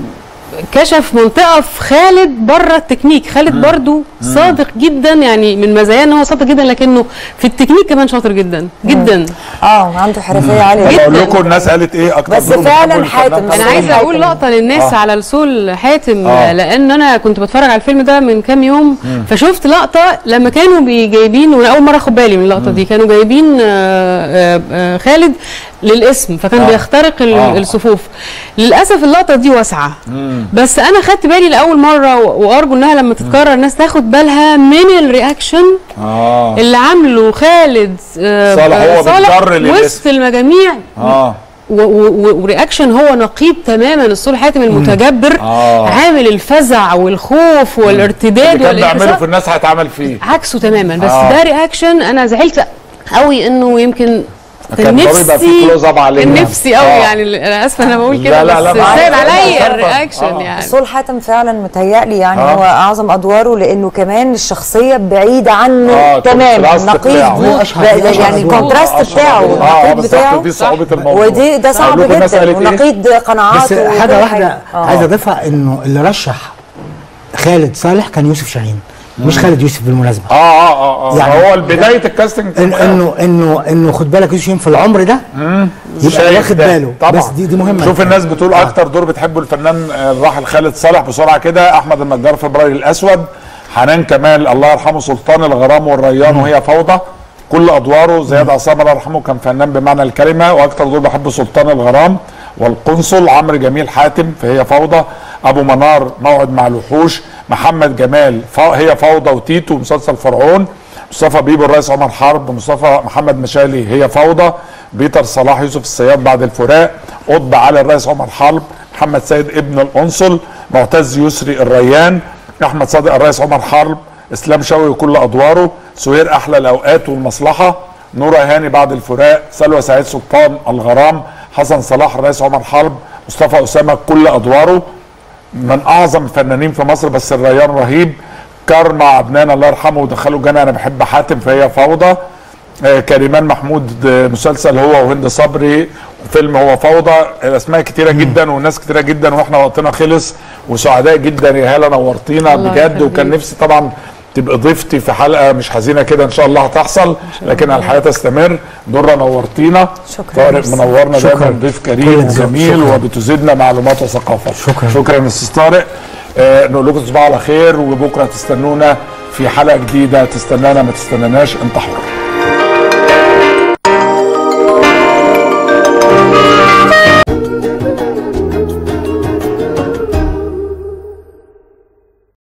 كشف منطقه في خالد بره التكنيك خالد برضو صادق جدا يعني من مزاياه ان هو صادق جدا لكنه في التكنيك كمان شاطر جدا جدا اه عنده حرفيه عاليه انا اقول جدا لكم الناس قالت ايه اكتر بس دور فعلاً بتحبوا حاتم. الفنان انا خالد عايزه صالح؟ اقول لقطه للناس آه. على لسول حاتم آه. لان انا كنت بتفرج على الفيلم ده من كام يوم فشفت لقطه لما كانوا بي- جايبين وانا اول مره اخد بالي من اللقطه دي كانوا جايبين آه، آه، آه، خالد للاسم فكان آه. بيخترق ال- آه. الصفوف للاسف اللقطه دي واسعه مم. بس انا خدت بالي لاول مره و- وارجو انها لما تتكرر الناس تاخد بالها من الرياكشن اه اللي عامله خالد آه، صالح هو آه، صالح بيضطر للاسم. وسط المجاميع اه و- و- ورياكشن هو نقيض تماما الصول حاتم المتجبر آه. عامل الفزع والخوف والارتداد اللي كان بيعمله والانكسار في الناس هيتعمل فيه عكسه تماما بس آه. ده رياكشن انا زعلت قوي انه يمكن كان ضروري يبقى في close up عليه كان يعني. نفسي قوي آه. يعني انا اسفه انا بقول لا، كده لا، لا، بس معاك. سايب أنا عليا عارفة. الرياكشن آه. يعني صول حاتم فعلا متهيألي يعني آه. هو اعظم ادواره لانه كمان الشخصيه بعيده عنه آه، تماما الكونتراست نقيض بتاعه. دي أشهر- ب- دي أشهر يعني أدوار. الكونتراست أشهر بتاعه أدوار. اه النقيض بالظبط بتاعه دي صعوبه الموضوع ودي ده صعب أقول لكم الناس جدا قالت إيه؟ ونقيض قناعاته بس وكل حاجه واحده حاجة. آه. عايز اضيفها انه اللي رشح خالد صالح كان يوسف شاهين مش خالد يوسف بالمناسبه اه اه اه, آه. يعني- هو بدايه الكاستنج إن انه انه انه خد بالك يوسف شاهين في العمر ده يبقى شايف واخد ده. باله طبعا بس دي دي مهمه شوف الناس بتقول اكتر دور بتحبه الفنان آه، الراحل خالد صالح بسرعه كده احمد النجار في ابراهيم الاسود حنان كمال الله يرحمه سلطان الغرام والريان وهي فوضى كل ادواره زياد عصام الله يرحمه كان فنان بمعنى الكلمه واكتر دور بحبه سلطان الغرام والقنصل عمرو جميل حاتم فهي فوضى ابو منار موعد مع الوحوش محمد جمال ف- هي فوضى وتيتو مسلسل فرعون مصطفى بيبو الرئيس عمر حرب مصطفى محمد مشالي هي فوضى بيتر صلاح يوسف السياد بعد الفراق قطب علي الرئيس عمر حرب محمد سيد ابن القنصل معتز يسري الريان احمد صادق الرئيس عمر حرب اسلام شوقي وكل ادواره سهير احلى الاوقات والمصلحه نورة هاني بعد الفراق سلوى سعيد سلطان الغرام حسن صلاح الرئيس عمر حرب مصطفى اسامه كل ادواره من اعظم الفنانين في مصر بس الريان رهيب كارما عدنان الله يرحمه ودخله الجنه انا بحب حاتم فهي فوضى آه كريمان محمود آه، مسلسل هو وهند صبري فيلم هو فوضى الاسماء كتيره جدا والناس كتيره جدا واحنا وقتنا خلص وسعداء جدا يا هاله نورتينا الله بجد يخليك. وكان نفسي طبعا تبقى ضيفتي في حلقه مش حزينه كده ان شاء الله هتحصل لكن الحياه تستمر دره نورتينا شكرا طارق ميرسي. منورنا شكرا. دايما ضيف كل كريم الذوق. وجميل شكرا. وبتزيدنا معلومات وثقافه شكرا. شكرا يا استاذ طارق آه نقول لكم تصبحوا على خير وبكره تستنونا في حلقه جديده تستنانا ما تستناناش انت حر